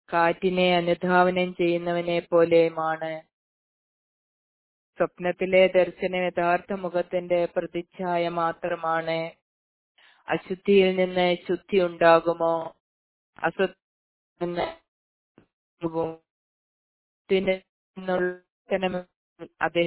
കാറ്റിനെ അനുധാവനം ചെയ്യുന്നവനെ പോലെയുമാണ് സ്വപ്നത്തിലെ ദർശനം യഥാർത്ഥ മുഖത്തിന്റെ പ്രതിച്ഛായ മാത്രമാണ് അശുദ്ധിയിൽ നിന്ന് ശുദ്ധി ഉണ്ടാകുമോ അസത്ത് അതേ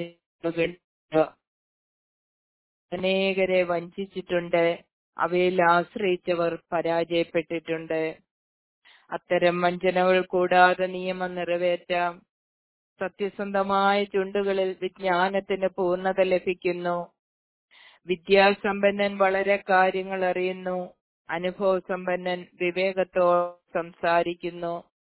അനേകരെ വഞ്ചിച്ചിട്ടുണ്ട് അവയിൽ ആശ്രയിച്ചവർ പരാജയപ്പെട്ടിട്ടുണ്ട് അത്തരം വഞ്ചനകൾ കൂടാതെ നിയമം നിറവേറ്റാം സത്യസന്ധമായ ചുണ്ടുകളിൽ വിജ്ഞാനത്തിന് പൂർണ്ണത ലഭിക്കുന്നു വിദ്യാസമ്പന്നൻ വളരെ കാര്യങ്ങൾ അറിയുന്നു അനുഭവസമ്പന്നൻ വിവേകത്തോടെ സംസാരിക്കുന്നു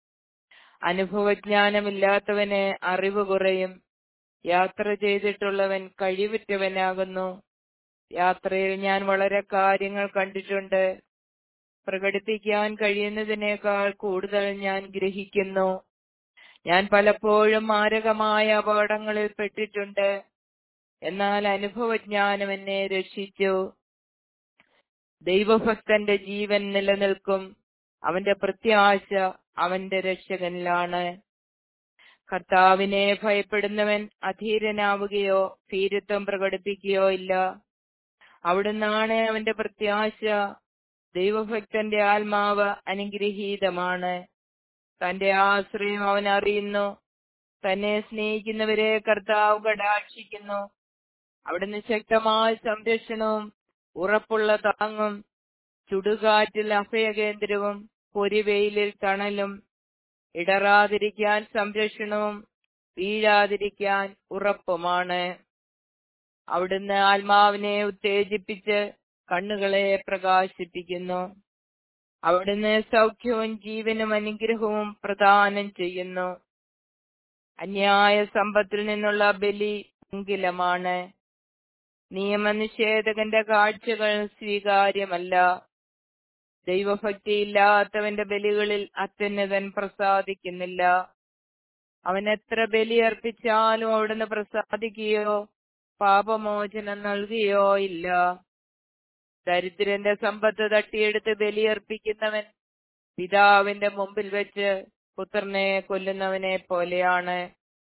അനുഭവജ്ഞാനമില്ലാത്തവന് അറിവ് കുറയും യാത്ര ചെയ്തിട്ടുള്ളവൻ കഴിവുറ്റവനാകുന്നു യാത്രയിൽ ഞാൻ വളരെ കാര്യങ്ങൾ കണ്ടിട്ടുണ്ട് പ്രകടിപ്പിക്കാൻ കഴിയുന്നതിനേക്കാൾ കൂടുതൽ ഞാൻ ഗ്രഹിക്കുന്നു ഞാൻ പലപ്പോഴും മാരകമായ അപകടങ്ങളിൽ പെട്ടിട്ടുണ്ട് എന്നാൽ അനുഭവജ്ഞാനം എന്നെ രക്ഷിച്ചു ദൈവഭക്തന്റെ ജീവൻ നിലനിൽക്കും അവന്റെ പ്രത്യാശ അവന്റെ രക്ഷകനിലാണ് കർത്താവിനെ ഭയപ്പെടുന്നവൻ അധീരനാവുകയോ ഭീരുത്വം പ്രകടിപ്പിക്കുകയോ ഇല്ല അവിടുന്നാണ് അവന്റെ പ്രത്യാശ ദൈവഭക്തന്റെ ആത്മാവ് അനുഗ്രഹീതമാണ് തന്റെ ആശ്രയം അവൻ അറിയുന്നു തന്നെ സ്നേഹിക്കുന്നവരെ കർത്താവ് കടാക്ഷിക്കുന്നു അവിടുന്ന് ശക്തമായ സംരക്ഷണവും ഉറപ്പുള്ള താങ്ങും ചുടുകാറ്റിൽ അഭയകേന്ദ്രവും പൊരിവെയിലിൽ തണലും ഇടറാതിരിക്കാൻ സംരക്ഷണവും വീഴാതിരിക്കാൻ ഉറപ്പുമാണ് അവിടുന്ന് ആത്മാവിനെ ഉത്തേജിപ്പിച്ച് കണ്ണുകളെ പ്രകാശിപ്പിക്കുന്നു അവിടുന്ന് സൗഖ്യവും ജീവനും അനുഗ്രഹവും പ്രദാനം ചെയ്യുന്നു അന്യായ സമ്പത്തിൽ നിന്നുള്ള ബലി എങ്കിലമാണ് നിയമനിഷേധകന്റെ കാഴ്ചകൾ സ്വീകാര്യമല്ല ദൈവഭക്തിയില്ലാത്തവന്റെ ബലികളിൽ അത്യുന്നതൻ പ്രസാദിക്കുന്നില്ല അവൻ എത്ര ബലി അർപ്പിച്ചാലും അവിടുന്ന് പ്രസാദിക്കുകയോ പാപമോചനം നൽകുകയോ ഇല്ല ദരിദ്രന്റെ സമ്പത്ത് തട്ടിയെടുത്ത് ബലിയർപ്പിക്കുന്നവൻ പിതാവിന്റെ മുമ്പിൽ വെച്ച് പുത്രനെ കൊല്ലുന്നവനെ പോലെയാണ്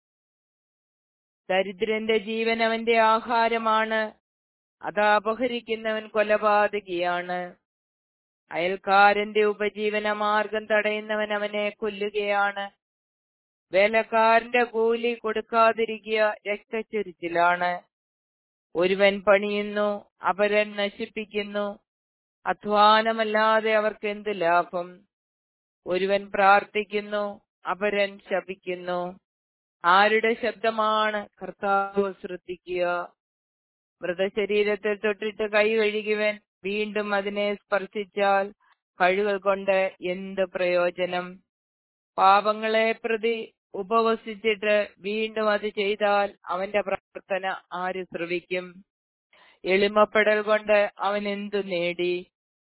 ദരിദ്രന്റെ ജീവൻ അവന്റെ ആഹാരമാണ് അത് അപഹരിക്കുന്നവൻ കൊലപാതകിയാണ് അയൽക്കാരന്റെ ഉപജീവന മാർഗം തടയുന്നവൻ അവനെ കൊല്ലുകയാണ് വേലക്കാരന്റെ കൂലി കൊടുക്കാതിരിക്കുക രക്തച്ചൊരിച്ചിലാണ് ഒരുവൻ പണിയുന്നു അപരൻ നശിപ്പിക്കുന്നു അധ്വാനമല്ലാതെ അവർക്ക് എന്ത് ലാഭം ഒരുവൻ പ്രാർത്ഥിക്കുന്നു അപരൻ ശപിക്കുന്നു ആരുടെ ശബ്ദമാണ് കർത്താവ് ശ്രദ്ധിക്കുക മൃതശരീരത്തിൽ തൊട്ടിട്ട് കൈ കഴുകിവൻ വീണ്ടും അതിനെ സ്പർശിച്ചാൽ കഴുകൾ കൊണ്ട് എന്ത് പ്രയോജനം പാപങ്ങളെ പ്രതി ഉപവസിച്ചിട്ട് വീണ്ടും അത് ചെയ്താൽ അവന്റെ പ്രാർത്ഥന ആര് ശ്രവിക്കും എളിമപ്പെടൽ കൊണ്ട് അവൻ എന്തു നേടി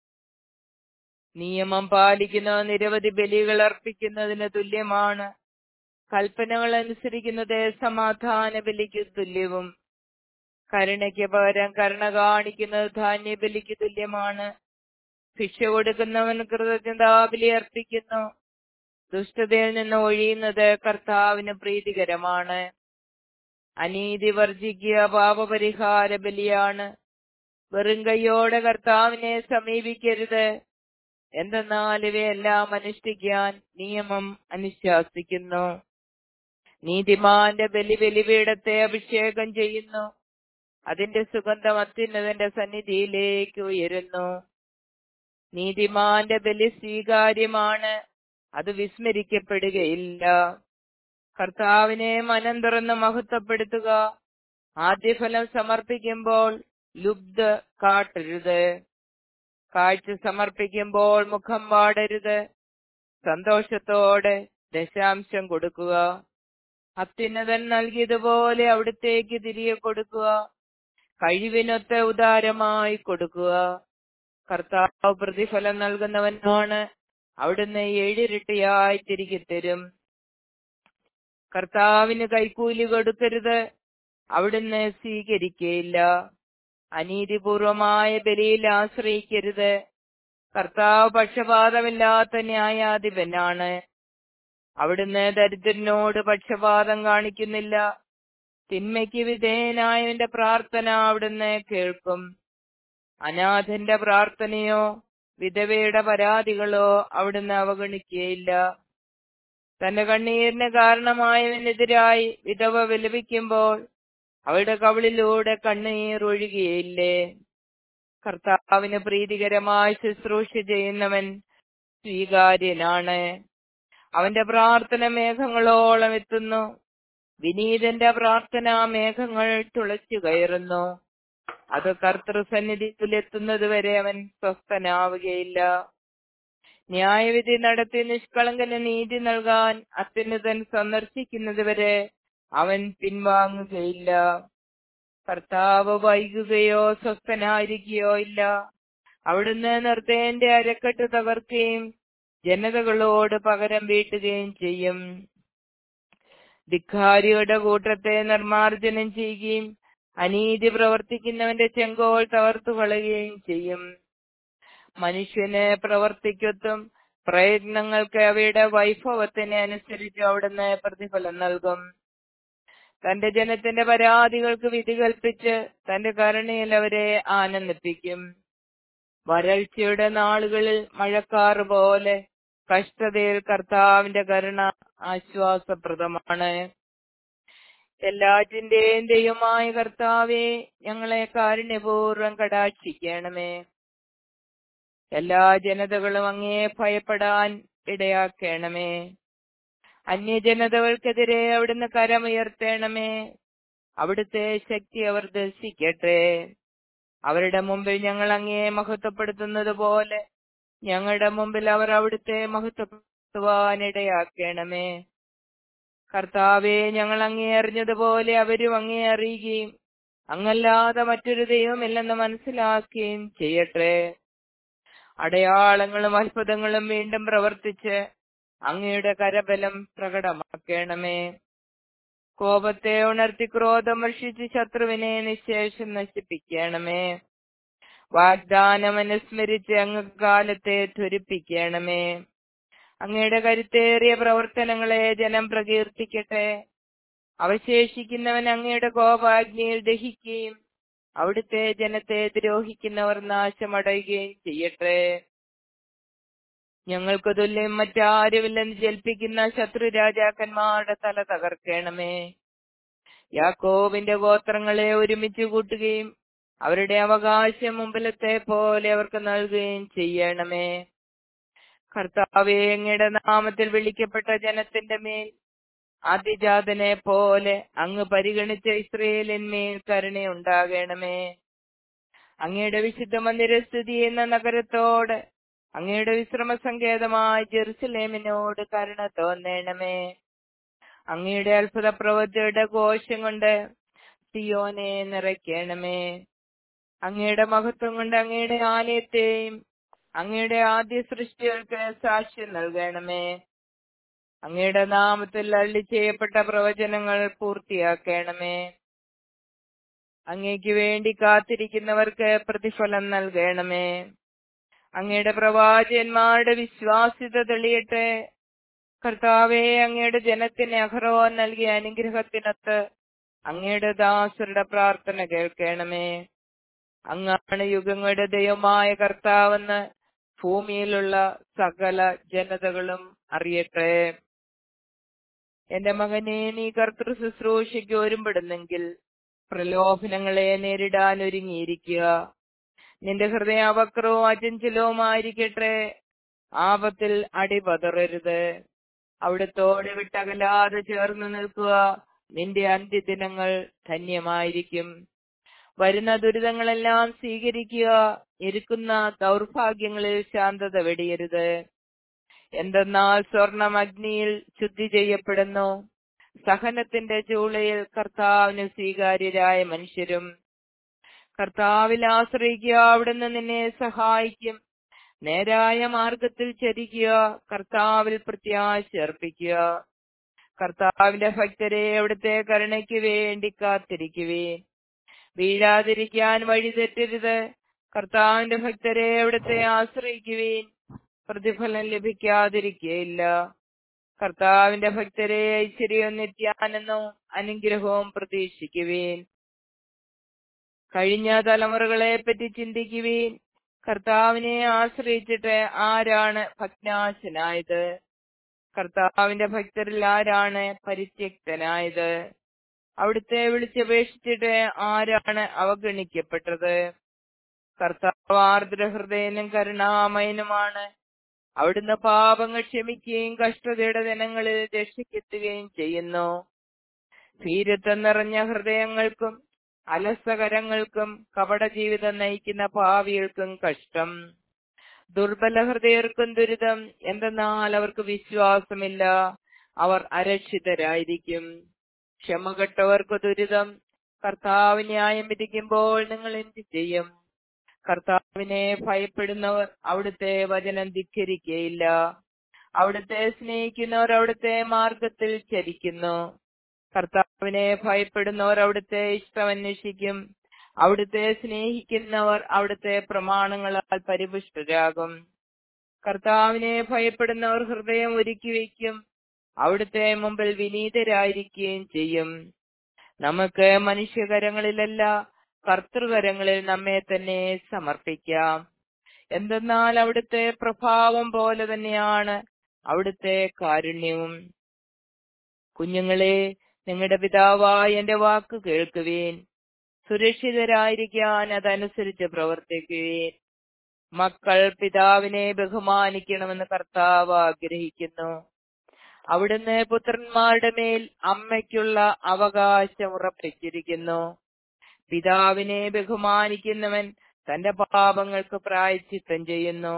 നിയമം പാലിക്കുന്ന നിരവധി ബലികൾ അർപ്പിക്കുന്നതിന് തുല്യമാണ് കൽപ്പനകൾ അനുസരിക്കുന്നത് സമാധാന ബലിക്ക് തുല്യവും കരുണയ്ക്ക് പകരം കരുണ കാണിക്കുന്നത് ധാന്യബലിക്ക് തുല്യമാണ് ഭിക്ഷ കൊടുക്കുന്നവൻ കൃതജ്ഞതാബലി അർപ്പിക്കുന്നു ദുഷ്ടതയിൽ നിന്ന് ഒഴിയുന്നത് കർത്താവിന് പ്രീതികരമാണ് അനീതി വർജിക്കുക പാപപരിഹാര ബലിയാണ് വെറും കൈയോടെ കർത്താവിനെ സമീപിക്കരുത് എന്തെന്നാൽ ഇവയെല്ലാം അനുഷ്ഠിക്കാൻ നിയമം അനുശാസിക്കുന്നു നീതിമാന്റെ ബലി ബലിപീഠത്തെ അഭിഷേകം ചെയ്യുന്നു അതിന്റെ സുഗന്ധം അത്യുന്നതന്റെ സന്നിധിയിലേക്ക് ഉയരുന്നു നീതിമാന്റെ ബലി സ്വീകാര്യമാണ് അത് വിസ്മരിക്കപ്പെടുകയില്ല കർത്താവിനെ മനം തുറന്ന് മഹത്വപ്പെടുത്തുക ആദ്യഫലം സമർപ്പിക്കുമ്പോൾ ലുബ്ധ കാട്ടരുത് കാഴ്ച സമർപ്പിക്കുമ്പോൾ മുഖം വാടരുത് സന്തോഷത്തോടെ ദശാംശം കൊടുക്കുക അത്യുന്നതൻ നൽകിയതുപോലെ അവിടുത്തേക്ക് തിരികെ കൊടുക്കുക കഴിവിനൊത്ത ഉദാരമായി കൊടുക്കുക കർത്താവ് പ്രതിഫലം നൽകുന്നവനാണ് അവിടുന്ന് ഏഴിരട്ടിയായി തിരികെ തരും കർത്താവിന് കൈക്കൂലി കൊടുക്കരുത് അവിടുന്ന് സ്വീകരിക്കയില്ല അനീതിപൂർവമായ ബലിയിൽ ആശ്രയിക്കരുത് കർത്താവ് പക്ഷപാതമില്ലാത്ത ന്യായാധിപനാണ് അവിടുന്ന് ദരിദ്രനോട് പക്ഷപാതം കാണിക്കുന്നില്ല തിന്മയ്ക്ക് വിധേയനായവന്റെ പ്രാർത്ഥന അവിടുന്ന് കേൾക്കും അനാഥന്റെ പ്രാർത്ഥനയോ വിധവയുടെ പരാതികളോ അവിടുന്ന് അവഗണിക്കുകയില്ല തന്റെ കണ്ണീരിന് കാരണമായവനെതിരായി വിധവ വിലപിക്കുമ്പോൾ അവളുടെ കവിളിലൂടെ കണ്ണീർ ഒഴുകിയില്ലേ കർത്താവിന് പ്രീതികരമായി ശുശ്രൂഷ ചെയ്യുന്നവൻ സ്വീകാര്യനാണ് അവന്റെ പ്രാർത്ഥന മേഘങ്ങളോളം എത്തുന്നു വിനീതന്റെ പ്രാർത്ഥന മേഘങ്ങൾ തുളച്ചു കയറുന്നു അത് കർത്തൃസന്നിധിയിൽ എത്തുന്നത് വരെ അവൻ സ്വസ്ഥനാവുകയില്ല ന്യായവിധി നടത്തി നിഷ്കളങ്കന് നീതി നൽകാൻ അത്യുന്നതൻ സന്ദർശിക്കുന്നത് വരെ അവൻ പിൻവാങ്ങുകയില്ല കർത്താവ് വൈകുകയോ സ്വസ്ഥനായിരിക്കുകയോ ഇല്ല അവിടുന്ന് നിർത്തേന്റെ അരക്കെട്ട് തകർക്കുകയും ജനതകളോട് പകരം വീട്ടുകയും ചെയ്യും ധിക്കാരിയുടെ കൂട്ടത്തെ നിർമാർജനം ചെയ്യുകയും അനീതി പ്രവർത്തിക്കുന്നവന്റെ ചെങ്കോൾ തകർത്തു കളയുകയും ചെയ്യും മനുഷ്യന് പ്രവർത്തിക്കൊത്തും പ്രയത്നങ്ങൾക്ക് അവയുടെ വൈഭവത്തിന് അനുസരിച്ച് അവിടുന്ന് പ്രതിഫലം നൽകും തന്റെ ജനത്തിന്റെ പരാതികൾക്ക് വിധി കൽപ്പിച്ച് തന്റെ കരുണയിൽ അവരെ ആനന്ദിപ്പിക്കും വരൾച്ചയുടെ നാളുകളിൽ മഴക്കാറ് പോലെ കഷ്ടതയിൽ കർത്താവിന്റെ കരുണ ആശ്വാസപ്രദമാണ് എല്ലാറ്റിന്റെയും ദൈവമായ കർത്താവെ ഞങ്ങളെ കാരുണ്യപൂർവ്വം കടാക്ഷിക്കണമേ എല്ലാ ജനതകളും അങ്ങേ ഭയപ്പെടാൻ ഇടയാക്കണമേ അന്യജനതകൾക്കെതിരെ അവിടുന്ന് കരമുയർത്തണമേ അവിടുത്തെ ശക്തി അവർ ദർശിക്കട്ടെ അവരുടെ മുമ്പിൽ ഞങ്ങൾ അങ്ങേ മഹത്വപ്പെടുത്തുന്നത് പോലെ ഞങ്ങളുടെ മുമ്പിൽ അവർ അവിടുത്തെ മഹത്വപ്പെടുത്തുവാനിടയാക്കണമേ കർത്താവെ ഞങ്ങൾ അങ്ങേ അറിഞ്ഞതുപോലെ അവരും അങ്ങേ അറിയുകയും അങ്ങല്ലാതെ മറ്റൊരു ദൈവമില്ലെന്ന് മനസ്സിലാക്കുകയും ചെയ്യട്ടെ അടയാളങ്ങളും അത്ഭുതങ്ങളും വീണ്ടും പ്രവർത്തിച്ച് അങ്ങയുടെ കരബലം പ്രകടമാക്കണമേ കോപത്തെ ഉണർത്തി ക്രോധം വർഷിച്ച് ശത്രുവിനെ നിശേഷം നശിപ്പിക്കണമേ വാഗ്ദാനം അനുസ്മരിച്ച് അങ്ങ് കാലത്തെ ത്വരിപ്പിക്കണമേ അങ്ങയുടെ കരുത്തേറിയ പ്രവർത്തനങ്ങളെ ജനം പ്രകീർത്തിക്കട്ടെ അവശേഷിക്കുന്നവൻ അങ്ങയുടെ കോപാഗ്നിയിൽ ദഹിക്കുകയും അവിടുത്തെ ജനത്തെ ദ്രോഹിക്കുന്നവർ നാശമടയുകയും ചെയ്യട്ടെ ഞങ്ങൾക്ക് തുല്യം മറ്റാരുമില്ലെന്ന് ജൽപ്പിക്കുന്ന ശത്രു രാജാക്കന്മാരുടെ തല തകർക്കണമേ യാക്കോവിന്റെ ഗോത്രങ്ങളെ ഒരുമിച്ച് കൂട്ടുകയും അവരുടെ അവകാശം മുമ്പിലത്തെ പോലെ അവർക്ക് നൽകുകയും ചെയ്യണമേ കർത്താവെ അങ്ങയുടെ നാമത്തിൽ വിളിക്കപ്പെട്ട ജനത്തിന്റെ മേൽ ആദിജാതനെ പോലെ അങ്ങ് പരിഗണിച്ച ഇസ്രയേലിന്മേൽ കരുണയുണ്ടാകണമേ അങ്ങയുടെ വിശുദ്ധ മന്ദിര സ്ഥിതി ചെയ്യുന്ന നഗരത്തോട് അങ്ങയുടെ വിശ്രമ സങ്കേതമായ ജെറുസലേമിനോട് കരുണ തോന്നണമേ അങ്ങയുടെ അത്ഭുത പ്രവൃത്തിയുടെ കോശം കൊണ്ട് സിയോനെ നിറയ്ക്കണമേ അങ്ങയുടെ മഹത്വം കൊണ്ട് അങ്ങയുടെ ആലയത്തെയും അങ്ങയുടെ ആദ്യ സൃഷ്ടികൾക്ക് സാക്ഷ്യം നൽകണമേ അങ്ങയുടെ നാമത്തിൽ അള്ളി ചെയ്യപ്പെട്ട പ്രവചനങ്ങൾ പൂർത്തിയാക്കണമേ അങ്ങയ്ക്ക് വേണ്ടി കാത്തിരിക്കുന്നവർക്ക് പ്രതിഫലം നൽകണമേ അങ്ങയുടെ പ്രവാചകന്മാരുടെ വിശ്വാസ്യത തെളിയട്ടെ കർത്താവെ അങ്ങയുടെ ജനത്തിന് അഹ്റോൻ നൽകിയ അനുഗ്രഹത്തിനൊത്ത് അങ്ങയുടെ ദാസരുടെ പ്രാർത്ഥന കേൾക്കണമേ അങ്ങാണ് യുഗങ്ങളുടെ ദൈവമായ കർത്താവെന്ന് ഭൂമിയിലുള്ള സകല ജനതകളും അറിയട്ടെ എന്റെ മകനെ നീ കർത്തൃ ശുശ്രൂഷയ്ക്ക് ഒരുമ്പെടുന്നെങ്കിൽ പ്രലോഭനങ്ങളെ നേരിടാൻ ഒരുങ്ങിയിരിക്കുക നിന്റെ ഹൃദയാവക്രവും അചഞ്ചലവുമായിരിക്കട്ടെ ആപത്തിൽ അടിപതറരുത് അവിടത്തോട് വിട്ടകലാതെ ചേർന്ന് നിൽക്കുക നിന്റെ അന്ത്യദിനങ്ങൾ ധന്യമായിരിക്കും വരുന്ന ദുരിതങ്ങളെല്ലാം സ്വീകരിക്കുക ഇരിക്കുന്ന ദൗർഭാഗ്യങ്ങളിൽ ശാന്തത വെടിയരുത് എന്തെന്നാൽ സ്വർണം അഗ്നിയിൽ ശുദ്ധി ചെയ്യപ്പെടുന്നു സഹനത്തിന്റെ ചൂളയിൽ കർത്താവിന് സ്വീകാര്യരായ മനുഷ്യരും കർത്താവിൽ ആശ്രയിക്കുക അവിടുന്ന് നിന്നെ സഹായിക്കും നേരായ മാർഗത്തിൽ ചരിക്കുക കർത്താവിൽ പ്രത്യാശ അർപ്പിക്കുക കർത്താവിന്റെ ഭക്തരെ അവിടുത്തെ കരുണയ്ക്ക് വേണ്ടി കാത്തിരിക്കുവേ വീഴാതിരിക്കാൻ വഴി തെറ്റരുത് കർത്താവിന്റെ ഭക്തരെ അവിടുത്തെ ആശ്രയിക്കുവേൻ പ്രതിഫലം ലഭിക്കാതിരിക്കുകയില്ല കർത്താവിന്റെ ഭക്തരെ ഐശ്വര്യവും നിത്യാനന്ദവും അനുഗ്രഹവും പ്രതീക്ഷിക്കുവീൻ കഴിഞ്ഞ തലമുറകളെ പറ്റി ചിന്തിക്കുവീൻ കർത്താവിനെ ആശ്രയിച്ചിട്ട് ആരാണ് ഭഗ്നാശനായത് കർത്താവിന്റെ ഭക്തരിൽ ആരാണ് പരിത്യക്തനായത് അവിടുത്തെ വിളിച്ചപേക്ഷിച്ചിട്ട് ആരാണ് അവഗണിക്കപ്പെട്ടത് കർത്താവ് ആർദ്രഹൃദയനും കരുണാമയനുമാണ് അവിടുന്ന് പാപങ്ങൾ ക്ഷമിക്കുകയും കഷ്ടതയുടെ ദിനങ്ങളിൽ രക്ഷിക്കെത്തുകയും ചെയ്യുന്നു ഭീരത്വം നിറഞ്ഞ ഹൃദയങ്ങൾക്കും അലസകരങ്ങൾക്കും കപട ജീവിതം നയിക്കുന്ന ഭാവികൾക്കും കഷ്ടം ദുർബല ഹൃദയർക്കും ദുരിതം എന്തെന്നാൽ അവർക്ക് വിശ്വാസമില്ല അവർ അരക്ഷിതരായിരിക്കും ക്ഷമകെട്ടവർക്ക് ദുരിതം കർത്താവ് ന്യായം വിധിക്കുമ്പോൾ നിങ്ങൾ എന്ത് ചെയ്യും കർത്താവിനെ ഭയപ്പെടുന്നവർ അവിടുത്തെ വചനം ധിക്കരിക്കയില്ല അവിടുത്തെ സ്നേഹിക്കുന്നവർ അവിടുത്തെ മാർഗത്തിൽ ചരിക്കുന്നു കർത്താവിനെ ഭയപ്പെടുന്നവർ അവിടുത്തെ ഇഷ്ടം അന്വേഷിക്കും അവിടുത്തെ സ്നേഹിക്കുന്നവർ അവിടുത്തെ പ്രമാണങ്ങളാൽ പരിപുഷ്ടരാകും കർത്താവിനെ ഭയപ്പെടുന്നവർ ഹൃദയം ഒരുക്കി വയ്ക്കും അവിടുത്തെ മുമ്പിൽ വിനീതരായിരിക്കുകയും ചെയ്യും നമുക്ക് മനുഷ്യകരങ്ങളിലല്ല കർത്തൃകരങ്ങളിൽ നമ്മെ തന്നെ സമർപ്പിക്കാം എന്തെന്നാൽ അവിടുത്തെ പ്രഭാവം പോലെ തന്നെയാണ് അവിടുത്തെ കാരുണ്യവും കുഞ്ഞുങ്ങളെ നിങ്ങളുടെ പിതാവായ എന്റെ വാക്ക് കേൾക്കുവീൻ സുരക്ഷിതരായിരിക്കാൻ അതനുസരിച്ച് പ്രവർത്തിക്കുവീൻ മക്കൾ പിതാവിനെ ബഹുമാനിക്കണമെന്ന് കർത്താവ് ആഗ്രഹിക്കുന്നു അവിടുന്ന് പുത്രന്മാരുടെ മേൽ അമ്മയ്ക്കുള്ള അവകാശം ഉറപ്പിച്ചിരിക്കുന്നു പിതാവിനെ ബഹുമാനിക്കുന്നവൻ തന്റെ പാപങ്ങൾക്ക് പ്രായച്ചിത്തം ചെയ്യുന്നു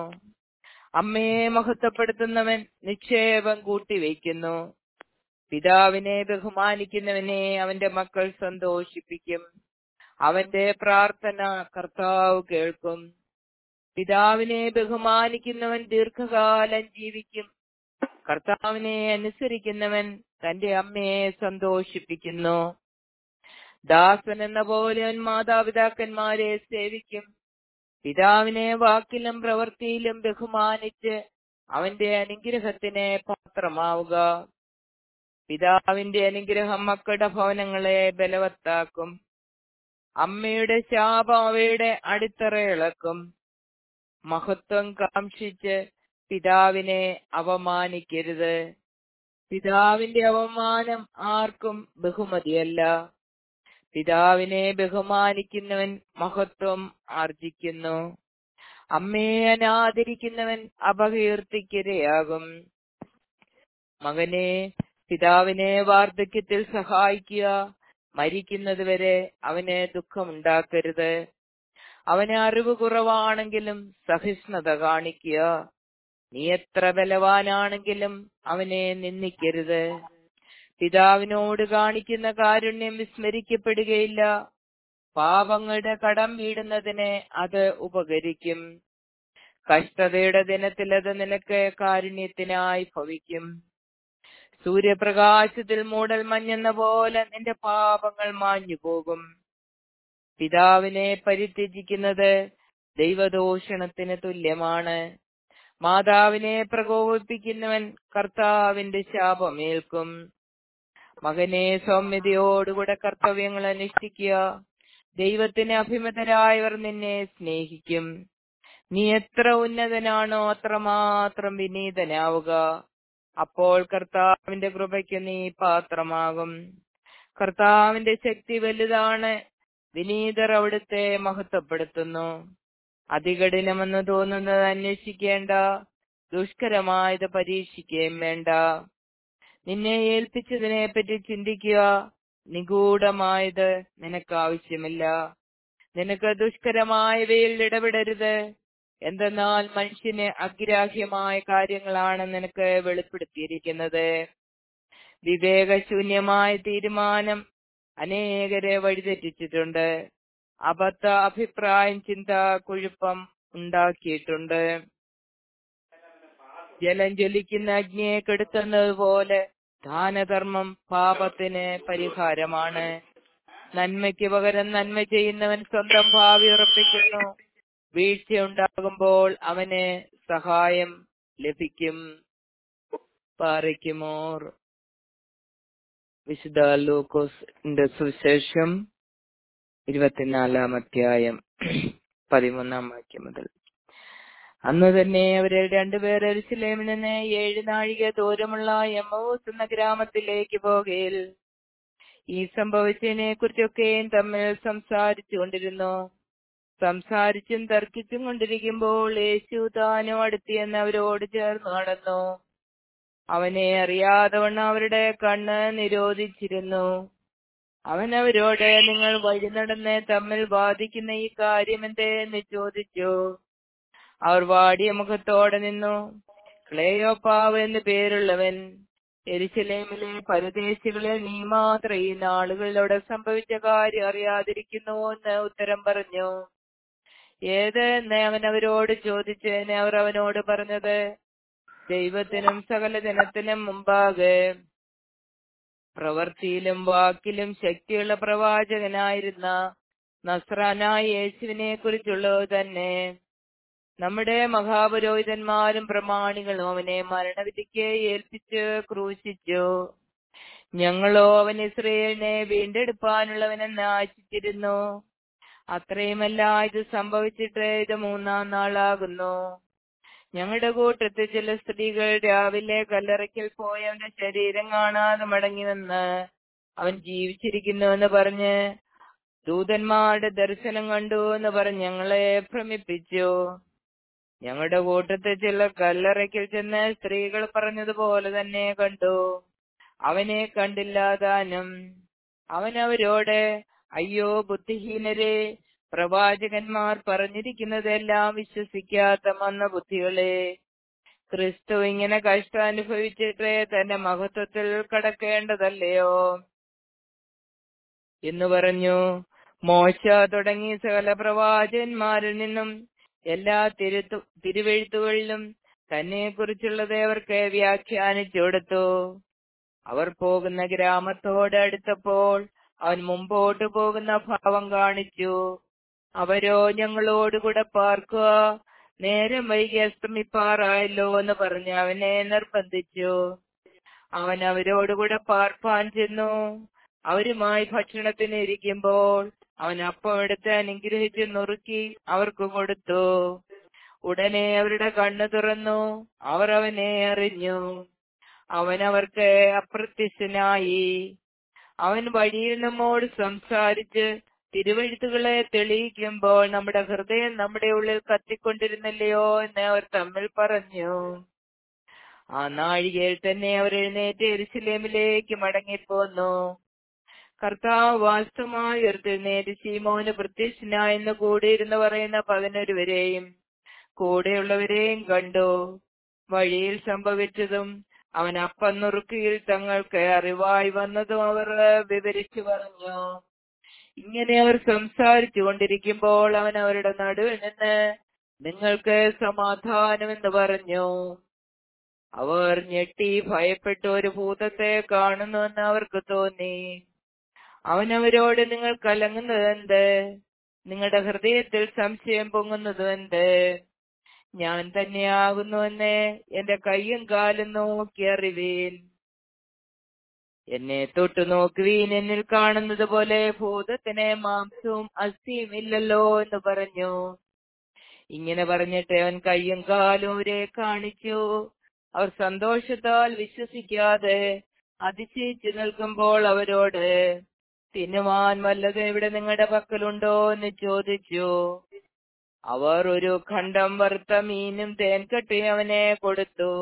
അമ്മയെ മഹത്വപ്പെടുത്തുന്നവൻ നിക്ഷേപം കൂട്ടിവെക്കുന്നു പിതാവിനെ ബഹുമാനിക്കുന്നവനെ അവന്റെ മക്കൾ സന്തോഷിപ്പിക്കും അവന്റെ പ്രാർത്ഥന കർത്താവ് കേൾക്കും പിതാവിനെ ബഹുമാനിക്കുന്നവൻ ദീർഘകാലം ജീവിക്കും കർത്താവിനെ അനുസരിക്കുന്നവൻ തന്റെ അമ്മയെ സന്തോഷിപ്പിക്കുന്നു ദാസൻ എന്ന പോലെ അവൻ മാതാപിതാക്കന്മാരെ സേവിക്കും പിതാവിനെ വാക്കിലും പ്രവൃത്തിയിലും ബഹുമാനിച്ച് അവന്റെ അനുഗ്രഹത്തിന് പാത്രമാവുക പിതാവിന്റെ അനുഗ്രഹം മക്കളുടെ ഭവനങ്ങളെ ബലവത്താക്കും അമ്മയുടെ ശാപം അവയുടെ അടിത്തറ ഇളക്കും മഹത്വം കാക്ഷിച്ച് പിതാവിനെ അവമാനിക്കരുത് പിതാവിന്റെ അവമാനം ആർക്കും ബഹുമതിയല്ല പിതാവിനെ ബഹുമാനിക്കുന്നവൻ മഹത്വം ആർജിക്കുന്നു അമ്മയെ അനാദരിക്കുന്നവൻ അപകീർത്തിക്കിരയാകും മകനെ പിതാവിനെ വാർദ്ധക്യത്തിൽ സഹായിക്കുക മരിക്കുന്നതുവരെ അവന് ദുഃഖമുണ്ടാക്കരുത് അവന് അറിവ് കുറവാണെങ്കിലും സഹിഷ്ണുത കാണിക്കുക നീ എത്ര ബലവാനാണെങ്കിലും അവനെ നിന്ദിക്കരുത് പിതാവിനോട് കാണിക്കുന്ന കാരുണ്യം വിസ്മരിക്കപ്പെടുകയില്ല പാപങ്ങളുടെ കടം വീടുന്നതിന് അത് ഉപകരിക്കും കഷ്ടതയുടെ ദിനത്തിൽ അത് നിനക്ക് കാരുണ്യത്തിനായി ഭവിക്കും സൂര്യപ്രകാശത്തിൽ മൂടൽ മഞ്ഞെന്ന പോലെ നിന്റെ പാപങ്ങൾ മാഞ്ഞു പോകും പിതാവിനെ പരിത്യജിക്കുന്നത് ദൈവദോഷണത്തിന് തുല്യമാണ് മാതാവിനെ പ്രകോപിപ്പിക്കുന്നവൻ കർത്താവിന്റെ ശാപമേൽക്കും മകനെ സൗമ്യതയോടുകൂടെ കർത്തവ്യങ്ങൾ അനുഷ്ഠിക്കുക ദൈവത്തിന് അഭിമതരായവർ നിന്നെ സ്നേഹിക്കും നീ എത്ര ഉന്നതനാണോ അത്രമാത്രം വിനീതനാവുക അപ്പോൾ കർത്താവിന്റെ കൃപയ്ക്ക് നീ പാത്രമാകും കർത്താവിന്റെ ശക്തി വലുതാണ് വിനീതർ അവിടുത്തെ മഹത്വപ്പെടുത്തുന്നു അതികഠിനമെന്ന് തോന്നുന്നത് അന്വേഷിക്കേണ്ട ദുഷ്കരമായത് പരീക്ഷിക്കുകയും വേണ്ട നിന്നെ ഏൽപ്പിച്ചതിനെ പറ്റി ചിന്തിക്കുക നിഗൂഢമായത് നിനക്ക് ആവശ്യമില്ല നിനക്ക് ദുഷ്കരമായവയിൽ ഇടപെടരുത് എന്തെന്നാൽ മനുഷ്യന് അഗ്രാഹ്യമായ കാര്യങ്ങളാണ് നിനക്ക് വെളിപ്പെടുത്തിയിരിക്കുന്നത് വിവേകശൂന്യമായ തീരുമാനം അനേകരെ വഴിതെറ്റിച്ചിട്ടുണ്ട് അബദ്ധ അഭിപ്രായം ചിന്ത കുഴപ്പം ഉണ്ടാക്കിയിട്ടുണ്ട് ജലം ജ്വലിക്കുന്ന അഗ്നിയെ കെടുത്തുന്നത് പോലെ ദാനധർമ്മം പാപത്തിന് പരിഹാരമാണ് നന്മയ്ക്ക് പകരം നന്മ ചെയ്യുന്നവൻ സ്വന്തം ഭാവി ഉറപ്പിക്കുന്നു വീഴ്ചയുണ്ടാകുമ്പോൾ അവന് സഹായം ലഭിക്കും പാറയ്ക്കുമോർ വിശുദ്ധ ലൂക്കോസിന്റെ സുവിശേഷം ഇരുപത്തിനാലാം അധ്യായം പതിമൂന്നാം വാക്യം മുതൽ അന്ന് തന്നെ അവര് രണ്ടുപേർ എരുസലേമിൽ നിന്ന് ഏഴ് നാഴിക ദൂരമുള്ള എമ്മൂസ് എന്ന ഗ്രാമത്തിലേക്ക് പോകയിൽ ഈ സംഭവിച്ചതിനെ കുറിച്ചൊക്കെയും തമ്മിൽ സംസാരിച്ചു കൊണ്ടിരുന്നു സംസാരിച്ചും തർക്കിച്ചും കൊണ്ടിരിക്കുമ്പോൾ യേശു താനും അടുത്തിയെന്ന് അവരോട് ചേർന്ന് നടന്നു അവനെ അറിയാതെ വണ്ണം അവരുടെ കണ്ണ് നിരോധിച്ചിരുന്നു അവൻ അവരോട് നിങ്ങൾ വഴി നടന്ന് തമ്മിൽ വാദിക്കുന്ന ഈ കാര്യം എന്തേന്ന് ചോദിച്ചു അവർ വാടിയ മുഖത്തോടെ നിന്നു ക്ലേയോപ്പാവ് എന്ന് പേരുള്ളവൻ എരിശലേമിലെ പരദേശികളിൽ നീ മാത്രം ഈ നാളുകളിലൂടെ സംഭവിച്ച കാര്യം അറിയാതിരിക്കുന്നു എന്ന് ഉത്തരം പറഞ്ഞു ഏത് എന്ന് അവൻ അവരോട് ചോദിച്ചതിന് അവർ അവനോട് പറഞ്ഞത് ദൈവത്തിനും സകല ജനത്തിനും മുമ്പാകെ പ്രവൃത്തിയിലും വാക്കിലും ശക്തിയുള്ള പ്രവാചകനായിരുന്ന നസ്രാനായ യേശുവിനെ കുറിച്ചുള്ളത് തന്നെ നമ്മുടെ മഹാപുരോഹിതന്മാരും പ്രമാണികളും അവനെ മരണവിധിക്ക് ഏൽപ്പിച്ച് ക്രൂശിച്ചു ഞങ്ങളോ അവൻ ഇസ്രയേലിനെ വീണ്ടെടുപ്പാനുള്ളവനെന്ന് ആശിച്ചിരുന്നു അത്രയുമല്ല ഇത് സംഭവിച്ചിട്ട് ഇത് മൂന്നാം നാളാകുന്നു ഞങ്ങളുടെ കൂട്ടത്തിൽ ചില സ്ത്രീകൾ രാവിലെ കല്ലറയ്ക്കൽ പോയി അവന്റെ ശരീരം കാണാതെ മടങ്ങി വന്ന് അവൻ ജീവിച്ചിരിക്കുന്നു എന്ന് പറഞ്ഞ് ദൂതന്മാരുടെ ദർശനം കണ്ടു എന്ന് പറഞ്ഞ് ഞങ്ങളെ ഭ്രമിപ്പിച്ചു ഞങ്ങളുടെ കൂട്ടത്തിൽ ചില കല്ലറയ്ക്കൽ ചെന്ന് സ്ത്രീകൾ പറഞ്ഞതുപോലെ തന്നെ കണ്ടു അവനെ കണ്ടില്ലാതാനും അവൻ അവരോട് അയ്യോ ബുദ്ധിഹീനരെ പ്രവാചകന്മാർ പറഞ്ഞിരിക്കുന്നതെല്ലാം വിശ്വസിക്കാത്ത മന്ന ബുദ്ധികളെ ക്രിസ്തു ഇങ്ങനെ കഷ്ടം അനുഭവിച്ചിട്ട് തന്റെ മഹത്വത്തിൽ കടക്കേണ്ടതല്ലയോ എന്ന് പറഞ്ഞു മോശ തുടങ്ങി സകല പ്രവാചകന്മാരിൽ നിന്നും എല്ലാ തിരുത്തു തിരുവെഴുത്തുകളിലും തന്നെ കുറിച്ചുള്ളത് അവർക്ക് വ്യാഖ്യാനിച്ചു കൊടുത്തു അവർ പോകുന്ന ഗ്രാമത്തോട് അടുത്തപ്പോൾ അവൻ മുമ്പോട്ട് പോകുന്ന ഭാവം കാണിച്ചു അവരോ ഞങ്ങളോടുകൂടെ പാർക്കുക നേരം വൈകി അസ്തമിപ്പാറായല്ലോ എന്ന് പറഞ്ഞ് അവനെ നിർബന്ധിച്ചു അവൻ അവരോടുകൂടെ പാർപ്പാൻ ചെന്നു അവരുമായി ഭക്ഷണത്തിന് ഇരിക്കുമ്പോൾ അവൻ അപ്പം എടുത്ത് അനുഗ്രഹിച്ച് നുറുക്കി അവർക്ക് കൊടുത്തു ഉടനെ അവരുടെ കണ്ണു തുറന്നു അവർ അവനെ അറിഞ്ഞു അവൻ അവർക്ക് അപ്രത്യക്ഷനായി അവൻ വഴിയിൽ നമ്മോട് സംസാരിച്ച് തിരുവഴുത്തുകളെ തെളിയിക്കുമ്പോൾ നമ്മുടെ ഹൃദയം നമ്മുടെ ഉള്ളിൽ കത്തിക്കൊണ്ടിരുന്നില്ലയോ എന്ന് അവർ തമ്മിൽ പറഞ്ഞു ആ നാഴികയിൽ തന്നെ അവർ എഴുന്നേറ്റ് എരുസലേമിലേക്ക് മടങ്ങിപ്പോന്നു കർത്താവ് വാസ്തവമായി ഉയർത്തെഴുന്നേറ്റ് ശീമോന് പ്രത്യക്ഷനായെന്ന് കൂടിയിരുന്ന് പറയുന്ന പതിനൊരുവരെയും കൂടെയുള്ളവരെയും കണ്ടു വഴിയിൽ സംഭവിച്ചതും അവൻ അപ്പം നുറുക്കിയിൽ തങ്ങൾക്ക് അറിവായി വന്നതും അവർ വിവരിച്ചു പറഞ്ഞു ഇങ്ങനെ അവർ സംസാരിച്ചു കൊണ്ടിരിക്കുമ്പോൾ അവൻ അവരുടെ നടുവിൽ നിന്ന് നിങ്ങൾക്ക് സമാധാനമെന്ന് പറഞ്ഞു അവർ ഞെട്ടി ഭയപ്പെട്ടു ഒരു ഭൂതത്തെ കാണുന്നുവെന്ന് അവർക്ക് തോന്നി അവൻ അവരോട് നിങ്ങൾ കലങ്ങുന്നത് എന്ത് നിങ്ങളുടെ ഹൃദയത്തിൽ സംശയം പൊങ്ങുന്നത് എന്ത് ഞാൻ തന്നെയാകുന്നുവെന്ന് എന്റെ കയ്യും കാലും നോക്കി അറിവീൻ എന്നെ തൊട്ടു നോക്കുവീൻ എന്നിൽ കാണുന്നത് പോലെ ഭൂതത്തിന് മാംസവും അസ്ഥിയും ഇല്ലല്ലോ എന്ന് പറഞ്ഞു ഇങ്ങനെ പറഞ്ഞിട്ട് അവൻ കയ്യും കാലും അവരെ കാണിച്ചു അവർ സന്തോഷത്താൽ വിശ്വസിക്കാതെ അതിശയിച്ചു നിൽക്കുമ്പോൾ അവരോട് തിന്നുവാൻ വല്ലതും ഇവിടെ നിങ്ങളുടെ പക്കലുണ്ടോ എന്ന് ചോദിച്ചു അവർ ഒരു ഖണ്ഡം വറുത്ത മീനും തേൻകട്ടിയും അവനെ കൊടുത്തു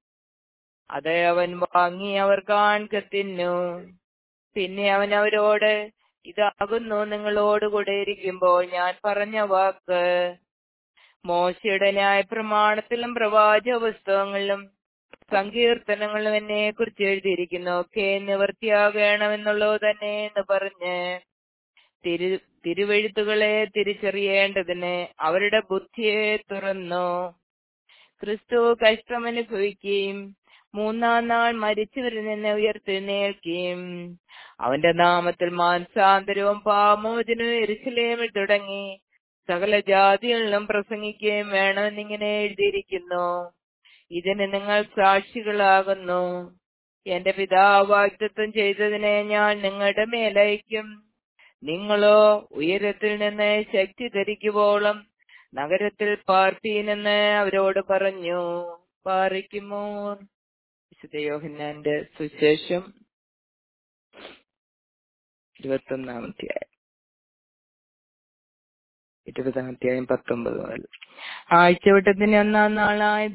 അത് അവൻ വാങ്ങി അവർ കാൺക തിന്നു പിന്നെ അവൻ അവരോട് ഇതാകുന്നു നിങ്ങളോടുകൂടെ ഇരിക്കുമ്പോൾ ഞാൻ പറഞ്ഞ വാക്ക് മോശയുടെ ന്യായ പ്രമാണത്തിലും പ്രവാചക പുസ്തകങ്ങളിലും സങ്കീർത്തനങ്ങളും എന്നെ കുറിച്ച് എഴുതിയിരിക്കുന്നു ഒക്കെ നിവൃത്തിയാകണമെന്നുള്ളത് തന്നെ എന്ന് പറഞ്ഞ് തിരു തിരുവെഴുത്തുകളെ തിരിച്ചറിയേണ്ടതിന് അവരുടെ ബുദ്ധിയെ തുറന്നു ക്രിസ്തു കഷ്ടമനുഭവിക്കുകയും മൂന്നാം നാൾ മരിച്ചവരിൽ നിന്ന് ഉയർത്തെഴുന്നേൽക്കുകയും അവന്റെ നാമത്തിൽ മാനസാന്തരവും പാമോചനവും എരിശിലേമിൽ തുടങ്ങി സകല ജാതികളിലും പ്രസംഗിക്കുകയും വേണമെന്നിങ്ങനെ എഴുതിയിരിക്കുന്നു ഇതിന് നിങ്ങൾ സാക്ഷികളാകുന്നു എന്റെ പിതാവ് വാഗ്ദത്വം ചെയ്തതിനെ ഞാൻ നിങ്ങളുടെ മേലയക്കും നിങ്ങളോ ഉയരത്തിൽ നിന്ന് ശക്തി ധരിക്കുവോളം നഗരത്തിൽ പാർപ്പീനെന്ന് അവരോട് പറഞ്ഞു പാറിക്കുമോ വിശുദ്ധ യോഹന്നാന്റെ സുശേഷം ഇരുപത്തൊന്നാം അധ്യായം ഇരുപതാം അധ്യായം പത്തൊമ്പത് മുതൽ ആഴ്ചവട്ടത്തിന് ഒന്നാം നാളായ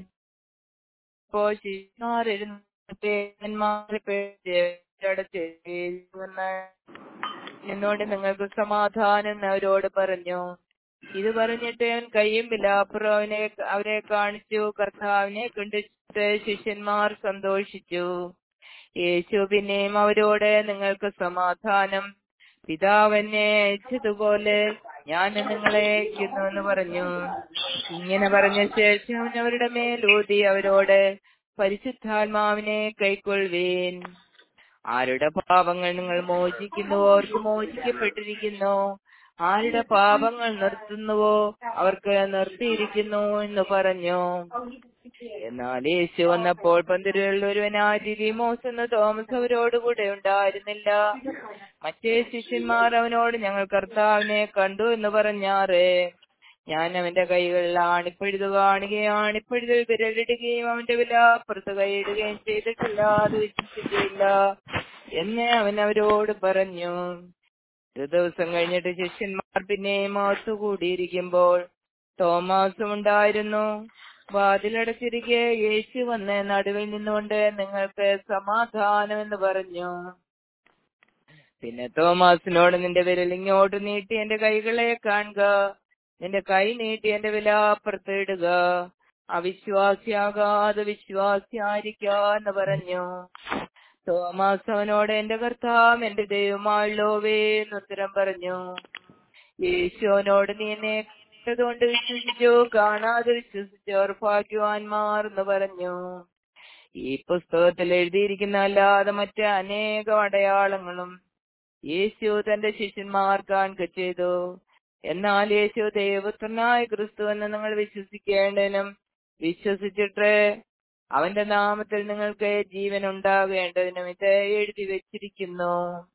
എന്നോട് നിങ്ങൾക്ക് സമാധാനം എന്ന് അവരോട് പറഞ്ഞു ഇത് പറഞ്ഞിട്ട് അവൻ കയ്യും വിലാപ്പുറം അവനെ അവരെ കാണിച്ചു കർത്താവിനെ കണ്ടിട്ട് ശിഷ്യന്മാർ സന്തോഷിച്ചു യേശു പിന്നെയും അവരോട് നിങ്ങൾക്ക് സമാധാനം പിതാവെന്നെ അയച്ചതുപോലെ ഞാൻ നിങ്ങളെ അയക്കുന്നു എന്ന് പറഞ്ഞു ഇങ്ങനെ പറഞ്ഞ ശേഷം അവൻ അവരുടെ മേലൂതി അവരോട് പരിശുദ്ധാത്മാവിനെ കൈക്കൊള്ളുവേൻ ആരുടെ പാപങ്ങൾ നിങ്ങൾ മോചിക്കുന്നുവോ അവർക്ക് മോചിക്കപ്പെട്ടിരിക്കുന്നു ആരുടെ പാപങ്ങൾ നിർത്തുന്നുവോ അവർക്ക് നിർത്തിയിരിക്കുന്നു എന്ന് പറഞ്ഞു എന്നാൽ യേശു വന്നപ്പോൾ പന്തിരുകളിൽ ഒരുവനായ ദിദിമോസ് എന്ന തോമസ് അവരോടുകൂടെ ഉണ്ടായിരുന്നില്ല മറ്റേ ശിഷ്യന്മാർ അവനോട് ഞങ്ങൾ കർത്താവിനെ കണ്ടു എന്ന് പറഞ്ഞാറ് ഞാൻ അവന്റെ കൈകളിൽ ആണിപ്പഴുത് കാണുകയും ആണിപ്പഴുതിൽ വിരലിടുകയും അവന്റെ വില അപ്പുറത്ത് കൈയിടുകയും ചെയ്തിട്ടില്ല അത് വിശ്വസിക്കുകയില്ല എന്ന് അവൻ അവരോട് പറഞ്ഞു ഒരു ദിവസം കഴിഞ്ഞിട്ട് ശിഷ്യന്മാർ പിന്നെയും കൂടിയിരിക്കുമ്പോൾ തോമാസും ഉണ്ടായിരുന്നു വാതിലടച്ചിരിക്കെ യേശു വന്ന് നടുവിൽ നിന്നുകൊണ്ട് നിങ്ങൾക്ക് സമാധാനം എന്ന് പറഞ്ഞു പിന്നെ തോമാസിനോട് നിന്റെ വിരൽ ഇങ്ങോട്ട് നീട്ടി എന്റെ കൈകളെ കാണുക നിന്റെ കൈ നീട്ടി എന്റെ വിലാപ്പുറത്ത് ഇടുക അവിശ്വാസിയാകാതെ വിശ്വാസിയായിരിക്ക എന്ന് പറഞ്ഞു തോമാസ് അവനോട് എന്റെ കർത്താവ് എന്റെ ദൈവമായുള്ളോവേ എന്ന് ഉത്തരം പറഞ്ഞു യേശുവിനോട് നീ എന്നെ കൊണ്ട് വിശ്വസിച്ചു കാണാതെ വിശ്വസിച്ചവർ ഭാഗ്യവാന്മാർ എന്ന് പറഞ്ഞു ഈ പുസ്തകത്തിൽ എഴുതിയിരിക്കുന്ന അല്ലാതെ മറ്റ് അനേകം അടയാളങ്ങളും യേശു തന്റെ ശിഷ്യന്മാർക്ക് കാണിക്ക ചെയ്തു എന്നാൽ യേശു ദൈവപുത്രനായ ക്രിസ്തു എന്ന് നിങ്ങൾ വിശ്വസിക്കേണ്ടതിനും വിശ്വസിച്ചിട്ട് അവന്റെ നാമത്തിൽ നിങ്ങൾക്ക് ജീവൻ ഉണ്ടാകേണ്ടതിനും ഇത് എഴുതി വെച്ചിരിക്കുന്നു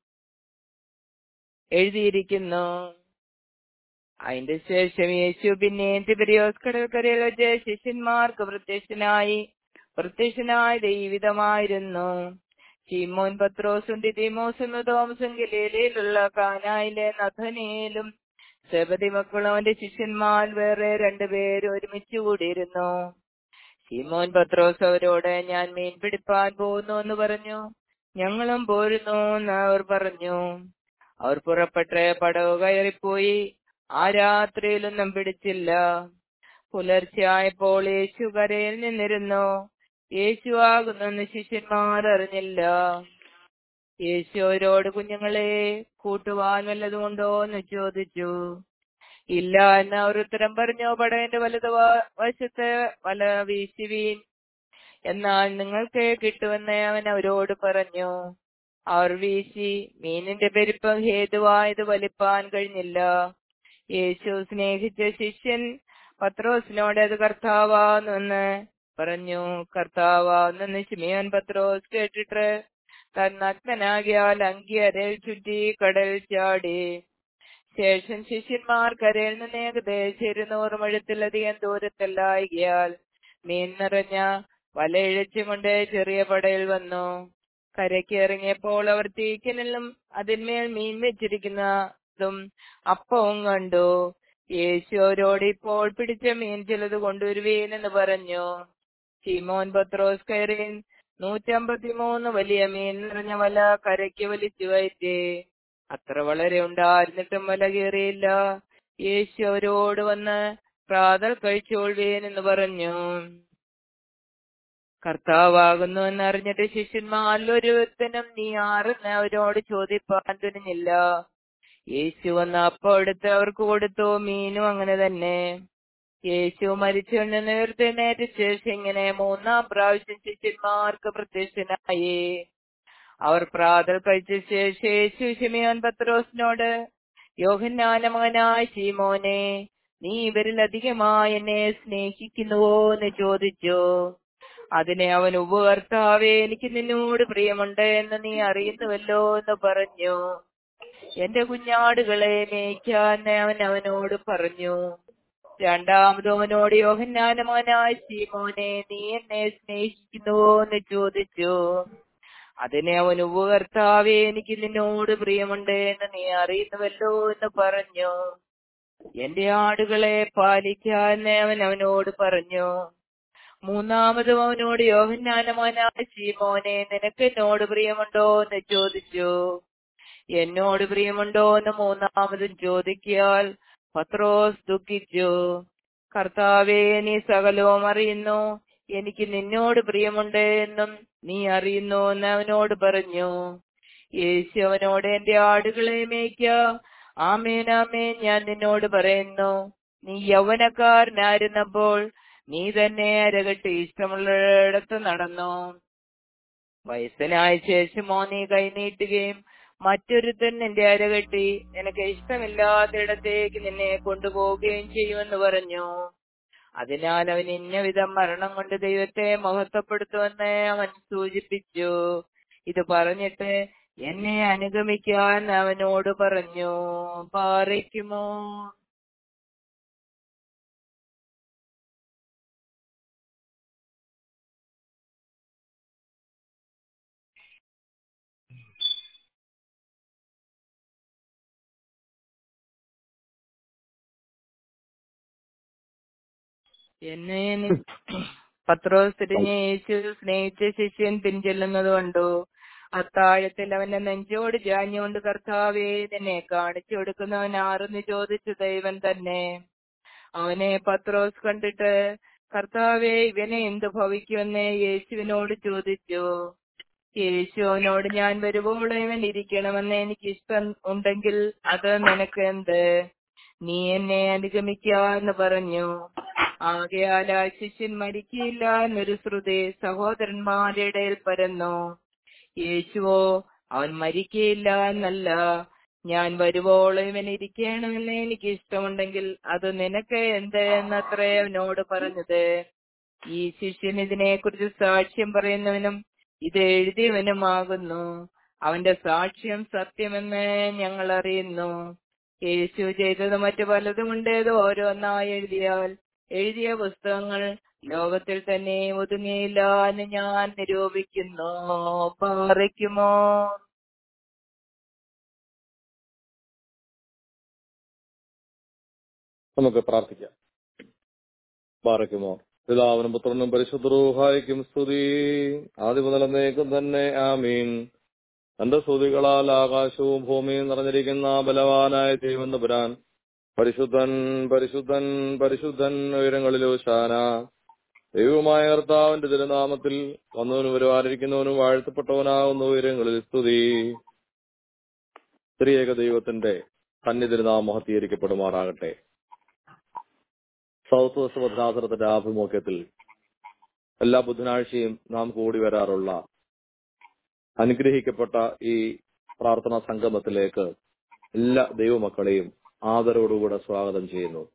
എഴുതിയിരിക്കുന്നു അതിന്റെ ശേഷം യേശു പിന്നെ തിബരിയോസ് കടൽക്കരയിൽ വെച്ച് ശിഷ്യന്മാർക്ക് പ്രത്യക്ഷനായി പ്രത്യക്ഷനായ ദൈവിതമായിരുന്നു ഷീമോൻ പത്രോസും ഡിദിമോസും തോമസും ഗലീലയിലുള്ള കാനായിലെ നഥനയിലും സെബതി മക്കളും അവന്റെ ശിഷ്യന്മാർ വേറെ രണ്ടുപേരും ഒരുമിച്ച് കൂടിയിരുന്നു ഷീമോൻ പത്രോസ് അവരോട് ഞാൻ മീൻ പിടിപ്പാൻ പോകുന്നു എന്ന് പറഞ്ഞു ഞങ്ങളും പോരുന്നു എന്ന് അവർ പറഞ്ഞു അവർ പുറപ്പെട്ട് പടവ് കയറിപ്പോയി ആ രാത്രിയിലൊന്നും പിടിച്ചില്ല പുലർച്ചെയായപ്പോൾ യേശു കരയിൽ നിന്നിരുന്നു യേശു ആകുന്നെന്ന് ശിഷ്യന്മാർ അറിഞ്ഞില്ല യേശു അവരോട് കുഞ്ഞുങ്ങളെ കൂട്ടുവാൻ വല്ലതുകൊണ്ടോ എന്ന് ചോദിച്ചു ഇല്ല എന്ന് അവർ ഉത്തരം പറഞ്ഞു പടവിന്റെ വലത് വശത്ത് വല വീശുവീൻ എന്നാൽ നിങ്ങൾക്ക് കിട്ടുമെന്ന് അവൻ അവരോട് പറഞ്ഞു അവർ വീശി മീനിന്റെ പെരുപ്പം ഹേതുവായത് വലിപ്പാൻ കഴിഞ്ഞില്ല യേശു സ്നേഹിച്ച ശിഷ്യൻ പത്രോസിനോട് അത് കർത്താവാന്ന് പറഞ്ഞു കർത്താവാന്ന് ശിമിയോൻ പത്രോസ് കേട്ടിട്ട് താൻ നഗ്നനാകിയാൽ അങ്കി അരയിൽ ചുറ്റി കടൽ ചാടി ശേഷം ശിഷ്യന്മാർ കരയിൽ നിന്ന് ഏകദേശം ഇരുന്നൂറ് മഴത്തിലധികം ദൂരത്തല്ലായികയാൽ മീൻ നിറഞ്ഞ വലയിഴച്ചുകൊണ്ട് ചെറിയ പടയിൽ വന്നു കരയ്ക്ക് ഇറങ്ങിയപ്പോൾ അവർ തീക്കനലും അതിന്മേൽ മീൻ വെച്ചിരിക്കുന്നതും അപ്പവും കണ്ടു യേശു അവരോട് ഇപ്പോൾ പിടിച്ച മീൻ ചിലത് കൊണ്ടുവരുവീനെന്ന് പറഞ്ഞു ശിമോൻ പത്രോസ് കയറി നൂറ്റമ്പത്തിമൂന്ന് വലിയ മീൻ നിറഞ്ഞ വല കരയ്ക്ക് വലിച്ചു കയറ്റി അത്ര വളരെ ഉണ്ടായിരുന്നിട്ടും വല കയറിയില്ല യേശു അവരോട് വന്ന് പ്രാതൽ കഴിച്ചോൾവീൻ എന്ന് പറഞ്ഞു കർത്താവാകുന്നു എന്നറിഞ്ഞിട്ട് ശിഷ്യന്മാരിൽ ഒരുത്തനും നീ ആരെന്ന് അവരോട് ചോദിപ്പാൻ തുനിഞ്ഞില്ല യേശു വന്ന് അപ്പം എടുത്ത് അവർക്ക് കൊടുത്തു മീനും അങ്ങനെ തന്നെ യേശു മരിച്ചുകൊണ്ട് നേർത്തെഴുന്നേറ്റ ശേഷം ഇങ്ങനെ മൂന്നാം പ്രാവശ്യം ശിഷ്യന്മാർക്ക് പ്രത്യക്ഷനായി അവർ പ്രാതൽ കഴിച്ച ശേഷം യേശു ഷിമിയോൻ പത്രോസിനോട് യോഹന്നാന മകനായ ശീമോനെ നീ ഇവരിൽ അധികമായി എന്നെ സ്നേഹിക്കുന്നുവോ എന്ന് ചോദിച്ചു അതിനെ അവൻ ഉപകർത്താവേ എനിക്ക് നിന്നോട് പ്രിയമുണ്ട് എന്ന് നീ അറിയുന്നുവല്ലോ എന്ന് പറഞ്ഞു എന്റെ കുഞ്ഞാടുകളെ മേയ്ക്കാൻ അവൻ അവനോട് പറഞ്ഞു രണ്ടാമത് അവനോട് യോഹന്നാനമാനായ ശീമോനെ നീ എന്നെ സ്നേഹിക്കുന്നുവോ എന്ന് ചോദിച്ചു അതിനെ അവൻ ഉപകർത്താവേ എനിക്ക് നിന്നോട് പ്രിയമുണ്ട് എന്ന് നീ അറിയുന്നുവല്ലോ എന്ന് പറഞ്ഞു എന്റെ ആടുകളെ പാലിക്കാൻ അവൻ അവനോട് പറഞ്ഞു മൂന്നാമതും അവനോട് യോഹന്നാനമാനായ ശീമോനെ നിനക്ക് എന്നോട് പ്രിയമുണ്ടോ എന്ന് ചോദിച്ചു എന്നോട് പ്രിയമുണ്ടോ എന്ന് മൂന്നാമതും ചോദിക്കാൽ പത്രോസ് ദുഃഖിച്ചു കർത്താവേ നീ സകലവും അറിയുന്നു എനിക്ക് നിന്നോട് പ്രിയമുണ്ട് എന്നും നീ അറിയുന്നു എന്ന് അവനോട് പറഞ്ഞു യേശു അവനോട് എന്റെ ആടുകളെ മേയ്ക്ക ആമേൻ ആമേൻ ഞാൻ നിന്നോട് പറയുന്നു നീ യൗവനക്കാരനായിരുന്നപ്പോൾ നീ തന്നെ അരകെട്ട് ഇഷ്ടമുള്ളിടത്ത് നടന്നു വയസ്സനായ ശേഷമോ നീ കൈനീട്ടുകയും മറ്റൊരുത്തൻ നിന്റെ അരകെട്ടി നിനക്ക് ഇഷ്ടമില്ലാത്തിടത്തേക്ക് നിന്നെ കൊണ്ടുപോവുകയും ചെയ്യുമെന്ന് പറഞ്ഞു അതിനാൽ അവൻ ഇന്നവിധം മരണം കൊണ്ട് ദൈവത്തെ മഹത്വപ്പെടുത്തുമെന്ന് അവൻ സൂചിപ്പിച്ചു ഇത് പറഞ്ഞിട്ട് എന്നെ അനുഗമിക്കാൻ അവനോട് പറഞ്ഞു പാറിക്കുമോ എന്നെ നി- പത്രോസ് തിരിഞ്ഞ് യേശു സ്നേഹിച്ച ശിഷ്യൻ പിൻചെല്ലുന്നത് കണ്ടു അത്താഴത്തിൽ അവന്റെ നെഞ്ചോട് ജാഞ്ഞുകൊണ്ട് കർത്താവേ നിന്നെ കാണിച്ചു കൊടുക്കുന്നവൻ ആരെന്ന് ചോദിച്ചു ദൈവം തന്നെ അവനെ പത്രോസ് കണ്ടിട്ട് കർത്താവേ ഇവനെ എന്ത് ഭവിക്കുമെന്ന് യേശുവിനോട് ചോദിച്ചു യേശു അവനോട് ഞാൻ വരുവോളം ഇവൻ ഇരിക്കണമെന്ന് എനിക്ക് ഇഷ്ടം ഉണ്ടെങ്കിൽ അത് നിനക്ക് എന്ത് നീ എന്നെ അനുഗമിക്കാന്ന് പറഞ്ഞു ആകയാൽ ആ ശിഷ്യൻ മരിക്കയില്ല എന്നൊരു ശ്രുതി സഹോദരന്മാരുടെ ഇടയിൽ പരന്നു യേശുവോ അവൻ മരിക്കയില്ല എന്നല്ല ഞാൻ വരുവോളം ഇവൻ ഇരിക്കണമെന്ന് എനിക്ക് ഇഷ്ടമുണ്ടെങ്കിൽ അത് നിനക്ക് എന്ത് എന്നത്രേ അവനോട് പറഞ്ഞത് ഈ ശിഷ്യൻ ഇതിനെക്കുറിച്ച് സാക്ഷ്യം പറയുന്നവനും ഇത് എഴുതിയവനുമാകുന്നു അവന്റെ സാക്ഷ്യം സത്യമെന്ന് ഞങ്ങൾ അറിയുന്നു യേശു ചെയ്തത് മറ്റു പലതുമുണ്ട് ഇത് ഓരോന്നായി എഴുതിയാൽ എഴുതിയ പുസ്തകങ്ങൾ ലോകത്തിൽ തന്നെ ഒതുങ്ങിയില്ല എന്ന് ഞാൻ നിരൂപിക്കുന്നു പാറിക്കുമോ നമുക്ക് പ്രാർത്ഥിക്കാം ബാറയ്ക്കുമോ പിതാവിനും പുത്രനും പരിശുദ്ധരൂഹായിക്കും സ്തുതി ആദ്യ മുതലന്നേക്കും തന്നെ ആമീൻ തന്റെ സ്തുതികളാൽ ആകാശവും ഭൂമിയും നിറഞ്ഞിരിക്കുന്ന ബലവാനായ ദൈവം പുരാൻ പരിശുദ്ധൻ പരിശുദ്ധൻ പരിശുദ്ധൻ ഉയരങ്ങളിലോ ശാന ദൈവമായ കർത്താവിന്റെ തിരുനാമത്തിൽ വന്നവനും വരുവാനിരിക്കുന്നവനും വാഴ്ത്തപ്പെട്ടവനാകുന്ന ഉയരങ്ങളിൽ സ്തുതി സ്ത്രീയേക ദൈവത്തിന്റെ തന്നെ തിരുനാമം മഹത്തീകരിക്കപ്പെടുമാറാകട്ടെ സൗത്ത് വെസ്റ്റ് ഭദ്രാസനത്തിന്റെ ആഭിമുഖ്യത്തിൽ എല്ലാ ബുധനാഴ്ചയും നാം കൂടി വരാറുള്ള അനുഗ്രഹിക്കപ്പെട്ട ഈ പ്രാർത്ഥനാ സംഗമത്തിലേക്ക് എല്ലാ ദൈവമക്കളെയും ആദരവോടുകൂടെ സ്വാഗതം ചെയ്യുന്നു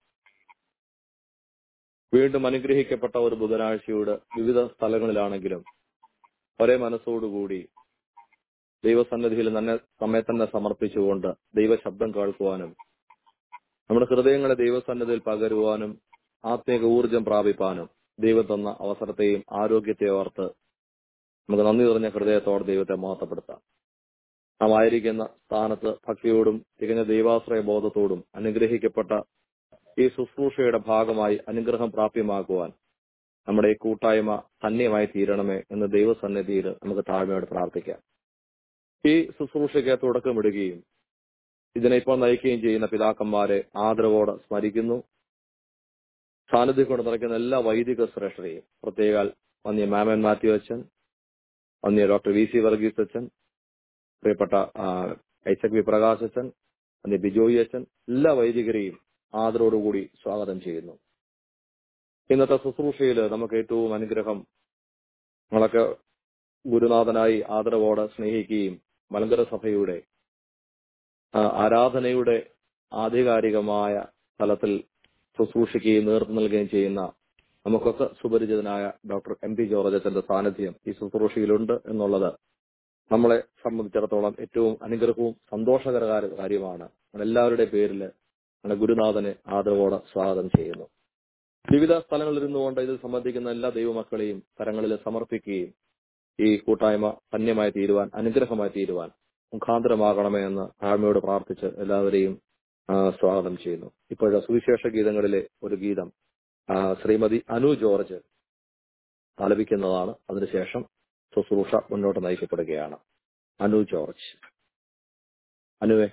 വീണ്ടും അനുഗ്രഹിക്കപ്പെട്ട ഒരു ബുധനാഴ്ചയുടെ വിവിധ സ്ഥലങ്ങളിലാണെങ്കിലും ഒരേ മനസ്സോടുകൂടി ദൈവസന്നിധിയിൽ തന്നെ നമ്മെ തന്നെ സമർപ്പിച്ചുകൊണ്ട് ദൈവശബ്ദം കേൾക്കുവാനും നമ്മുടെ ഹൃദയങ്ങളെ ദൈവസന്നിധിയിൽ പകരുവാനും ആത്മീക ഊർജം പ്രാപിപ്പാനും ദൈവം തന്ന അവസരത്തെയും ആരോഗ്യത്തെ ഓർത്ത് നമുക്ക് നന്ദി നിറഞ്ഞ ഹൃദയത്തോടെ ദൈവത്തെ മഹത്വപ്പെടുത്താം നാം ആയിരിക്കുന്ന സ്ഥാനത്ത് ഭക്തിയോടും തികഞ്ഞ ദൈവാശ്രയ ബോധത്തോടും അനുഗ്രഹിക്കപ്പെട്ട ഈ ശുശ്രൂഷയുടെ ഭാഗമായി അനുഗ്രഹം പ്രാപ്യമാക്കുവാൻ നമ്മുടെ ഈ കൂട്ടായ്മ ധന്യമായി തീരണമേ എന്ന് ദൈവസന്നിധിയിൽ നമുക്ക് താഴ്മയോടെ പ്രാർത്ഥിക്കാം ഈ ശുശ്രൂഷയ്ക്ക് തുടക്കമിടുകയും ഇതിനെ ഇപ്പോൾ നയിക്കുകയും ചെയ്യുന്ന പിതാക്കന്മാരെ ആദരവോടെ സ്മരിക്കുന്നു സാന്നിധ്യം കൊണ്ട് നിറയ്ക്കുന്ന എല്ലാ വൈദിക ശ്രേഷ്ഠരെയും പ്രത്യേക വന്യ മാമൻ മാത്യു അച്ഛൻ വന്യ ഡോക്ടർ വി സി വർഗീസ് അച്ഛൻ പ്രിയപ്പെട്ട ആ, ഐസക് വി പ്രകാശ് അച്ഛൻ വന്യ ബിജോയി അച്ഛൻ എല്ലാ വൈദികരെയും ആദരവോടുകൂടി സ്വാഗതം ചെയ്യുന്നു ഇന്നത്തെ ശുശ്രൂഷയിൽ നമുക്ക് ഏറ്റവും അനുഗ്രഹം നമ്മളൊക്കെ ഗുരുനാഥനായി ആദരവോടെ സ്നേഹിക്കുകയും മലങ്കര സഭയുടെ ആ, ആരാധനയുടെ ആധികാരികമായ തലത്തിൽ ശുശ്രൂഷയ്ക്കുകയും നേതൃത്വം നൽകുകയും ചെയ്യുന്ന നമുക്കൊക്കെ സുപരിചിതനായ ഡോക്ടർ എം പി ജോർജ് അച്ഛന്റെ സാന്നിധ്യം ഈ ശുശ്രൂഷയിലുണ്ട് എന്നുള്ളത് നമ്മളെ സംബന്ധിച്ചിടത്തോളം ഏറ്റവും അനുഗ്രഹവും സന്തോഷകരമായ കാര്യമാണ് എല്ലാവരുടെയും പേരിൽ നമ്മുടെ ഗുരുനാഥനെ ആദരവോടെ സ്വാഗതം ചെയ്യുന്നു വിവിധ സ്ഥലങ്ങളിൽ ഇരുന്നുകൊണ്ട് ഇതിൽ സംബന്ധിക്കുന്ന എല്ലാ ദൈവമക്കളെയും കരങ്ങളിൽ സമർപ്പിക്കുകയും ഈ കൂട്ടായ്മ ധന്യമായി തീരുവാൻ അനുഗ്രഹമായി തീരുവാൻ മുഖാന്തരമാകണമേ എന്ന് താഴ്മയോട് പ്രാർത്ഥിച്ച് എല്ലാവരെയും ആ, സ്വാഗതം ചെയ്യുന്നു ഇപ്പോഴത്തെ സുവിശേഷ ഗീതങ്ങളിലെ ഒരു ഗീതം ആ, ശ്രീമതി അനു ജോർജ് ആലപിക്കുന്നതാണ് അതിനുശേഷം ശുശ്രൂഷ മുന്നോട്ട് നയിക്കപ്പെടുകയാണ് അനു ജോർജ് അനുവേ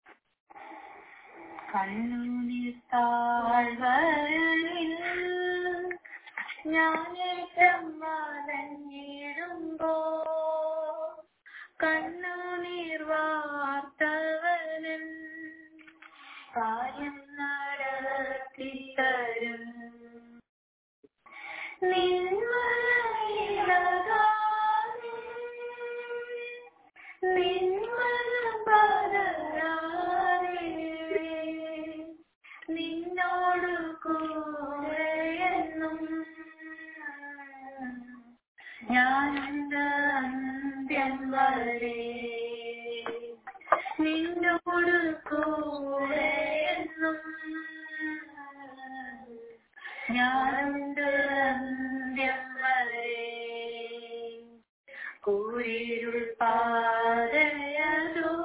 കണ്ണുനീർ താഴ്വരയിൽ ഞാനേറ്റം വലഞ്ഞിടുമ്പോ കണ്ണുനീർ വാർത്തവനൻ കാര്യം നടത്തിത്തരും നിന്മലയിലകാതെ നിന്മലം പതരാതെ നിന്നോട് കൂടെയെന്നും ഞാനുണ്ട് അന്ത്യം വരെ നിന്നോട് കൂടെയെന്നും ഞാനുണ്ട് അന്ത്യം വരെ കൂരിരുൾ പാതയതോ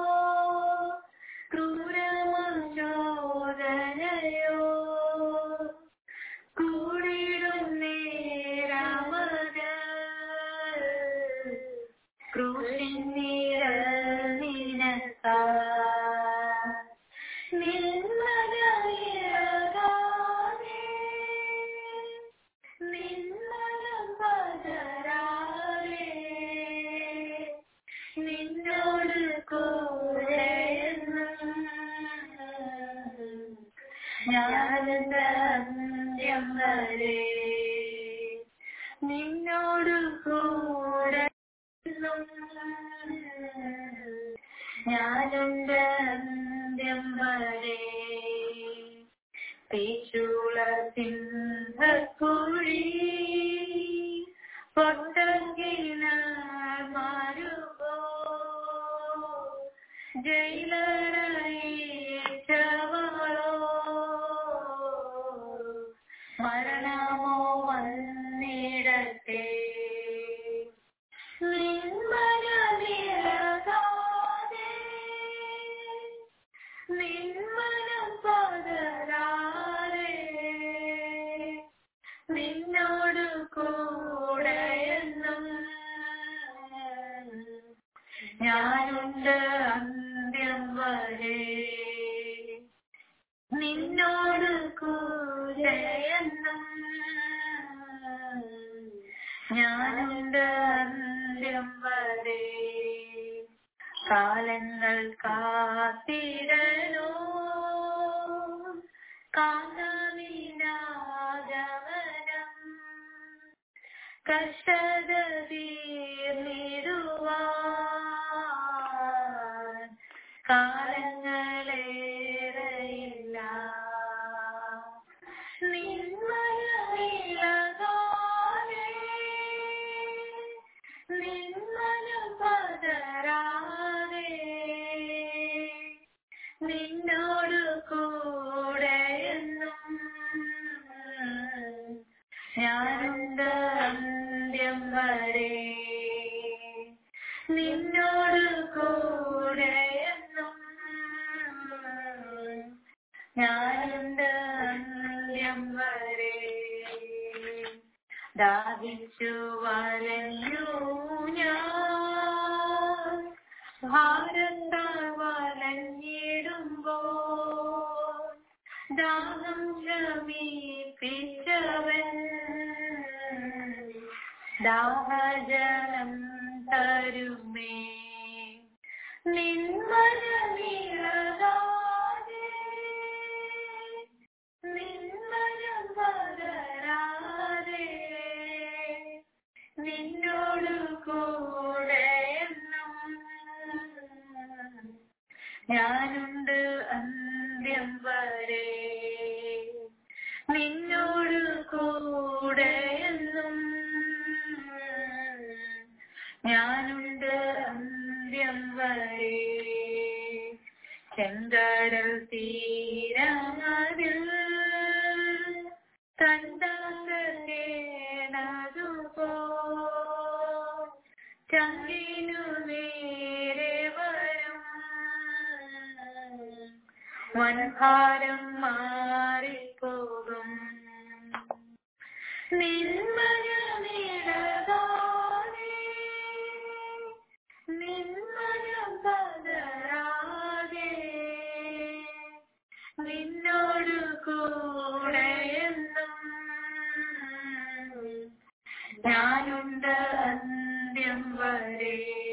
ക്രൂരമഞ്ചോദനയോ കൂടിടും നേരമത് ക്രൂശിൻ നിരനിനസാ നിന്മലയിറകാതെ നിന്മലം പതരാതെ നിന്നോട് കൂടെയെന്നും ഞാനെന്റെ അന്ത്യം വരെ നിന്നോട് കൂടെ ഞാനുണ്ട് അന്ത്യം വരെ പേച്ചുള സിംഹക്കുഴി പൊട്ടങ്കിന മാറുകോ ജയിലറയിച്ചവളോ മരണമോ വന്നിടത്തെ നിന്മലമിളകാതെ നിന്മലം പതരാതെ നിന്നോട് കൂടെയെന്നും ഞാനുണ്ട് അന്ത്യം വരെ നിന്നോട് കൂടെയെന്നും ഞാനുണ്ട് അന്ത്യം വരെ കാലങ്ങൾ കാത്തിരനോ കാന്തവിനാഗമനം കർഷക തീർന്നിടുവാൻ കാലങ്ങളേറെയില്ല നിന്മലമിളകാതെ നിന്മലം പതരാതെ നിന്നോട് കൂടെയെന്നും ഞാനുണ്ട് അന്ത്യം വരെ നിന്നോട് കൂടെയെന്നും ഞാനുണ്ട് അന്ത്യം വരെ ദാഹിച്ചു വലഞ്ഞു ഞാൻ ഭാരത്താൽ വലഞ്ഞിടുമ്പോ ദാഹം ശമിപ്പിച്ചവൻ ദാഹജലം തരുമേ നിന്മലമിളകാതെ നിന്മലം പകരാതെ നിന്നോട് കൂടെയെന്നും ഞാനുണ്ട് അന്ത്യം വരെ നിന്നോട് കൂടെ എന്നും ഞാനുണ്ട് അന്ത്യം വരെ ചെങ്കടൽ തീരമതിൽ കണ്ടാകേണതുപോ ചങ്കിനു നേരെ വരും വൻഭാരം മാറിപ്പോകും നിന്മയമിടകാതെ നിന്മയം പതരാതെ നിന്നോട് കൂടെ എന്നും ഞാനുണ്ട് അന്ത്യം വരെ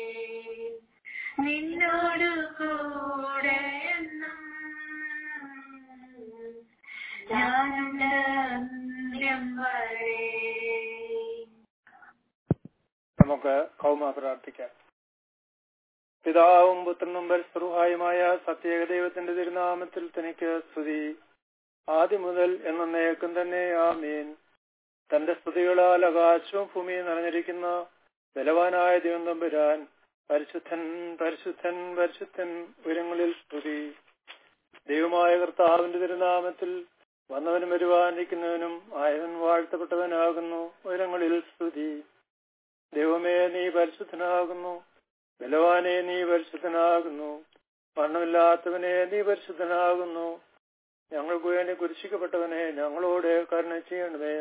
നിന്നോട് കൂടെ എന്നും ഞാനുണ്ട് അന്ത്യം വരെ നമുക്ക് കൗമ പ്രാർത്ഥിക്കാം പിതാവും പുത്രനും പരിസ്പൃഹായുമായ സത്യേക ദൈവത്തിന്റെ തിരുനാമത്തിൽ തനിക്ക് സ്തുതി ആദ്യം മുതൽ എന്നേക്കും തന്നെ ആമീൻ തന്റെ സ്തുതികളാൽ ആകാശവും ഭൂമിയും നിറഞ്ഞിരിക്കുന്ന ബലവാനായ ദൈവം തമ്പുരാൻ പരിശുദ്ധൻ പരിശുദ്ധൻ പരിശുദ്ധൻ ഉയരങ്ങളിൽ സ്തുതി ദൈവമായ കർത്താവിന്റെ തിരുനാമത്തിൽ വന്നവനും വരുവാനിരിക്കുന്നവനും ആയവൻ വാഴ്ത്തപ്പെട്ടവനാകുന്നു ഉയരങ്ങളിൽ സ്തുതി ദൈവമേ നീ പരിശുദ്ധനാകുന്നു ബലവാനെ നീ പരിശുദ്ധനാകുന്നു മരണമില്ലാത്തവനെ നീ പരിശുദ്ധനാകുന്നു ഞങ്ങൾക്ക് വേണ്ടി കുരിശിക്കപ്പെട്ടവനെ ഞങ്ങളോട് കരുണ ചെയ്യണമേ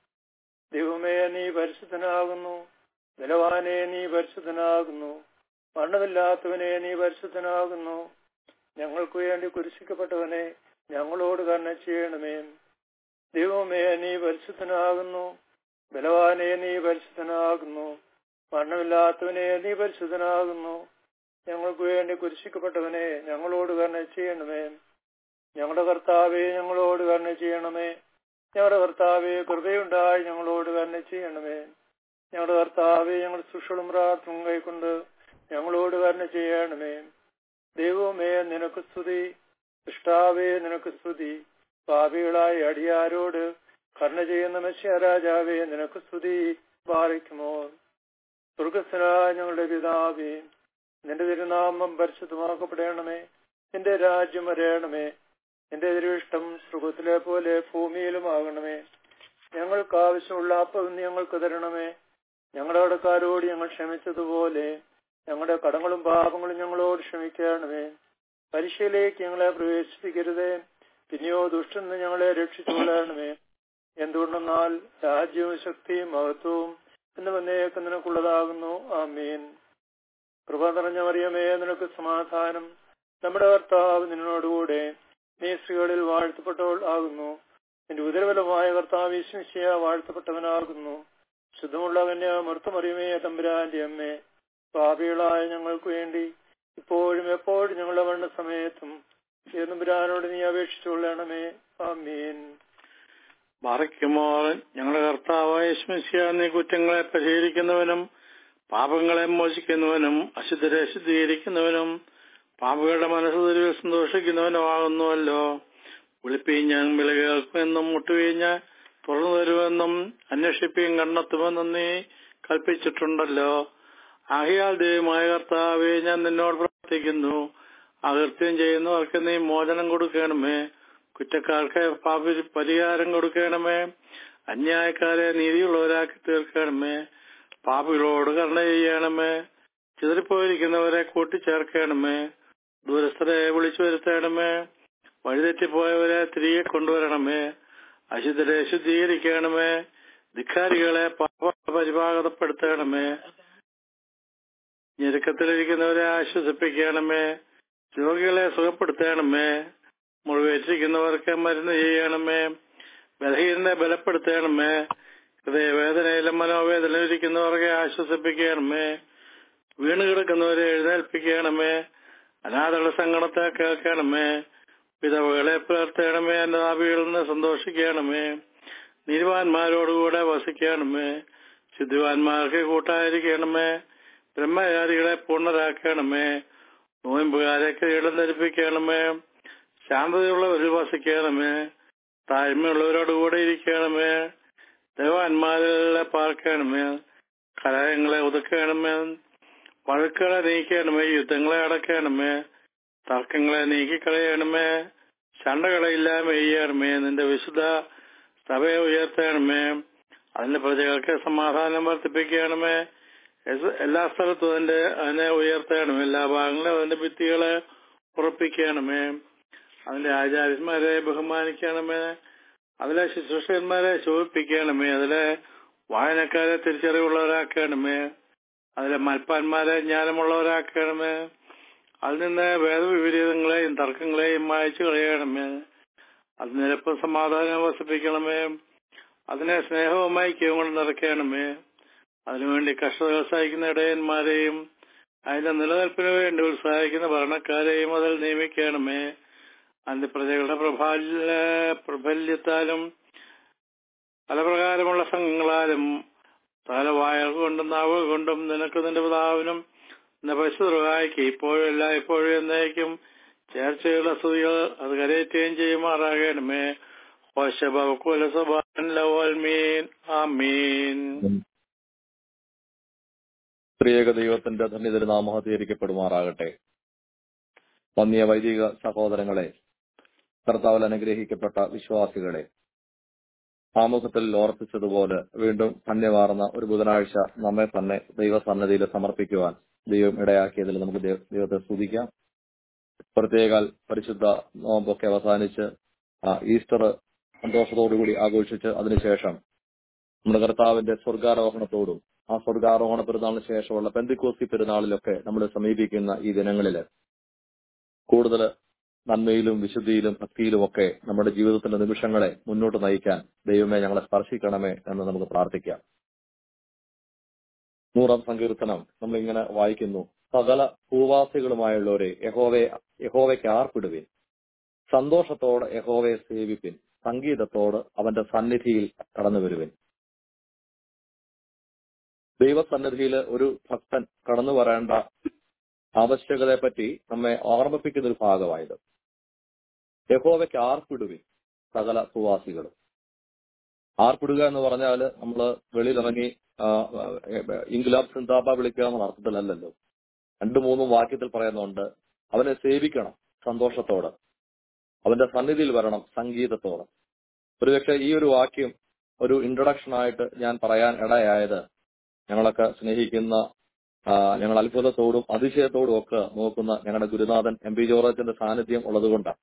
ദൈവമേ നീ പരിശുദ്ധനാകുന്നു ബലവാനെ നീ പരിശുദ്ധനാകുന്നു മരണമില്ലാത്തവനെ നീ പരിശുദ്ധനാകുന്നു ഞങ്ങൾക്ക് വേണ്ടി കുരിശിക്കപ്പെട്ടവനെ ഞങ്ങളോട് കരുണ ചെയ്യണമേ ദൈവമേ നീ പരിശുദ്ധനാകുന്നു ബലവാനെ നീ പരിശുദ്ധനാകുന്നു മരണമില്ലാത്തവനെ നീ പരിശുദ്ധനാകുന്നു ഞങ്ങൾക്ക് വേണ്ടി കുരിശിക്കപ്പെട്ടവനെ ഞങ്ങളോട് കരുണ ചെയ്യണമേ ഞങ്ങളുടെ കർത്താവെ ഞങ്ങളോട് കരുണ ചെയ്യണമേ ഞങ്ങളുടെ കർത്താവെ കൃപയുണ്ടായി ഞങ്ങളോട് കരുണ ചെയ്യണമേ ഞങ്ങളുടെ കർത്താവെ ഞങ്ങൾ സുഷളും പ്രാർത്ഥന കൈക്കൊണ്ട് ഞങ്ങളോട് കരുണ ചെയ്യണമേ ദൈവമേ നിനക്ക് സ്തുതി ഇഷ്ടാവേ നിനക്ക് സ്തുതി പാപികളായ അടിയാരോട് കരുണ ചെയ്യുന്ന മത്സ്യരാജാവേ നിനക്ക് സ്തുതി പാറിക്കുമോ സ്വർഗസ്വനായ ഞങ്ങളുടെ പിതാവേ നിന്റെ തിരുനാമം പരിശുദ്ധമാക്കപ്പെടണമേ നിന്റെ രാജ്യം വരയണമേ നിന്റെ തിരുവിഷ്ടം സുഖത്തിലെ പോലെ ഭൂമിയിലുമാകണമേ ഞങ്ങൾക്ക് ആവശ്യമുള്ള അപ്പം ഞങ്ങൾക്ക് തരണമേ ഞങ്ങളുടെ കടക്കാരോട് ഞങ്ങൾ ക്ഷമിച്ചതുപോലെ ഞങ്ങളുടെ കടങ്ങളും പാപങ്ങളും ഞങ്ങളോട് ക്ഷമിക്കണമേ പരീക്ഷയിലേക്ക് ഞങ്ങളെ പ്രവേശിപ്പിക്കരുതേ പിന്നെയോ ദുഷ്ടന്ന് ഞങ്ങളെ രക്ഷിച്ചുകൊള്ളണമേ എന്തുകൊണ്ടെന്നാൽ രാജ്യവും ശക്തിയും മഹത്വവും എന്ന് വന്നേക്ക് നിനക്കുള്ളതാകുന്നു ആമീൻ കൃപ നിറഞ്ഞ മറിയമേ നിനക്ക് സമാധാനം നമ്മുടെ കർത്താവ് നിന്നോടുകൂടെ നീ സ്ത്രീകളിൽ വാഴ്ത്തപ്പെട്ടവൾ ആകുന്നു നിന്റെ ഉദരബലമായ കർത്താവ് വിശ്വസിയ വാഴ്ത്തപ്പെട്ടവനാകുന്നു ശുദ്ധമുള്ളവന്റെ മൃത്തമറിയമേ തമ്പുരാന്റെ അമ്മേ പാപികളായ ഞങ്ങൾക്ക് വേണ്ടി ഇപ്പോഴും എപ്പോഴും ഞങ്ങളുടെ മരണ സമയത്തും തമ്പുരാനോട് നീ അപേക്ഷിച്ചുകൊള്ളണമേ ആമീൻ മറയ്ക്കുമോൾ ഞങ്ങളുടെ കർത്താവായ സ്മസ്യ നീ കുറ്റങ്ങളെ പരിഹരിക്കുന്നവനും പാപങ്ങളെ മോചിക്കുന്നവനും അശുദ്ധരെ ശുദ്ധീകരിക്കുന്നവനും പാപങ്ങളുടെ മനസ്സുതിരിൽ സന്തോഷിക്കുന്നവനുമാകുന്നുവല്ലോ വിളിപ്പീൻ ഞാൻ വിള കേൾക്കുമെന്നും മുട്ടുവീഞ്ഞ് തുറന്നു തരുമെന്നും അന്വേഷിപ്പീൻ കണ്ടെത്തുമെന്നും നീ കൽപ്പിച്ചിട്ടുണ്ടല്ലോ ആകയാൽ ദൈവമായ കർത്താവെ ഞാൻ നിന്നോട് പ്രാർത്ഥിക്കുന്നു അകൃത്യം ചെയ്യുന്നവർക്ക് നീ മോചനം കൊടുക്കണമേ കുറ്റക്കാർക്ക് പാപ പരിഹാരം കൊടുക്കണമേ അന്യായക്കാരെ നീതിയുള്ളവരാക്കി തീർക്കണമേ പാപികളോട് കരുണ ചെയ്യണമേ ചിതറിപ്പോയിരിക്കുന്നവരെ കൂട്ടിച്ചേർക്കണമേ ദൂരസ്ഥരെ വിളിച്ചു വരുത്തണമേ വഴിതെറ്റിപ്പോയവരെ തിരികെ കൊണ്ടുവരണമേ അശുദ്ധരെ ശുദ്ധീകരിക്കണമേ ധിക്കാരികളെ പാപ പരിഭാഗതപ്പെടുത്തണമേ ഞെരുക്കത്തിലിരിക്കുന്നവരെ ആശ്വസിപ്പിക്കണമേ രോഗികളെ സുഖപ്പെടുത്തണമേ മുഴുവേറ്റിരിക്കുന്നവർക്ക് മരുന്ന് ചെയ്യണമേ ബലഹീനനെ ബലപ്പെടുത്തണമേ ഹൃദയവേദനയിലും മനോവേദനയിലും ഇരിക്കുന്നവർക്ക് ആശ്വസിപ്പിക്കണമേ വീണ് കിടക്കുന്നവരെ എഴുന്നേൽപ്പിക്കണമേ അനാഥകളുടെ സങ്കടത്തെ കേൾക്കണമേ വിധവകളെ പുലർത്തണമേ അനാഭികളിൽ നിന്ന് സന്തോഷിക്കണമേ നീതിവാന്മാരോടുകൂടെ വസിക്കണമേ ശുദ്ധിവാന്മാർക്ക് കൂട്ടായിരിക്കണമേ ബ്രഹ്മചാരികളെ പൂർണ്ണരാക്കണമേ നോയമ്പുകാരെ കിരീടം ധരിപ്പിക്കണമേ ശാന്തതയുള്ളവരിൽ വസിക്കണമേ താഴ്മയുള്ളവരോട് കൂടെ ഇരിക്കണമേ ദേവാന്മാരിലെ പാർക്കണമേ കലഹങ്ങളെ ഒതുക്കണമേ വഴക്കുകളെ നീക്കണമേ യുദ്ധങ്ങളെ അടക്കണമേ തർക്കങ്ങളെ നീക്കിക്കളയണമേ ചണ്ടകളെ ഇല്ലായ്മ ചെയ്യണമേ നിന്റെ വിശുദ്ധ സഭയെ ഉയർത്തണമേ അതിന്റെ പ്രജകൾക്ക് സമാധാനം വർദ്ധിപ്പിക്കണമേ എസ്- എല്ലാ സ്ഥലത്തും അതിന്റെ അതിനെ ഉയർത്തണമേ എല്ലാ ഭാഗങ്ങളിലും അതിന്റെ ഭിത്തികളെ ഉറപ്പിക്കണമേ അതിന്റെ ആചാര്യന്മാരെ ബഹുമാനിക്കണമേ അതിലെ ശുശ്രൂഷകന്മാരെ ശോഭിപ്പിക്കണമേ അതിലെ വായനക്കാരെ തിരിച്ചറിവുള്ളവരാക്കണമേ അതിലെ മൽപ്പാന്മാരെ ജ്ഞാനമുള്ളവരാക്കണമേ അതിൽ നിന്ന് വേദവിപരീതങ്ങളെയും തർക്കങ്ങളെയും മായച്ചു കളയണമേ അത് നിരപ്പ് സമാധാനം വസിപ്പിക്കണമേ അതിനെ സ്നേഹവും ഐക്യവും കൊണ്ട് നിറയ്ക്കണമേ അതിനുവേണ്ടി കഷ്ടതകൾ സഹിക്കുന്ന ഇടയന്മാരെയും അതിന്റെ നിലനിൽപ്പിന് വേണ്ടി ഉത്സാഹിക്കുന്ന ഭരണക്കാരെയും അതിൽ നിയമിക്കണമേ അതിന്റെ പ്രജകളുടെ പ്രഭാല്യ പ്രബല്യത്താലും പല പ്രകാരമുള്ള സംഘങ്ങളാലും പല വായകൾ കൊണ്ടും നാവുകൾ കൊണ്ടും നിനക്ക് നിന്റെ പിതാവിനും നിന്റെ പരിശുദ്ധമായിക്ക് ഇപ്പോഴും എല്ലാ ഇപ്പോഴും എന്നേക്കും ചേർച്ചയുള്ള സ്തുതികൾ അത് കരയറ്റുകയും ചെയ്യുമാറാകണമേ മീൻ ആമീൻ സ്ത്രീയേക ദൈവത്തിന്റെ ധന്യതിരുനാമം അധികരിക്കപ്പെടുമാറാകട്ടെ വന്യ വൈദിക സഹോദരങ്ങളെ കർത്താവിൽ അനുഗ്രഹിക്കപ്പെട്ട വിശ്വാസികളെ ആമുഖത്തിൽ ഓർപ്പിച്ചതുപോലെ വീണ്ടും ധന്യമാർന്ന ഒരു ബുധനാഴ്ച നമ്മെ തന്നെ ദൈവസന്നദ്ധിയിൽ സമർപ്പിക്കുവാൻ ദൈവം ഇടയാക്കിയതിൽ നമുക്ക് ദൈവ- ദൈവത്തെ സ്തുതിക്കാം പ്രത്യേകാൽ പരിശുദ്ധ നോമ്പൊക്കെ അവസാനിച്ച് ആ, ഈസ്റ്റർ സന്തോഷത്തോടുകൂടി ആഘോഷിച്ച് അതിനുശേഷം നമ്മുടെ കർത്താവിന്റെ സ്വർഗാരോഹണത്തോടും ആ സ്വർഗാരോഹണ പെരുന്നാളിന് ശേഷമുള്ള പെന്തിക്കോസ്തി പെരുന്നാളിലൊക്കെ നമ്മൾ സമീപിക്കുന്ന ഈ ദിനങ്ങളിൽ കൂടുതൽ നന്മയിലും വിശുദ്ധിയിലും ഭക്തിയിലും ഒക്കെ നമ്മുടെ ജീവിതത്തിന്റെ നിമിഷങ്ങളെ മുന്നോട്ട് നയിക്കാൻ ദൈവമേ ഞങ്ങളെ സ്പർശിക്കണമേ എന്ന് നമുക്ക് പ്രാർത്ഥിക്കാം നൂറാം സങ്കീർത്തനം നമ്മൾ ഇങ്ങനെ വായിക്കുന്നു സകല ഭൂവാസികളുമായുള്ളവരെ യഹോവെ യഹോവയ്ക്ക് ആർപ്പിടുവിൻ സന്തോഷത്തോടെ യഹോവയെ സേവിപ്പിൻ സംഗീതത്തോട് അവന്റെ സന്നിധിയിൽ കടന്നു വരുവിൻ ദൈവസന്നിധിയിൽ ഒരു ഭക്തൻ കടന്നു വരേണ്ട ആവശ്യകതയെ പറ്റി നമ്മെ ഓർമ്മിപ്പിക്കുന്ന ഒരു ഭാഗമായത് യഹോവയ്ക്ക് ആർപ്പിടുവിൻ സകല ഭൂവാസികളും ആർപ്പിടുക എന്ന് പറഞ്ഞാൽ നമ്മൾ വെളിയിലിറങ്ങി ആ, ഇൻഗുലാബ് സിന്താബ വിളിക്കുക എന്നുള്ള അർത്ഥത്തിലല്ലല്ലോ രണ്ടു മൂന്നും വാക്യത്തിൽ പറയുന്നുണ്ട് അവനെ സേവിക്കണം സന്തോഷത്തോടെ അവന്റെ സന്നിധിയിൽ വരണം സംഗീതത്തോടെ ഒരുപക്ഷെ ഈ ഒരു വാക്യം ഒരു ഇൻട്രൊഡക്ഷൻ ആയിട്ട് ഞാൻ പറയാൻ ഇടയായത് ഞങ്ങളൊക്കെ സ്നേഹിക്കുന്ന ആ, ഞങ്ങൾ അത്ഭുതത്തോടും അതിശയത്തോടും ഒക്കെ നോക്കുന്ന ഞങ്ങളുടെ ഗുരുനാഥൻ എം പി ജോർജന്റെ സാന്നിധ്യം ഉള്ളതുകൊണ്ടാണ്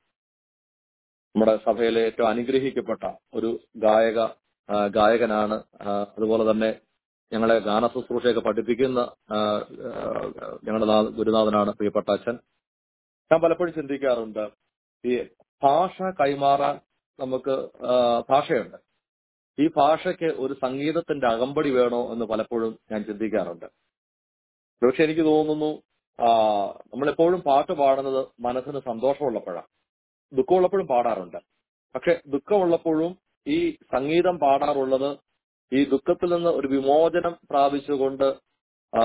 നമ്മുടെ സഭയിലെ ഏറ്റവും അനുഗ്രഹിക്കപ്പെട്ട ഒരു ഗായക ആ, ഗായകനാണ് ആ, അതുപോലെ തന്നെ ഞങ്ങളെ ഗാന ശുശ്രൂഷയൊക്കെ പഠിപ്പിക്കുന്ന ആ, ആ, ഞങ്ങളുടെ നാ- ഗുരുനാഥനാണ് പ്രിയപ്പെട്ട അച്ഛൻ ഞാൻ പലപ്പോഴും ചിന്തിക്കാറുണ്ട് ഈ ഭാഷ കൈമാറാൻ നമുക്ക് ആ, ഭാഷയുണ്ട് ഈ ഭാഷയ്ക്ക് ഒരു സംഗീതത്തിന്റെ അകമ്പടി വേണോ എന്ന് പലപ്പോഴും ഞാൻ ചിന്തിക്കാറുണ്ട് പക്ഷെ എനിക്ക് തോന്നുന്നു ആ, നമ്മളെപ്പോഴും പാട്ട് പാടുന്നത് മനസ്സിന് സന്തോഷമുള്ളപ്പോഴാണ് ദുഃഖമുള്ളപ്പോഴും പാടാറുണ്ട് പക്ഷെ ദുഃഖമുള്ളപ്പോഴും ഈ സംഗീതം പാടാറുള്ളത് ഈ ദുഃഖത്തിൽ നിന്ന് ഒരു വിമോചനം പ്രാപിച്ചുകൊണ്ട് ആ,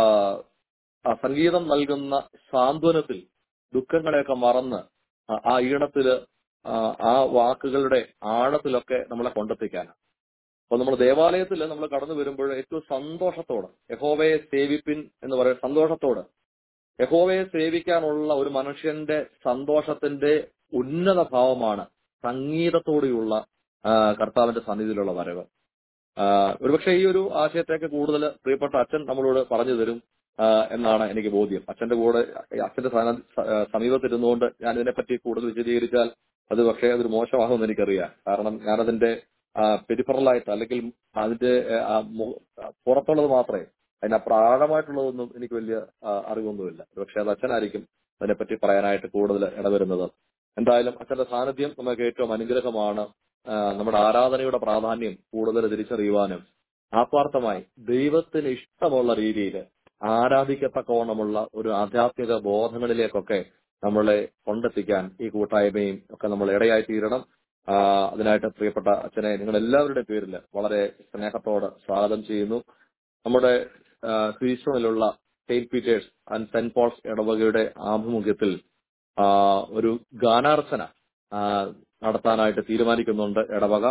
ആ സംഗീതം നൽകുന്ന സാന്ത്വനത്തിൽ ദുഃഖങ്ങളെയൊക്കെ മറന്ന് ആ- ആ ഈണത്തില് ആ, ആ വാക്കുകളുടെ ആഴത്തിലൊക്കെ നമ്മളെ കൊണ്ടെത്തിക്കാനാണ് അപ്പൊ നമ്മൾ ദേവാലയത്തിൽ നമ്മൾ കടന്നു വരുമ്പോൾ ഏറ്റവും സന്തോഷത്തോടെ യഹോവയെ സേവിപ്പിൻ എന്ന് പറയുന്ന സന്തോഷത്തോടെ യഹോവയെ സേവിക്കാനുള്ള ഒരു മനുഷ്യന്റെ സന്തോഷത്തിന്റെ ഉന്നത ഭാവമാണ് സംഗീതത്തോടെയുള്ള ആ, കർത്താവിന്റെ സന്നിധിയിലുള്ള വരവ് ആ, ഒരുപക്ഷെ ഈ ഒരു ആശയത്തേക്ക് കൂടുതൽ പ്രിയപ്പെട്ട അച്ഛൻ നമ്മളോട് പറഞ്ഞു തരും ആ, എന്നാണ് എനിക്ക് ബോധ്യം അച്ഛന്റെ കൂടെ അച്ഛന്റെ സ്ഥാന- സ- ആ, സമീപത്തിരുന്നുകൊണ്ട് ഞാൻ ഇതിനെപ്പറ്റി കൂടുതൽ വിശദീകരിച്ചാൽ അത് പക്ഷേ അതൊരു മോശമാകുമെന്ന് എനിക്കറിയാം കാരണം ഞാനതിന്റെ പെരിഫറലായിട്ട് അല്ലെങ്കിൽ അതിന്റെ ആ, മു- ആ, പുറത്തുള്ളത് മാത്രമേ അതിനപ്പുറം ആഴമായിട്ടുള്ളതൊന്നും എനിക്ക് വലിയ ആ, അറിവൊന്നുമില്ല പക്ഷെ അത് അച്ഛനായിരിക്കും അതിനെപ്പറ്റി പറയാനായിട്ട് കൂടുതൽ ഇടവരുന്നത് എന്തായാലും അച്ഛന്റെ സാന്നിധ്യം നമുക്ക് ഏറ്റവും അനുഗ്രഹമാണ് ആ, നമ്മുടെ ആരാധനയുടെ പ്രാധാന്യം കൂടുതൽ തിരിച്ചറിയുവാനും ആത്മാർത്ഥമായി ദൈവത്തിന് ഇഷ്ടമുള്ള രീതിയിൽ ആരാധിക്കത്തക്കവണ്ണമുള്ള ഒരു ആധ്യാത്മിക ബോധങ്ങളിലേക്കൊക്കെ നമ്മളെ കൊണ്ടെത്തിക്കാൻ ഈ കൂട്ടായ്മയും ഒക്കെ നമ്മൾ ഇടയായി തീരണം ആ, അതിനായിട്ട് പ്രിയപ്പെട്ട അച്ഛനെ നിങ്ങൾ എല്ലാവരുടെയും പേരിൽ വളരെ സ്നേഹത്തോടെ സ്വാഗതം ചെയ്യുന്നു നമ്മുടെ ഹ്യൂസ്റ്റണിലുള്ള saint Peter's and saint Paul's ഇടവകയുടെ ആഭിമുഖ്യത്തിൽ ആ, ഒരു ഗാനാർച്ചന ആ, നടത്താനായിട്ട് തീരുമാനിക്കുന്നുണ്ട് ഇടവക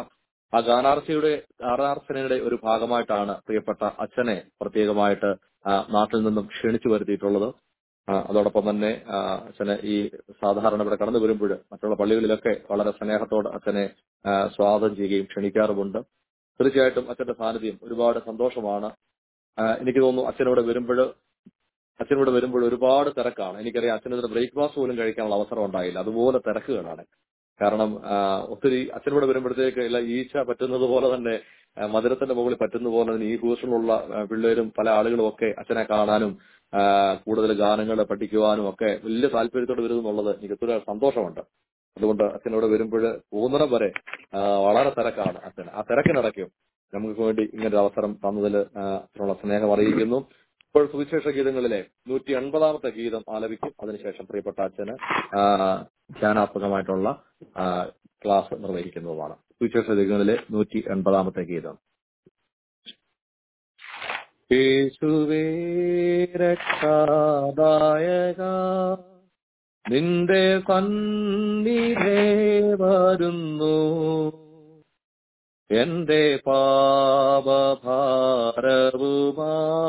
ആ ഗാനാർച്ചയുടെ ഗാനാർച്ചനയുടെ ഒരു ഭാഗമായിട്ടാണ് പ്രിയപ്പെട്ട അച്ഛനെ പ്രത്യേകമായിട്ട് ആ, നാട്ടിൽ നിന്നും ക്ഷണിച്ചു വരുത്തിയിട്ടുള്ളത് ആ, അതോടൊപ്പം തന്നെ ആ, അച്ഛനെ ഈ സാധാരണ ഇവിടെ കടന്നു വരുമ്പോൾ മറ്റുള്ള പള്ളികളിലൊക്കെ വളരെ സ്നേഹത്തോടെ അച്ഛനെ ആ, സ്വാഗതം ചെയ്യുകയും ക്ഷണിക്കാറുമുണ്ട് തീർച്ചയായിട്ടും അച്ഛന്റെ സാന്നിധ്യം ഒരുപാട് സന്തോഷമാണ് ആ, എനിക്ക് തോന്നുന്നു അച്ഛനോട് വരുമ്പോൾ അച്ഛനോട് വരുമ്പോൾ ഒരുപാട് തിരക്കാണ് എനിക്കറിയാം അച്ഛനൊരു ബ്രേക്ക്ഫാസ്റ്റ് പോലും കഴിക്കാനുള്ള അവസരം ഉണ്ടായില്ല അതുപോലെ തിരക്കുകളാണ് കാരണം ആ, ഒത്തിരി അച്ഛനോട് വരുമ്പോഴത്തേക്ക് ഇല്ല ഈച്ച പറ്റുന്നത് പോലെ തന്നെ ആ, മധുരത്തിന്റെ മുകളിൽ പറ്റുന്ന പോലെ തന്നെ ഈ ഹൂഷനുള്ള പിള്ളേരും പല ആളുകളും ഒക്കെ അച്ഛനെ കാണാനും ആ, കൂടുതൽ ഗാനങ്ങൾ പഠിക്കുവാനും ഒക്കെ വലിയ താല്പര്യത്തോടെ വരുമെന്നുള്ളത് എനിക്ക് ഒത്തിരി സന്തോഷമുണ്ട് അതുകൊണ്ട് അച്ഛനോട് വരുമ്പോൾ പോകുന്നിടം വരെ ആ, വളരെ തിരക്കാണ് അച്ഛൻ ആ തിരക്കിനിടയ്ക്കും നമുക്ക് വേണ്ടി ഇങ്ങനൊരു അവസരം തന്നതിൽ ആ, അച്ഛനുള്ള സ്നേഹം അറിയിക്കുന്നു ഇപ്പോൾ സുവിശേഷ ഗീതങ്ങളിലെ നൂറ്റി എൺപതാമത്തെ ഗീതം ആലപിക്കും അതിനുശേഷം പ്രിയപ്പെട്ട അച്ഛന് ആ, ധ്യാനാത്മകമായിട്ടുള്ള ആ, ക്ലാസ് നിർവഹിക്കുന്നതുമാണ് സുവിശേഷ ഗീതങ്ങളിലെ നൂറ്റി എൺപതാമത്തെ ഗീതം യേശുവേ രക്ഷാദായക നിന്റെ സന്നിധേ വരുന്നു എന്റെ പാപഭാരവുമാ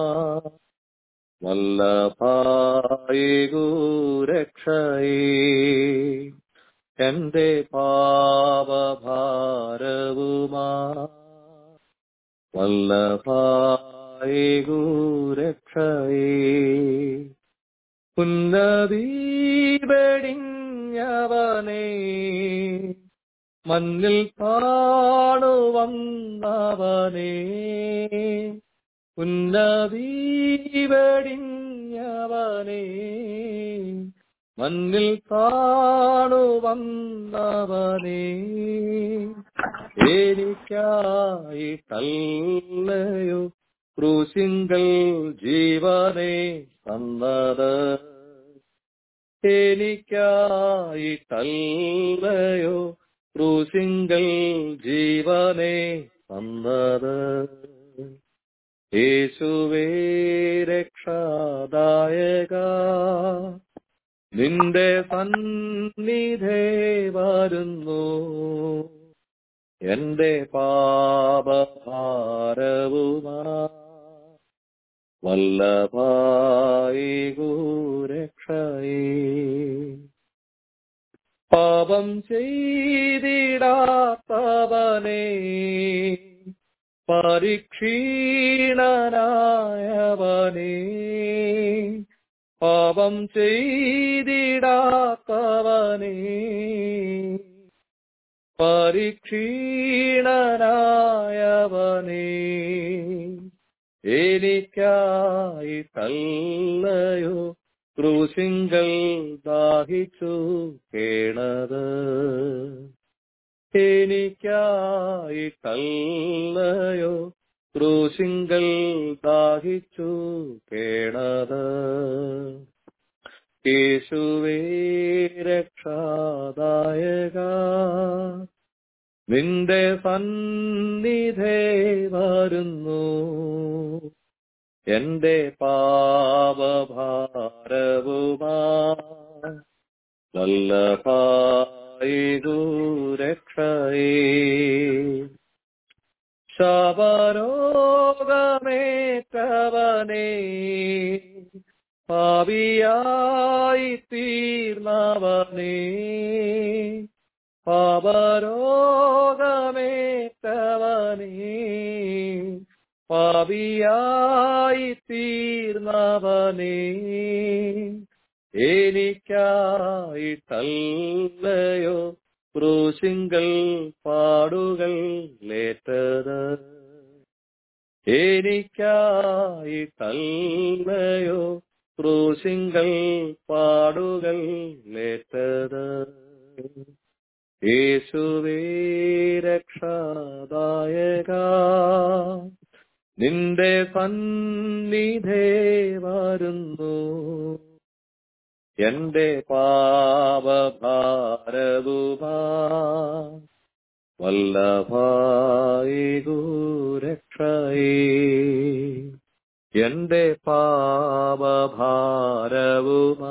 വല്ലഭായി ഗുരക്ഷയേ എന്റെ പാപഭാരവുമാ വല്ലഭായി ഗുരക്ഷയേ ഉന്നതീപടിഞ്ഞവനേ മണ്ണിൽ കാണുവന്നവനേ ഉന്നതീപടിഞ്ഞവനേ മണ്ണിൽ കാണുവന്നവനേ എനിക്കായിട്ടല്ലയോ ക്രൂശിങ്കൽ ജീവനെ തന്നത് എനിക്കായിട്ടല്ലയോ ക്രൂശിങ്കൽ ജീവനെ തന്നത് യേശുവേ രക്ഷാദായക നിന്റെ സന്നിധേ വരുന്നു എന്റെ പാപഭാരവുമാ വല്ലഭായി ഗുരക്ഷയേ പാപം ചെയ്തിടാത്തവനേ പരീക്ഷീണനായവനേ പാപം ചെയ്തിടാത്തവനേ പരീക്ഷീണനായവനേ എനിക്കായിട്ടല്ലയോ ക്രൂശിങ്കൽ ദാഹിച്ചു കേണത് എനിക്കായിട്ടല്ലയോ ക്രൂശിങ്കൽ ദാഹിച്ചു കേണത് യേശുവേ രക്ഷാദായക നിന്റെ സന്നിധേ വരുന്നു എന്റെ പാപഭാരവുമാ വല്ലഭായി ഗുരക്ഷയേ ശബരോഗമേറ്റവനേ പാവിയായി തീർന്നവനേ പാപരോഗമേറ്റവനേ പാപിയായി തീർന്നവനേ എനിക്കായിട്ടല്ലയോ ക്രൂശിങ്കൽ പാടുകൾ ലേറ്റത് എനിക്കായിട്ടല്ലയോ ക്രൂശിങ്കൽ പാടുകൾ ലേറ്റത് യേശുവേ രക്ഷാദായക നിന്റെ സന്നിധേ വരുന്നു എന്റെ പാപഭാരവുമാ വല്ലഭായി ഗുരക്ഷയേ എന്റെ പാപഭാരവുമാ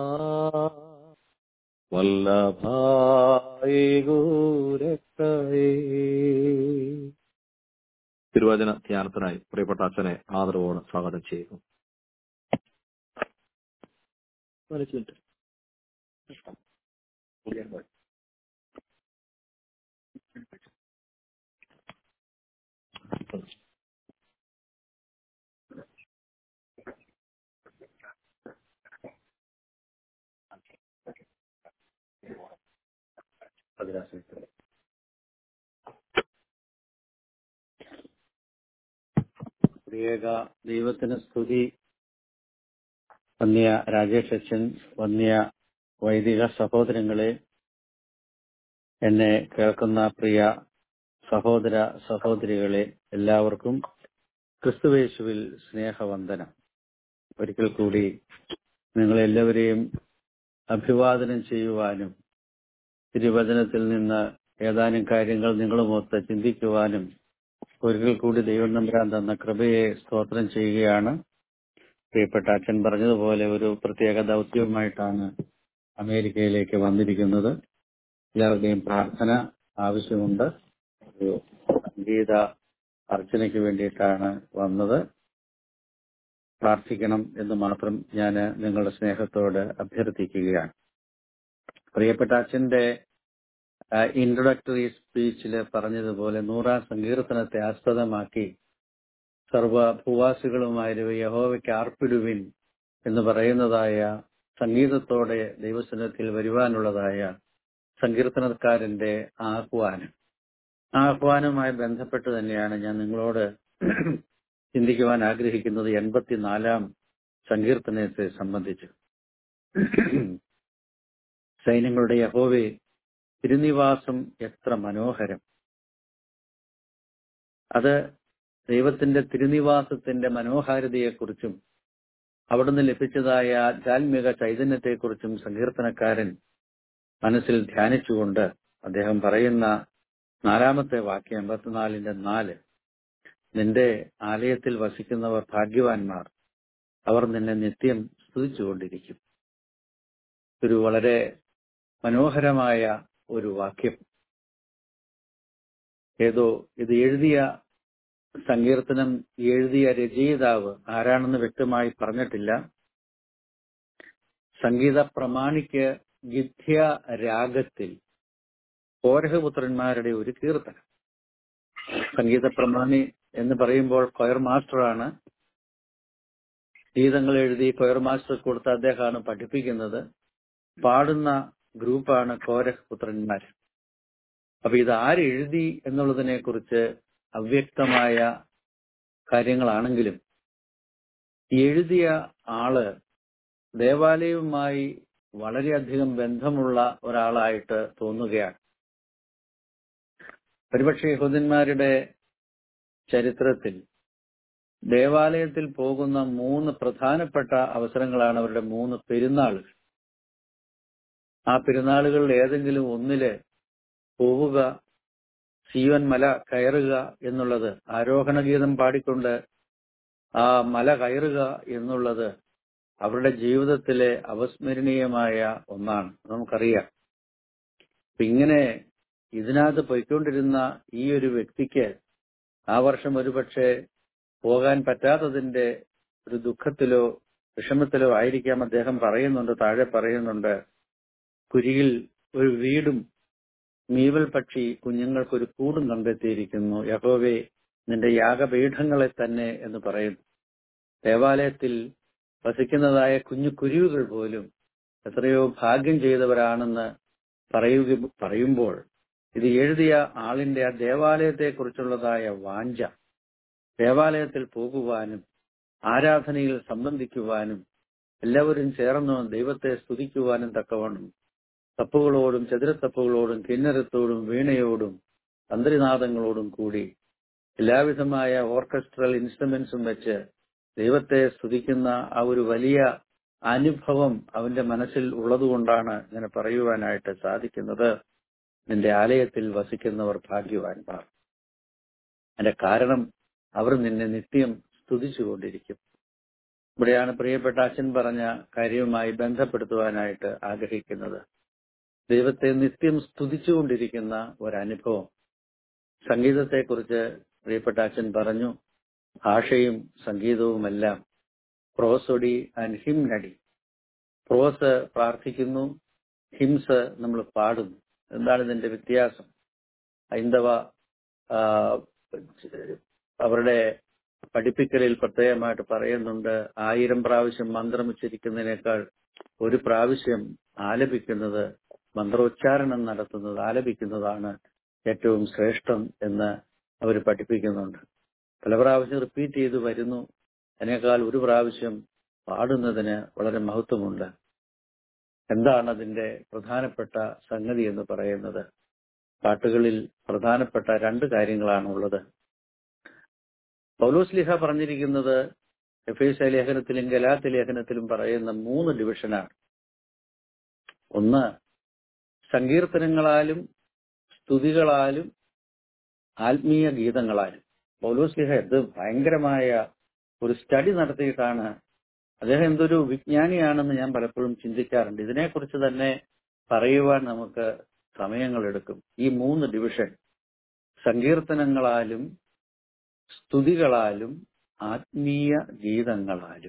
വല്ലഭായി ഗുരക്ഷയേ തിരുവചന ധ്യാനത്തിനായി പ്രിയപ്പെട്ട അച്ഛനെ ആദരവോടെ സ്വാഗതം ചെയ്യുന്നു പ്രിയേക ദൈവത്തിന് സ്തുതി വന്യ രാജേഷ് അച്ഛൻ വന്യ വൈദിക സഹോദരങ്ങളെ എന്നെ കേൾക്കുന്ന പ്രിയ സഹോദര സഹോദരികളെ എല്ലാവർക്കും ക്രിസ്തുവേശുവിൽ സ്നേഹവന്ദനം ഒരിക്കൽ കൂടി നിങ്ങളെല്ലാവരെയും അഭിവാദനം ചെയ്യുവാനും തിരുവചനത്തിൽ നിന്ന് ഏതാനും കാര്യങ്ങൾ നിങ്ങളുമൊത്ത് ചിന്തിക്കുവാനും ഒരിക്കൽ കൂടി ദൈവം നമ്പരാൻ തന്ന കൃപയെ സ്തോത്രം ചെയ്യുകയാണ് പ്രിയപ്പെട്ട അച്ഛൻ പറഞ്ഞതുപോലെ ഒരു പ്രത്യേക ദൗത്യവുമായിട്ടാണ് അമേരിക്കയിലേക്ക് വന്നിരിക്കുന്നത് എല്ലാവരുടെയും പ്രാർത്ഥന ആവശ്യമുണ്ട് ഒരു സംഗീത അർച്ചനയ്ക്ക് വേണ്ടിയിട്ടാണ് വന്നത് പ്രാർത്ഥിക്കണം എന്ന് മാത്രം ഞാൻ നിങ്ങളുടെ സ്നേഹത്തോട് അഭ്യർത്ഥിക്കുകയാണ് പ്രിയപ്പെട്ട അച്ഛന്റെ ഇൻട്രൊഡക്ടറി സ്പീച്ചിൽ പറഞ്ഞതുപോലെ നൂറാം സങ്കീർത്തനത്തെ ആസ്പദമാക്കി സർവ ഭൂവാസികളുമായൊരു യഹോവയ്ക്ക് ആർപ്പിടുവിൻ എന്ന് പറയുന്നതായ സംഗീതത്തോടെ ദൈവസനത്തിൽ വരുവാനുള്ളതായ സങ്കീർത്തനക്കാരന്റെ ആഹ്വാനം ആ ആഹ്വാനവുമായി ബന്ധപ്പെട്ട് തന്നെയാണ് ഞാൻ നിങ്ങളോട് ചിന്തിക്കുവാൻ ആഗ്രഹിക്കുന്നത് എൺപത്തിനാലാം സങ്കീർത്തനത്തെ സംബന്ധിച്ച് സൈന്യങ്ങളുടെ യഹോവെ തിരുനിവാസം എത്ര മനോഹരം അത് ദൈവത്തിന്റെ തിരുനിവാസത്തിന്റെ മനോഹാരിതയെക്കുറിച്ചും അവിടുന്ന് ലഭിച്ചതായ ആധ്യാത്മിക ചൈതന്യത്തെക്കുറിച്ചും സങ്കീർത്തനക്കാരൻ മനസ്സിൽ ധ്യാനിച്ചുകൊണ്ട് അദ്ദേഹം പറയുന്ന നാലാമത്തെ വാക്യം എൺപത്തിനാലിന്റെ നാല് നിന്റെ ആലയത്തിൽ വസിക്കുന്നവർ ഭാഗ്യവാന്മാർ അവർ നിന്നെ നിത്യം സ്തുതിച്ചുകൊണ്ടിരിക്കും ഒരു വളരെ മനോഹരമായ ഒരു വാക്യം ഏതോ ഇത് എഴുതിയ സങ്കീർത്തനം എഴുതിയ രചയിതാവ് ആരാണെന്ന് വ്യക്തമായി പറഞ്ഞിട്ടില്ല സംഗീത പ്രമാണിക്ക് ഗിദ്ധ്യ രാഗത്തിൽ കോരഹപുത്രന്മാരുടെ ഒരു കീർത്തനം സംഗീത പ്രമാണി എന്ന് പറയുമ്പോൾ കൊയർ മാസ്റ്ററാണ് ഗീതങ്ങൾ എഴുതി കൊയർ മാസ്റ്റർ കൊടുത്ത അദ്ദേഹമാണ് പഠിപ്പിക്കുന്നത് പാടുന്ന ഗ്രൂപ്പാണ് കോരഹ് പുത്രന്മാർ അപ്പൊ ഇത് ആരെഴുതി എന്നുള്ളതിനെ കുറിച്ച് അവ്യക്തമായ കാര്യങ്ങളാണെങ്കിലും എഴുതിയ ആള് ദേവാലയവുമായി വളരെയധികം ബന്ധമുള്ള ഒരാളായിട്ട് തോന്നുകയാണ് ഒരുപക്ഷെ യഹൂദന്മാരുടെ ചരിത്രത്തിൽ ദേവാലയത്തിൽ പോകുന്ന മൂന്ന് പ്രധാനപ്പെട്ട അവസരങ്ങളാണ് അവരുടെ മൂന്ന് പെരുന്നാളുകൾ ആ പെരുന്നാളുകളിൽ ഏതെങ്കിലും ഒന്നില് പോവുക സീവൻ മല കയറുക എന്നുള്ളത് ആരോഹണ ഗീതം പാടിക്കൊണ്ട് ആ മല കയറുക എന്നുള്ളത് അവരുടെ ജീവിതത്തിലെ അവസ്മരണീയമായ ഒന്നാണ് നമുക്കറിയാം ഇങ്ങനെ ഇതിനകത്ത് പോയിക്കൊണ്ടിരുന്ന ഈ ഒരു വ്യക്തിക്ക് ആ വർഷം ഒരുപക്ഷെ പോകാൻ പറ്റാത്തതിന്റെ ഒരു ദുഃഖത്തിലോ വിഷമത്തിലോ ആയിരിക്കാം അദ്ദേഹം പറയുന്നുണ്ട് താഴെ പറയുന്നുണ്ട് കുരിയിൽ ഒരു വീടും മീവൽ പക്ഷി കുഞ്ഞുങ്ങൾക്കൊരു കൂടും കണ്ടെത്തിയിരിക്കുന്നു യഹോവേ നിന്റെ യാഗപീഠങ്ങളെ തന്നെ എന്ന് പറയുന്നു ദേവാലയത്തിൽ വസിക്കുന്നതായ കുഞ്ഞു കുരുവികൾ പോലും എത്രയോ ഭാഗ്യം ചെയ്തവരാണെന്ന് പറയുക പറയുമ്പോൾ ഇത് എഴുതിയ ആളിന്റെ ആ ദേവാലയത്തെ കുറിച്ചുള്ളതായ വാഞ്ച ദേവാലയത്തിൽ പോകുവാനും ആരാധനയിൽ സംബന്ധിക്കുവാനും എല്ലാവരും ചേർന്ന് ദൈവത്തെ സ്തുതിക്കുവാനും തക്കവണ്ണം തപ്പുകളോടും ചതുരത്തപ്പുകളോടും കിന്നരത്തോടും വീണയോടും തന്ത്രിനാദങ്ങളോടും കൂടി എല്ലാവിധമായ ഓർക്കസ്ട്രൽ ഇൻസ്ട്രുമെന്റ്സും വെച്ച് ദൈവത്തെ സ്തുതിക്കുന്ന ആ ഒരു വലിയ അനുഭവം അവന്റെ മനസ്സിൽ ഉള്ളതുകൊണ്ടാണ് ഇങ്ങനെ പറയുവാനായിട്ട് സാധിക്കുന്നത് നിന്റെ ആലയത്തിൽ വസിക്കുന്നവർ ഭാഗ്യവാന്മാർ അതിന്റെ കാരണം അവർ നിന്നെ നിത്യം സ്തുതിച്ചുകൊണ്ടിരിക്കും ഇവിടെയാണ് പ്രിയപ്പെട്ട അച്ഛൻ പറഞ്ഞ കാര്യവുമായി ബന്ധപ്പെടുത്തുവാനായിട്ട് ആഗ്രഹിക്കുന്നത് ദൈവത്തെ നിത്യം സ്തുതിച്ചുകൊണ്ടിരിക്കുന്ന ഒരനുഭവം സംഗീതത്തെക്കുറിച്ച് പ്രിയപ്പെട്ട അച്ഛൻ പറഞ്ഞു ഭാഷയും സംഗീതവുമെല്ലാം പ്രോസൊടി ആൻഡ് ഹിംനടി പ്രോസ് പ്രാർത്ഥിക്കുന്നു ഹിംസ് നമ്മൾ പാടുന്നു എന്താണ് ഇതിന്റെ വ്യത്യാസം ഹൈന്ദവ ആ, അവരുടെ പഠിപ്പിക്കലിൽ പ്രത്യേകമായിട്ട് പറയുന്നുണ്ട് ആയിരം പ്രാവശ്യം മന്ത്രം ഉച്ചരിക്കുന്നതിനേക്കാൾ ഒരു പ്രാവശ്യം ആലപിക്കുന്നത് മന്ത്രോച്ചാരണം നടത്തുന്നത് ആലപിക്കുന്നതാണ് ഏറ്റവും ശ്രേഷ്ഠം എന്ന് അവർ പഠിപ്പിക്കുന്നുണ്ട് പല പ്രാവശ്യം റിപ്പീറ്റ് ചെയ്ത് വരുന്നു അതിനേക്കാൾ ഒരു പ്രാവശ്യം പാടുന്നതിന് വളരെ മഹത്വമുണ്ട് എന്താണ് അതിന്റെ പ്രധാനപ്പെട്ട സംഗതി എന്ന് പറയുന്നത് പാട്ടുകളിൽ പ്രധാനപ്പെട്ട രണ്ട് കാര്യങ്ങളാണ് ഉള്ളത് പൗലോസ് ലിഹ പറഞ്ഞിരിക്കുന്നത് എഫ് എസ് ലേഖനത്തിലും ഗലാത്ത് ലേഖനത്തിലും പറയുന്ന മൂന്ന് ഡിവിഷനാണ് ഒന്ന് സങ്കീർത്തനങ്ങളാലും സ്തുതികളാലും ആത്മീയ ഗീതങ്ങളാലും പൗലോസ് ലിഹ ഇത് ഭയങ്കരമായ ഒരു സ്റ്റഡി നടത്തിയിട്ടാണ് അദ്ദേഹം എന്തൊരു വിജ്ഞാനിയാണെന്ന് ഞാൻ പലപ്പോഴും ചിന്തിക്കാറുണ്ട് ഇതിനെക്കുറിച്ച് തന്നെ പറയുവാൻ നമുക്ക് സമയങ്ങളെടുക്കും ഈ മൂന്ന് ഡിവിഷൻ സങ്കീർത്തനങ്ങളാലും സ്തുതികളാലും ആത്മീയ ഗീതങ്ങളാലും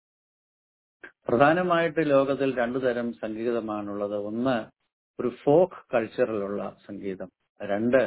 പ്രധാനമായിട്ട് ലോകത്തിൽ രണ്ടു തരം സംഗീതമാണുള്ളത് ഒന്ന് ഒരു ഫോക്ക് കൾച്ചറിലുള്ള സംഗീതം രണ്ട്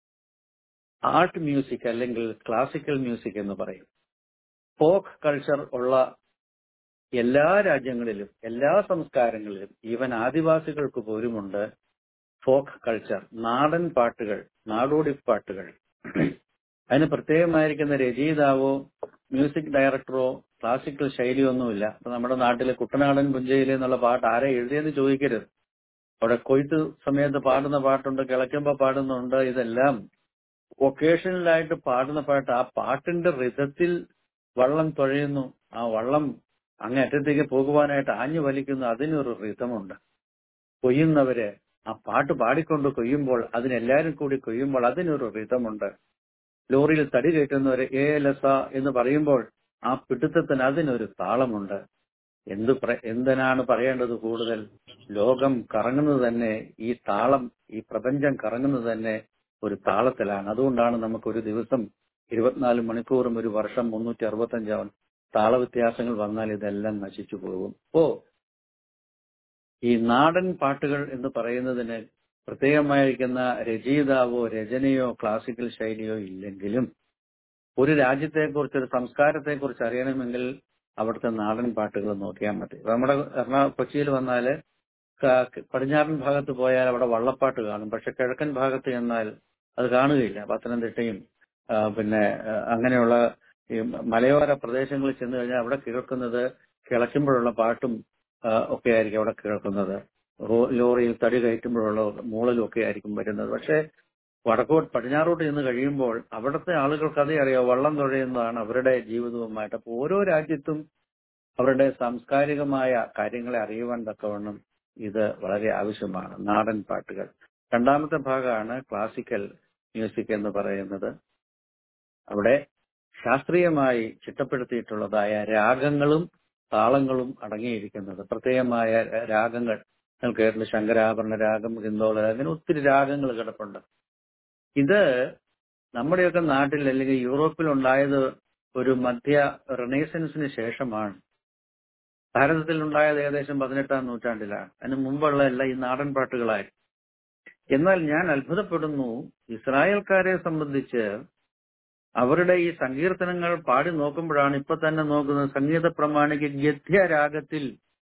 ആർട്ട് മ്യൂസിക് അല്ലെങ്കിൽ ക്ലാസിക്കൽ മ്യൂസിക് എന്ന് പറയും ഫോക്ക് കൾച്ചർ ഉള്ള എല്ലാ രാജ്യങ്ങളിലും എല്ലാ സംസ്കാരങ്ങളിലും ഈവൻ ആദിവാസികൾക്ക് പോലുമുണ്ട് ഫോക്ക് കൾച്ചർ നാടൻ പാട്ടുകൾ നാടോടി പാട്ടുകൾ അതിന് പ്രത്യേകമായിരിക്കുന്ന രചയിതാവോ മ്യൂസിക് ഡയറക്ടറോ ക്ലാസിക്കൽ ശൈലിയൊന്നുമില്ല ഇപ്പൊ നമ്മുടെ നാട്ടിലെ കുട്ടനാടൻ പുഞ്ചയിലെ എന്നുള്ള പാട്ട് ആരെ എഴുതിയെന്ന് ചോദിക്കരുത് അവിടെ കൊയ്ത്ത് സമയത്ത് പാടുന്ന പാട്ടുണ്ട് കിളയ്ക്കുമ്പോ പാടുന്നുണ്ട് ഇതെല്ലാം ഒക്കേഷണലായിട്ട് പാടുന്ന പാട്ട് ആ പാട്ടിന്റെ റിതത്തിൽ വള്ളം തുഴയുന്നു ആ വള്ളം അങ്ങേ അറ്റത്തേക്ക് പോകുവാനായിട്ട് ആഞ്ഞു വലിക്കുന്നു അതിനൊരു റിതമുണ്ട് കൊയ്യുന്നവര് ആ പാട്ട് പാടിക്കൊണ്ട് കൊയ്യുമ്പോൾ അതിനെല്ലാരും കൂടി കൊയ്യുമ്പോൾ അതിനൊരു റിതമുണ്ട് ലോറിയിൽ തടി കയറ്റുന്നവര് ഏ ലസ എന്ന് പറയുമ്പോൾ ആ പിടുത്തത്തിന് അതിനൊരു താളമുണ്ട് എന്ത് പ്ര- എന്തിനാണ് പറയേണ്ടത് കൂടുതൽ ലോകം കറങ്ങുന്നത് തന്നെ ഈ താളം ഈ പ്രപഞ്ചം കറങ്ങുന്നത് തന്നെ ഒരു താളത്തിലാണ് അതുകൊണ്ടാണ് നമുക്ക് ഒരു ദിവസം ഇരുപത്തിനാല് മണിക്കൂറും ഒരു വർഷം മുന്നൂറ്റി അറുപത്തഞ്ചാവും താളവ്യത്യാസങ്ങൾ വന്നാൽ ഇതെല്ലാം നശിച്ചു പോകും ഓ ഈ നാടൻ പാട്ടുകൾ എന്ന് പറയുന്നതിന് പ്രത്യേകമായിരിക്കുന്ന രചയിതാവോ രചനയോ ക്ലാസിക്കൽ ശൈലിയോ ഇല്ലെങ്കിലും ഒരു രാജ്യത്തെക്കുറിച്ച് ഒരു സംസ്കാരത്തെക്കുറിച്ച് അറിയണമെങ്കിൽ അവിടുത്തെ നാടൻ പാട്ടുകൾ നോക്കിയാൽ മതി ഇപ്പൊ നമ്മുടെ എറണാകുളം കൊച്ചിയിൽ വന്നാൽ പടിഞ്ഞാറൻ ഭാഗത്ത് പോയാൽ അവിടെ വള്ളപ്പാട്ട് കാണും പക്ഷെ കിഴക്കൻ ഭാഗത്ത് ചെന്നാൽ അത് കാണുകയില്ല പത്തനംതിട്ടയും ആ, പിന്നെ ആ, അങ്ങനെയുള്ള ഈ മലയോര പ്രദേശങ്ങളിൽ ചെന്ന് കഴിഞ്ഞാൽ അവിടെ കേൾക്കുന്നത് കിളയ്ക്കുമ്പോഴുള്ള പാട്ടും ആ, ഒക്കെ ആയിരിക്കും അവിടെ കേൾക്കുന്നത് റോ- ലോറിയിൽ തടി കയറ്റുമ്പോഴുള്ള മൂളലും ഒക്കെ ആയിരിക്കും വരുന്നത് പക്ഷെ വടക്കോട്ട് പടിഞ്ഞാറോട്ട് ചെന്ന് കഴിയുമ്പോൾ അവിടുത്തെ ആളുകൾക്ക് അതേ അറിയാം വള്ളം തുഴയുന്നതാണ് അവരുടെ ജീവിതവുമായിട്ട് അപ്പോൾ ഓരോ രാജ്യത്തും അവരുടെ സാംസ്കാരികമായ കാര്യങ്ങളെ അറിയുവാൻ തക്കവണ്ണം ഇത് വളരെ ആവശ്യമാണ് നാടൻ പാട്ടുകൾ രണ്ടാമത്തെ ഭാഗമാണ് ക്ലാസിക്കൽ മ്യൂസിക് എന്ന് പറയുന്നത് അവിടെ ശാസ്ത്രീയമായി ചിട്ടപ്പെടുത്തിയിട്ടുള്ളതായ രാഗങ്ങളും താളങ്ങളും അടങ്ങിയിരിക്കുന്നത് പ്രത്യേകമായ രാഗങ്ങൾ നിങ്ങൾ കേട്ടിട്ടുണ്ട് ശങ്കരാഭരണ രാഗം ഹിന്ദോള അങ്ങനെ ഒത്തിരി രാഗങ്ങൾ കിടപ്പുണ്ട് ഇത് നമ്മുടെയൊക്കെ നാട്ടിൽ അല്ലെങ്കിൽ യൂറോപ്പിൽ ഉണ്ടായത് ഒരു മധ്യ റിനേസൻസിന് ശേഷമാണ് ഭാരതത്തിൽ ഉണ്ടായത് ഏകദേശം പതിനെട്ടാം നൂറ്റാണ്ടിലാണ് അതിന് മുമ്പുള്ള എല്ലാ ഈ നാടൻ പാട്ടുകളായി എന്നാൽ ഞാൻ അത്ഭുതപ്പെടുന്നു ഇസ്രായേൽക്കാരെ സംബന്ധിച്ച് അവരുടെ ഈ സങ്കീർത്തനങ്ങൾ പാടി നോക്കുമ്പോഴാണ് ഇപ്പൊ തന്നെ നോക്കുന്നത് സംഗീത പ്രമാണിക്ക് ഗദ്യരാഗത്തിൽ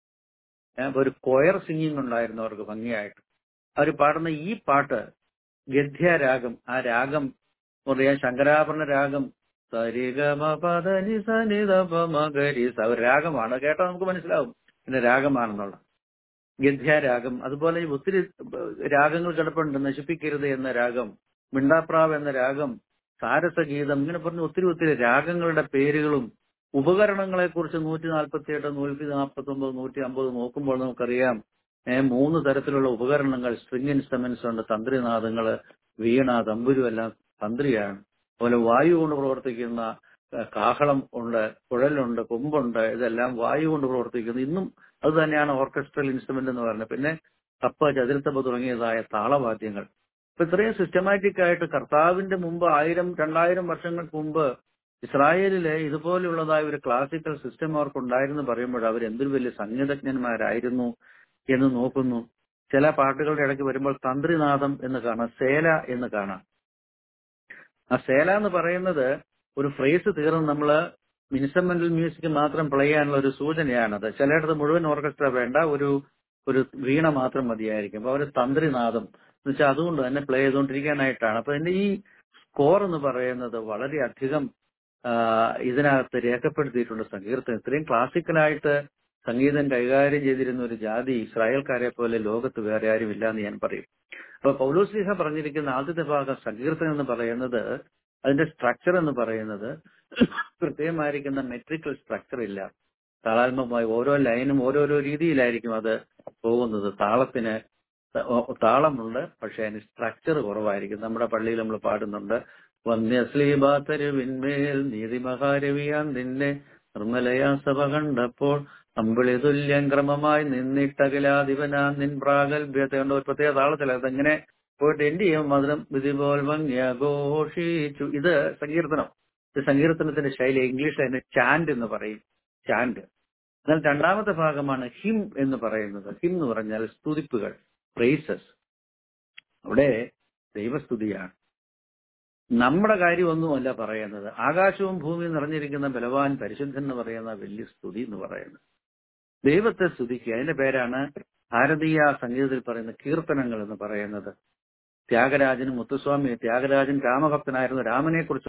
ഏ, ഒരു കൊയർ സിംഗിങ് ഉണ്ടായിരുന്നു അവർക്ക് ഭംഗിയായിട്ട് അവർ പാടുന്ന ഈ പാട്ട് ഗദ്യരാഗം ആ രാഗം പറയാൻ ശങ്കരാഭരണ രാഗം സരിഗമ പദനി സനിത മകരി സ ഒരു രാഗമാണ് കേട്ടാൽ നമുക്ക് മനസ്സിലാവും പിന്നെ രാഗമാണെന്നുള്ള ഗദ്യരാഗം അതുപോലെ ഒത്തിരി രാഗങ്ങൾ കിടപ്പുണ്ട് നശിപ്പിക്കരുത് എന്ന രാഗം മിണ്ടാപ്രാവ് എന്ന രാഗം സാരസഗീതം ഇങ്ങനെ പറഞ്ഞ ഒത്തിരി ഒത്തിരി രാഗങ്ങളുടെ പേരുകളും ഉപകരണങ്ങളെ കുറിച്ച് നൂറ്റി നാൽപ്പത്തി എട്ട് നൂറ്റി നാൽപ്പത്തി ഒമ്പത് നൂറ്റി അമ്പത് നോക്കുമ്പോൾ നമുക്കറിയാം ഏ, മൂന്ന് തരത്തിലുള്ള ഉപകരണങ്ങൾ സ്ട്രിങ് ഇൻസ്ട്രുമെന്റ്സ് ഉണ്ട് തന്ത്രിനാദങ്ങള് വീണ തമ്പുരു എല്ലാം തന്ത്രിയാണ് അതുപോലെ വായു കൊണ്ട് പ്രവർത്തിക്കുന്ന ഏ, കാഹളം ഉണ്ട് കുഴലുണ്ട് കൊമ്പുണ്ട് ഇതെല്ലാം വായു കൊണ്ട് പ്രവർത്തിക്കുന്നു ഇന്നും അത് തന്നെയാണ് ഓർക്കസ്ട്രൽ ഇൻസ്ട്രുമെന്റ് എന്ന് പറയുന്നത് പിന്നെ കപ്പ ചതുരത്തപ്പ തുടങ്ങിയതായ താളവാദ്യങ്ങൾ അപ്പൊ ഇത്രയും സിസ്റ്റമാറ്റിക് ആയിട്ട് കർത്താവിന്റെ മുമ്പ് ആയിരം രണ്ടായിരം വർഷങ്ങൾക്ക് മുമ്പ് ഇസ്രായേലിലെ ഇതുപോലെയുള്ളതായ ഒരു ക്ലാസിക്കൽ സിസ്റ്റം അവർക്ക് ഉണ്ടായിരുന്നു പറയുമ്പോൾ അവർ എന്തൊരു വലിയ സംഗീതജ്ഞന്മാരായിരുന്നു എന്ന് നോക്കുന്നു ചില പാട്ടുകളുടെ ഇടയ്ക്ക് വരുമ്പോൾ തന്ത്രിനാഥം എന്ന് കാണാം സേല എന്ന് കാണാം ആ സേല എന്ന് പറയുന്നത് ഒരു ഫ്രേസ് തീർന്ന് നമ്മള് ഇൻസ്ട്രുമെന്റൽ മ്യൂസിക് മാത്രം പ്ലേ ചെയ്യാനുള്ള ഒരു സൂചനയാണത് ചിലയിടത്ത് മുഴുവൻ ഓർക്കസ്ട്ര വേണ്ട ഒരു ഒരു വീണ മാത്രം മതിയായിരിക്കും അപ്പൊ അവര് തന്ത്രിനാഥം എന്ന് വെച്ചാൽ അതുകൊണ്ട് തന്നെ പ്ലേ ചെയ്തുകൊണ്ടിരിക്കാനായിട്ടാണ് അപ്പൊ എന്റെ ഈ സ്കോർ എന്ന് പറയുന്നത് വളരെയധികം ആ, ഇതിനകത്ത് രേഖപ്പെടുത്തിയിട്ടുണ്ട് സങ്കീർത്തനം ഇത്രയും ക്ലാസിക്കലായിട്ട് സംഗീതം കൈകാര്യം ചെയ്തിരുന്ന ഒരു ജാതി ഇസ്രായേൽക്കാരെ പോലെ ലോകത്ത് വേറെ ആരും ഇല്ല എന്ന് ഞാൻ പറയും അപ്പൊ പൗലോസ്ലിഹ പറഞ്ഞിരിക്കുന്ന ആദ്യത്തെ ഭാഗം സങ്കീർത്തനം എന്ന് പറയുന്നത് അതിന്റെ സ്ട്രക്ചർ എന്ന് പറയുന്നത് കൃത്യമായിരിക്കുന്ന മെട്രിക്കൽ സ്ട്രക്ചർ ഇല്ല താളാത്മകമായി ഓരോ ലൈനും ഓരോരോ രീതിയിലായിരിക്കും അത് പോകുന്നത് താളത്തിന് ത- താളമുണ്ട് പക്ഷെ അതിന് സ്ട്രക്ചർ കുറവായിരിക്കും നമ്മുടെ പള്ളിയിൽ നമ്മൾ പാടുന്നുണ്ട് വന്യശ്ലീബാത്തരുവിന്മേൽ നീതിമഹാരവിയാൻ നിന്നെ നിർമ്മലയാ സഭ കണ്ടപ്പോൾ അമ്പിളി തുല്യം ക്രമമായി നിന്നിട്ടകലാധിപനാ നിൻ പ്രാഗൽഭ്യത കണ്ട ഒരു പ്രത്യേക താളത്തിൽ അതെങ്ങനെ പോയിട്ട് എന്ത് ചെയ്യും മധുരം വിധിപോൽ ഭംഗ്യഘോഷിച്ചു ഇത് സങ്കീർത്തനം ഇത് സങ്കീർത്തനത്തിന്റെ ശൈലി ഇംഗ്ലീഷിൽ അതിന് ചാൻഡ് എന്ന് പറയും ചാൻഡ് എന്നാൽ രണ്ടാമത്തെ ഭാഗമാണ് ഹിം എന്ന് പറയുന്നത് ഹിം എന്ന് പറഞ്ഞാൽ സ്തുതിപ്പുകൾ പ്രൈസസ് അവിടെ ദൈവസ്തുതിയാണ് നമ്മുടെ കാര്യമൊന്നുമല്ല പറയുന്നത് ആകാശവും ഭൂമിയും നിറഞ്ഞിരിക്കുന്ന ബലവാൻ പരിശുദ്ധൻ എന്ന് പറയുന്ന വലിയ സ്തുതി എന്ന് പറയുന്നത് ദൈവത്തെ സ്തുതിക്കുക അതിന്റെ പേരാണ് ഭാരതീയ സംഗീതത്തിൽ പറയുന്ന കീർത്തനങ്ങൾ എന്ന് പറയുന്നത് ത്യാഗരാജനും മുത്തുസ്വാമി ത്യാഗരാജൻ രാമഭക്തനായിരുന്നു രാമനെ കുറിച്ച്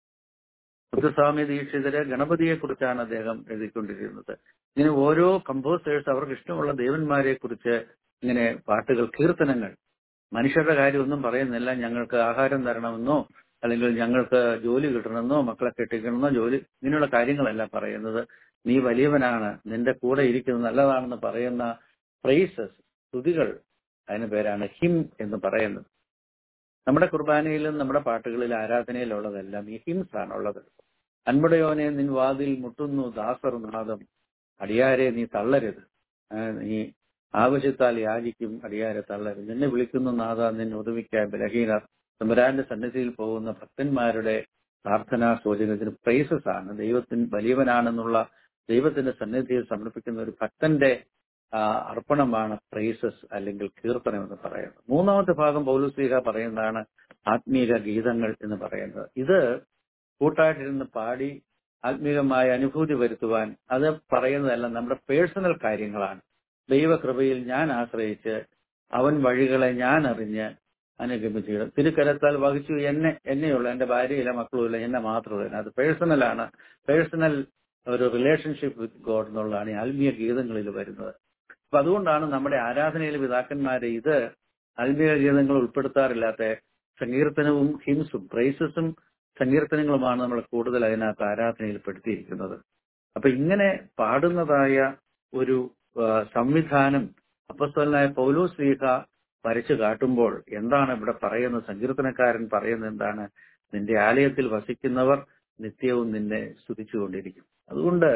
മുത്തുസ്വാമി ദീക്ഷിതര് ഗണപതിയെ കുറിച്ചാണ് അദ്ദേഹം എഴുതിക്കൊണ്ടിരിക്കുന്നത് ഇങ്ങനെ ഓരോ കമ്പോസേഴ്സ് അവർക്ക് ഇഷ്ടമുള്ള ദേവന്മാരെ കുറിച്ച് ഇങ്ങനെ പാട്ടുകൾ കീർത്തനങ്ങൾ മനുഷ്യരുടെ കാര്യമൊന്നും പറയുന്നില്ല ഞങ്ങൾക്ക് ആഹാരം തരണമെന്നോ അല്ലെങ്കിൽ ഞങ്ങൾക്ക് ജോലി കിട്ടണമെന്നോ മക്കളെ കെട്ടിക്കണമെന്നോ ജോലി ഇങ്ങനെയുള്ള കാര്യങ്ങളല്ല പറയുന്നത് നീ വലിയവനാണ് നിന്റെ കൂടെ ഇരിക്കുന്നത് നല്ലതാണെന്ന് പറയുന്ന പ്രൈസസ് സ്തുതികൾ അതിന് പേരാണ് ഹിം എന്ന് പറയുന്നത് നമ്മുടെ കുർബാനയിലും നമ്മുടെ പാട്ടുകളിലും ആരാധനയിലുള്ളതെല്ലാം ഈ ഹിംസ് ആണുള്ളത് അൻപടയോനെ നിൻ വാതിൽ മുട്ടുന്നു ദാസർ നാദം അടിയാരെ നീ തള്ളരുത് ആ, നീ ആവശ്യത്താൽ യാചിക്കും അടിയാരെ തള്ളരുത് നിന്നെ വിളിക്കുന്നു നാഥ നിന്നെ ഉദവിക്കാൻ ബലഹീനർ തമ്പുരാന്റെ സന്നിധിയിൽ പോകുന്ന ഭക്തന്മാരുടെ പ്രാർത്ഥനാ സൂചനത്തിന് പ്രൈസസ് ആണ് ദൈവത്തിന് വലിയവനാണെന്നുള്ള ദൈവത്തിന്റെ സന്നിധിയിൽ സമർപ്പിക്കുന്ന ഒരു ഭക്തന്റെ ആ, അർപ്പണമാണ് പ്രൈസസ് അല്ലെങ്കിൽ കീർത്തനം എന്ന് പറയുന്നത് മൂന്നാമത്തെ ഭാഗം പൗലുസ്ലീഹ പറയുന്നതാണ് ആത്മീക ഗീതങ്ങൾ എന്ന് പറയുന്നത് ഇത് കൂട്ടായിട്ടിരുന്ന് പാടി ആത്മീകമായ അനുഭൂതി വരുത്തുവാൻ അത് പറയുന്നതെല്ലാം നമ്മുടെ പേഴ്സണൽ കാര്യങ്ങളാണ് ദൈവകൃപയിൽ ഞാൻ ആശ്രയിച്ച് അവൻ വഴികളെ ഞാൻ അറിഞ്ഞ് അനുഗമിച്ചു തിരുക്കരത്താൽ വഹിച്ചു എന്നെ എന്നെയുള്ള എന്റെ ഭാര്യയില്ല മക്കളുമില്ല എന്നെ മാത്രമല്ല അത് പേഴ്സണലാണ് പേഴ്സണൽ ഒരു റിലേഷൻഷിപ്പ് വിത്ത് ഗോഡ് എന്നുള്ളതാണ് ഈ ആത്മീയ ഗീതങ്ങളിൽ വരുന്നത് അപ്പൊ അതുകൊണ്ടാണ് നമ്മുടെ ആരാധനയിലെ പിതാക്കന്മാരെ ഇത് ആത്മീയ ഗീതങ്ങൾ ഉൾപ്പെടുത്താറില്ലാത്ത സങ്കീർത്തനവും ഹിംസും പ്രൈസസും സങ്കീർത്തനങ്ങളുമാണ് നമ്മൾ കൂടുതൽ അതിനകത്ത് ആരാധനയിൽ പെടുത്തിയിരിക്കുന്നത് അപ്പൊ ഇങ്ങനെ പാടുന്നതായ ഒരു ആ, സംവിധാനം അപ്പസ്വലനായ പൗലോ ശ്രീഹ വരച്ചു കാട്ടുമ്പോൾ എന്താണ് ഇവിടെ പറയുന്നത് സങ്കീർത്തനക്കാരൻ പറയുന്നത് എന്താണ് നിന്റെ ആലയത്തിൽ വസിക്കുന്നവർ നിത്യവും നിന്നെ സ്തുതിച്ചുകൊണ്ടിരിക്കും അതുകൊണ്ട്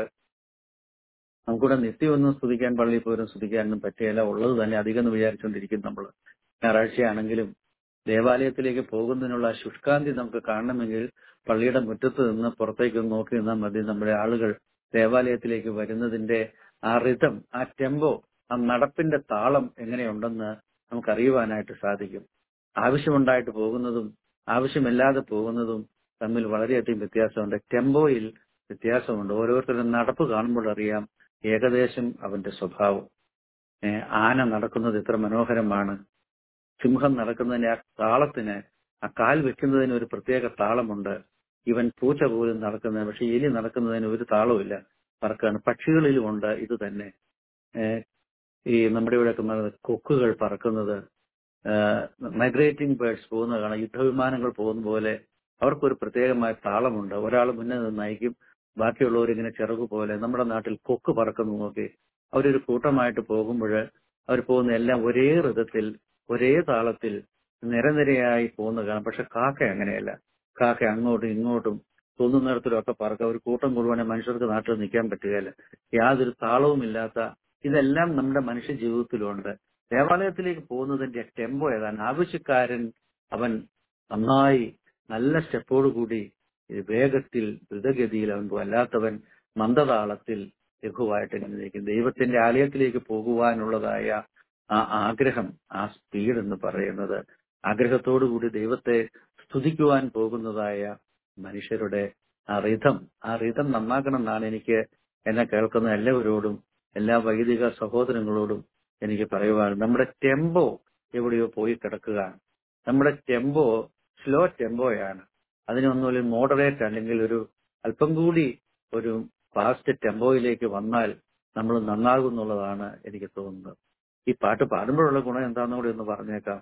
നമുക്കിവിടെ നിത്യമൊന്നും സ്തുതിക്കാൻ പള്ളിയിൽ പോലും സ്തുതിക്കാനൊന്നും പറ്റുകയില്ല ഉള്ളത് തന്നെ അധികം എന്ന് വിചാരിച്ചുകൊണ്ടിരിക്കും നമ്മൾ ഞായറാഴ്ചയാണെങ്കിലും ദേവാലയത്തിലേക്ക് പോകുന്നതിനുള്ള ആ ശുഷ്കാന്തി നമുക്ക് കാണണമെങ്കിൽ പള്ളിയുടെ മുറ്റത്ത് നിന്ന് പുറത്തേക്ക് നോക്കി നിന്നാൽ മതി നമ്മുടെ ആളുകൾ ദേവാലയത്തിലേക്ക് വരുന്നതിന്റെ ആ റിതം ആ ടെമ്പോ ആ നടപ്പിന്റെ താളം എങ്ങനെയുണ്ടെന്ന് നമുക്ക് അറിയുവാനായിട്ട് സാധിക്കും ആവശ്യമുണ്ടായിട്ട് പോകുന്നതും ആവശ്യമില്ലാതെ പോകുന്നതും തമ്മിൽ വളരെയധികം വ്യത്യാസമുണ്ട് ടെമ്പോയിൽ വ്യത്യാസമുണ്ട് ഓരോരുത്തരും നടപ്പ് കാണുമ്പോൾ അറിയാം ഏകദേശം അവന്റെ സ്വഭാവം ഏഹ് ആന നടക്കുന്നത് എത്ര മനോഹരമാണ് സിംഹം നടക്കുന്നതിന്റെ ആ താളത്തിന് ആ കാൽ വെക്കുന്നതിന് ഒരു പ്രത്യേക താളമുണ്ട് ഇവൻ പൂച്ച പോലും നടക്കുന്നത് പക്ഷെ എലി നടക്കുന്നതിന് ഒരു താളവുമില്ല പറക്കാണ് പക്ഷികളിലും ഉണ്ട് ഇത് തന്നെ ഏഹ് ഈ നമ്മുടെ ഇവിടെയൊക്കെ പറയുന്നത് കൊക്കുകൾ പറക്കുന്നത് മൈഗ്രേറ്റിംഗ് ബേർഡ്സ് പോകുന്ന കാണാം യുദ്ധവിമാനങ്ങൾ പോകുന്ന പോലെ അവർക്കൊരു പ്രത്യേകമായ താളമുണ്ട് ഒരാൾ മുന്നേ നിന്ന് നയിക്കും ബാക്കിയുള്ളവർ ഇങ്ങനെ ചിറകു പോലെ നമ്മുടെ നാട്ടിൽ കൊക്ക് പറക്കുന്നു നോക്കി അവരൊരു കൂട്ടമായിട്ട് പോകുമ്പോൾ അവർ പോകുന്ന എല്ലാം ഒരേ ഋതത്തിൽ ഒരേ താളത്തിൽ നിരനിരയായി പോകുന്ന കാണാം പക്ഷെ കാക്ക അങ്ങനെയല്ല കാക്ക അങ്ങോട്ടും ഇങ്ങോട്ടും തോന്നുന്നിടത്തിലും ഒക്കെ പറക്കുക ഒരു കൂട്ടം മുഴുവനെ മനുഷ്യർക്ക് നാട്ടിൽ നിൽക്കാൻ പറ്റുകയില്ല യാതൊരു താളവുമില്ലാത്ത ഇതെല്ലാം നമ്മുടെ മനുഷ്യ ജീവിതത്തിലുണ്ട് ദേവാലയത്തിലേക്ക് പോകുന്നതിന്റെ ടെമ്പോ ഏതാണ് ആവശ്യക്കാരൻ അവൻ നന്നായി നല്ല സ്റ്റെപ്പോടുകൂടി ഇത് വേഗത്തിൽ ദ്രുതഗതിയിൽ അവൻ വല്ലാത്തവൻ മന്ദതാളത്തിൽ ലഘുവായിട്ട് ഇങ്ങനെ നിൽക്കും ദൈവത്തിന്റെ ആലയത്തിലേക്ക് പോകുവാനുള്ളതായ ആ ആഗ്രഹം ആ സ്പീഡ് എന്ന് പറയുന്നത് ആഗ്രഹത്തോടുകൂടി ദൈവത്തെ സ്തുതിക്കുവാൻ പോകുന്നതായ മനുഷ്യരുടെ ആ റിതം ആ റിതം നന്നാക്കണം എന്നാണ് എനിക്ക് എന്നെ കേൾക്കുന്ന എല്ലാവരോടും എല്ലാ വൈദിക സഹോദരങ്ങളോടും എനിക്ക് പറയുവാൻ നമ്മുടെ ടെമ്പോ എവിടെയോ പോയി കിടക്കുകയാണ് നമ്മുടെ ടെമ്പോ സ്ലോ ടെമ്പോയാണ് അതിനൊന്നുമില്ല മോഡറേറ്റ് അല്ലെങ്കിൽ ഒരു അല്പം കൂടി ഒരു ഫാസ്റ്റ് ടെമ്പോയിലേക്ക് വന്നാൽ നമ്മൾ നന്നാകും എന്നുള്ളതാണ് എനിക്ക് തോന്നുന്നത് ഈ പാട്ട് പാടുമ്പോഴുള്ള ഗുണം എന്താണെന്ന് കൂടി ഒന്ന് പറഞ്ഞേക്കാം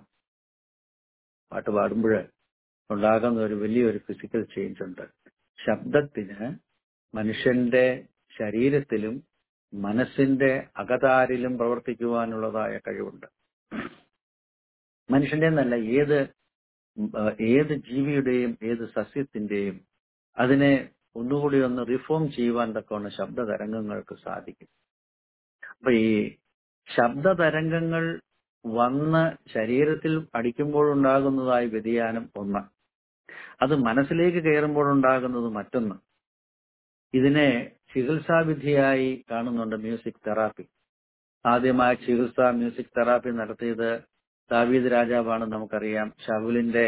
പാട്ട് പാടുമ്പോൾ ഉണ്ടാകുന്ന ഒരു വലിയൊരു ഫിസിക്കൽ ചേഞ്ച് ഉണ്ട് ശബ്ദത്തിന് മനുഷ്യന്റെ ശരീരത്തിലും മനസ്സിന്റെ അകതാരിലും പ്രവർത്തിക്കുവാനുള്ളതായ കഴിവുണ്ട് മനുഷ്യന്റെ എന്നല്ല ഏത് ഏത് ജീവിയുടെയും ഏത് സസ്യത്തിന്റെയും അതിനെ ഒന്നുകൂടി ഒന്ന് റിഫോം ചെയ്യുവാൻ തക്കവണ്ണം ശബ്ദ തരംഗങ്ങൾക്ക് സാധിക്കും അപ്പൊ ഈ ശബ്ദ തരംഗങ്ങൾ വന്ന് ശരീരത്തിൽ അടിക്കുമ്പോഴുണ്ടാകുന്നതായ വ്യതിയാനം ഒന്ന് അത് മനസ്സിലേക്ക് കയറുമ്പോഴുണ്ടാകുന്നത് മറ്റൊന്ന് ഇതിനെ ചികിത്സാവിധിയായി കാണുന്നുണ്ട് മ്യൂസിക് തെറാപ്പി ആദ്യമായി ചികിത്സ മ്യൂസിക് തെറാപ്പി നടത്തിയത് ദാവീദ് രാജാവാണ് നമുക്കറിയാം ഷവുലിന്റെ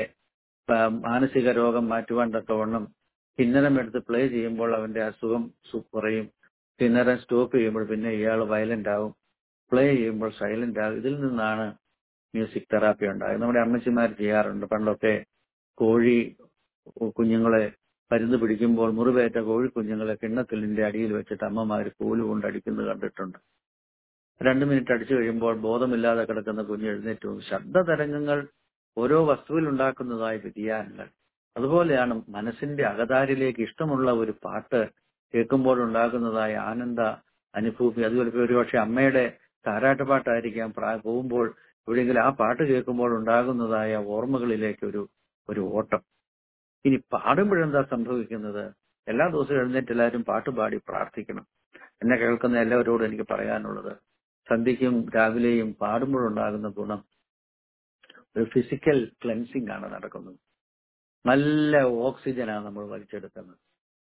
മാനസിക രോഗം മാറ്റുവാൻ തക്കവണ്ണം കിന്നരം എടുത്ത് പ്ലേ ചെയ്യുമ്പോൾ അവന്റെ അസുഖം കുറയും കിന്നരം സ്റ്റോപ്പ് ചെയ്യുമ്പോൾ പിന്നെ ഇയാൾ വയലന്റ് ആവും പ്ലേ ചെയ്യുമ്പോൾ സൈലന്റ് ആകും ഇതിൽ നിന്നാണ് മ്യൂസിക് തെറാപ്പി ഉണ്ടായത് നമ്മുടെ അമ്മച്ചിമാർ ചെയ്യാറുണ്ട് പണ്ടൊക്കെ കോഴി കുഞ്ഞുങ്ങളെ പരുന്ന് പിടിക്കുമ്പോൾ മുറിവേറ്റ കോഴി കുഞ്ഞുങ്ങളെ കിണ്ണത്തിലിന്റെ അടിയിൽ വെച്ചിട്ട് അമ്മമാർ കോല് കൊണ്ട് അടിക്കുന്നത് കണ്ടിട്ടുണ്ട് രണ്ടു മിനിറ്റ് അടിച്ചു കഴിയുമ്പോൾ ബോധമില്ലാതെ കിടക്കുന്ന കുഞ്ഞ് എഴുന്നേറ്റ് പോകും ശബ്ദ തരംഗങ്ങൾ ഓരോ വസ്തുവിൽ ഉണ്ടാക്കുന്നതായ വ്യതിയാനങ്ങൾ അതുപോലെയാണ് മനസ്സിന്റെ അകതാരിലേക്ക് ഇഷ്ടമുള്ള ഒരു പാട്ട് കേൾക്കുമ്പോൾ ഉണ്ടാകുന്നതായ ആനന്ദ അനുഭൂതി അതുപോലെ ഒരുപക്ഷെ അമ്മയുടെ താരാട്ടുപാട്ടായിരിക്കാം പ്രായ പോകുമ്പോൾ എവിടെയെങ്കിലും ആ പാട്ട് കേൾക്കുമ്പോൾ ഉണ്ടാകുന്നതായ ഓർമ്മകളിലേക്ക് ഒരു ഒരു ഓട്ടം ഇനി പാടുമ്പോഴെന്താ സംഭവിക്കുന്നത് എല്ലാ ദിവസവും എഴുന്നേറ്റ് എല്ലാവരും പാട്ട് പാടി പ്രാർത്ഥിക്കണം എന്നെ കേൾക്കുന്ന എല്ലാവരോടും എനിക്ക് പറയാനുള്ളത് സന്ധ്യയ്ക്കും രാവിലെയും പാടുമ്പോഴുണ്ടാകുന്ന ഗുണം ഒരു ഫിസിക്കൽ ക്ലെൻസിങ് ആണ് നടക്കുന്നത് നല്ല ഓക്സിജനാണ് നമ്മൾ വലിച്ചെടുക്കുന്നത്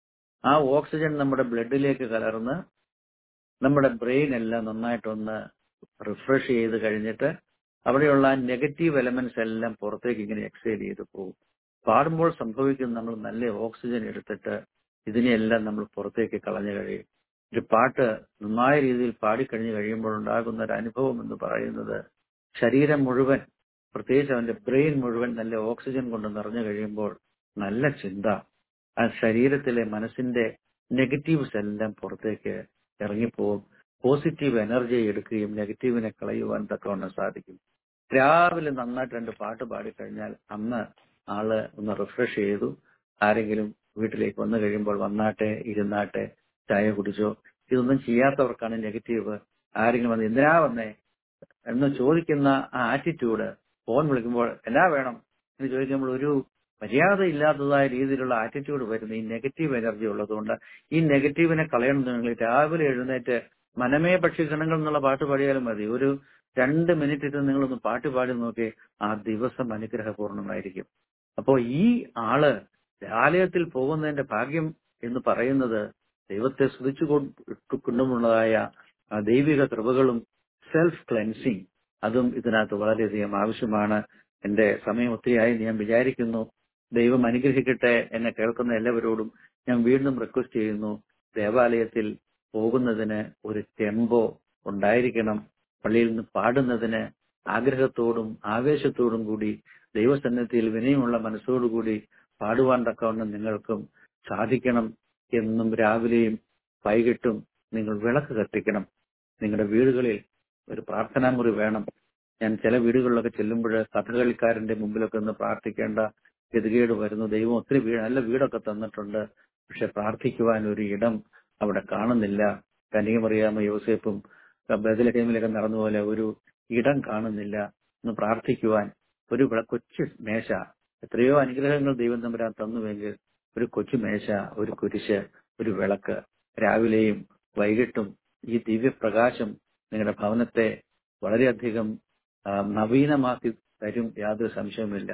ആ ഓക്സിജൻ നമ്മുടെ ബ്ലഡിലേക്ക് കലർന്ന് നമ്മുടെ ബ്രെയിൻ എല്ലാം നന്നായിട്ടൊന്ന് റിഫ്രഷ് ചെയ്ത് കഴിഞ്ഞിട്ട് അവിടെയുള്ള നെഗറ്റീവ് എലമെന്റ്സ് എല്ലാം പുറത്തേക്ക് ഇങ്ങനെ എക്സൈൽ ചെയ്ത് പോകും പാടുമ്പോൾ സംഭവിക്കുന്ന നമ്മൾ നല്ല ഓക്സിജൻ എടുത്തിട്ട് ഇതിനെയെല്ലാം നമ്മൾ പുറത്തേക്ക് കളഞ്ഞു കഴിയും ഒരു പാട്ട് നന്നായ രീതിയിൽ പാടിക്കഴിഞ്ഞു കഴിയുമ്പോൾ ഉണ്ടാകുന്ന ഒരു അനുഭവം എന്ന് പറയുന്നത് ശരീരം മുഴുവൻ പ്രത്യേകിച്ച് അവന്റെ ബ്രെയിൻ മുഴുവൻ നല്ല ഓക്സിജൻ കൊണ്ട് നിറഞ്ഞു കഴിയുമ്പോൾ നല്ല ചിന്ത ആ ശരീരത്തിലെ മനസ്സിന്റെ നെഗറ്റീവ്സ് എല്ലാം പുറത്തേക്ക് ഇറങ്ങിപ്പോവും പോസിറ്റീവ് എനർജി എടുക്കുകയും നെഗറ്റീവിനെ കളയുവാൻ തക്കവണ്ണം സാധിക്കും രാവിലെ നന്നായിട്ട് രണ്ട് പാട്ട് പാടിക്കഴിഞ്ഞാൽ അന്ന് ആള് ഒന്ന് റിഫ്രഷ് ചെയ്തു ആരെങ്കിലും വീട്ടിലേക്ക് വന്നു കഴിയുമ്പോൾ വന്നാട്ടെ ഇരുന്നാട്ടെ ചായ കുടിച്ചോ ഇതൊന്നും ചെയ്യാത്തവർക്കാണ് നെഗറ്റീവ് ആരെങ്കിലും വന്ന് എന്തിനാ വന്നേ എന്ന് ചോദിക്കുന്ന ആ ആറ്റിറ്റ്യൂഡ് ഫോൺ വിളിക്കുമ്പോൾ എന്നാ വേണം എന്ന് ചോദിക്കുമ്പോൾ ഒരു മര്യാദ ഇല്ലാത്തതായ രീതിയിലുള്ള ആറ്റിറ്റ്യൂഡ് വരുന്ന ഈ നെഗറ്റീവ് എനർജി ഉള്ളതുകൊണ്ട് ഈ നെഗറ്റീവിനെ കളയണമെന്നുണ്ടെങ്കിൽ രാവിലെ എഴുന്നേറ്റ് മനമേ പക്ഷിഗണങ്ങൾ എന്നുള്ള പാട്ട് പാടിയാലും മതി ഒരു രണ്ട് മിനിറ്റ് ഇത് നിങ്ങളൊന്ന് പാട്ട് പാടി നോക്കി ആ ദിവസം അനുഗ്രഹപൂർണമായിരിക്കും അപ്പോ ഈ ആള് ആലയത്തിൽ പോകുന്നതിന്റെ ഭാഗ്യം എന്ന് പറയുന്നത് ദൈവത്തെ സ്തുതിച്ചു കൊണ്ടുമുള്ളതായ ആ ദൈവിക കൃപകളും സെൽഫ് ക്ലെൻസിങ് അതും ഇതിനകത്ത് വളരെയധികം ആവശ്യമാണ് എന്റെ സമയം ഒത്തിരിയായി ഞാൻ വിചാരിക്കുന്നു ദൈവം അനുഗ്രഹിക്കട്ടെ എന്നെ കേൾക്കുന്ന എല്ലാവരോടും ഞാൻ വീണ്ടും റിക്വസ്റ്റ് ചെയ്യുന്നു ദേവാലയത്തിൽ പോകുന്നതിന് ഒരു ടെമ്പോ ഉണ്ടായിരിക്കണം പള്ളിയിൽ നിന്ന് പാടുന്നതിന് ആഗ്രഹത്തോടും ആവേശത്തോടും കൂടി ദൈവസന്നിധിയിൽ വിനയമുള്ള മനസ്സോടുകൂടി പാടുവാൻ തക്കവണ്ണം നിങ്ങൾക്കും സാധിക്കണം എന്നും രാവിലെയും വൈകിട്ടും നിങ്ങൾ വിളക്ക് കത്തിക്കണം നിങ്ങളുടെ വീടുകളിൽ ഒരു പ്രാർത്ഥനാ മുറി വേണം ഞാൻ ചില വീടുകളിലൊക്കെ ചെല്ലുമ്പോൾ കഥകളിക്കാരന്റെ മുമ്പിലൊക്കെ ഒന്ന് പ്രാർത്ഥിക്കേണ്ട ഗതികേട് വരുന്നു ദൈവം ഒത്തിരി വീട് നല്ല വീടൊക്കെ തന്നിട്ടുണ്ട് പക്ഷെ പ്രാർത്ഥിക്കുവാൻ ഒരു ഇടം അവിടെ കാണുന്നില്ല കനികമറിയാമ യോസേപ്പും ബദലഹേമിലൊക്കെ നടന്ന പോലെ ഒരു ഇടം കാണുന്നില്ല ഒന്ന് പ്രാർത്ഥിക്കുവാൻ ഒരു കൊച്ചു മേശ എത്രയോ അനുഗ്രഹങ്ങൾ ദൈവം തമ്പുരാൻ തന്നുവെങ്കിൽ ഒരു കൊച്ചു മേശ ഒരു കുരിശ് ഒരു വിളക്ക് രാവിലെയും വൈകിട്ടും ഈ ദിവ്യപ്രകാശം നിങ്ങളുടെ ഭവനത്തെ വളരെയധികം നവീനമാക്കി തരും യാതൊരു സംശയവുമില്ല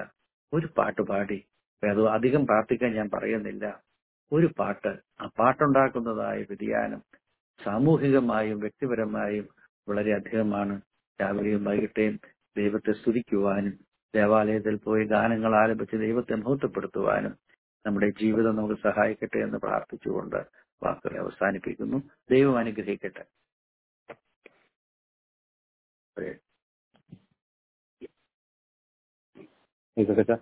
ഒരു പാട്ട് പാടി അത് അധികം പ്രാർത്ഥിക്കാൻ ഞാൻ പറയുന്നില്ല ഒരു പാട്ട് ആ പാട്ടുണ്ടാക്കുന്നതായ വ്യതിയാനം സാമൂഹികമായും വ്യക്തിപരമായും വളരെ അധികമാണ് രാവിലെയും വൈകിട്ടേയും ദൈവത്തെ സ്തുതിക്കുവാനും ദേവാലയത്തിൽ പോയി ഗാനങ്ങൾ ആലപിച്ച് ദൈവത്തെ മഹത്വപ്പെടുത്തുവാനും നമ്മുടെ ജീവിതം നമുക്ക് സഹായിക്കട്ടെ എന്ന് പ്രാർത്ഥിച്ചുകൊണ്ട് വാക്കുകളെ അവസാനിപ്പിക്കുന്നു ദൈവം അനുഗ്രഹിക്കട്ടെ ഇതൊക്കെ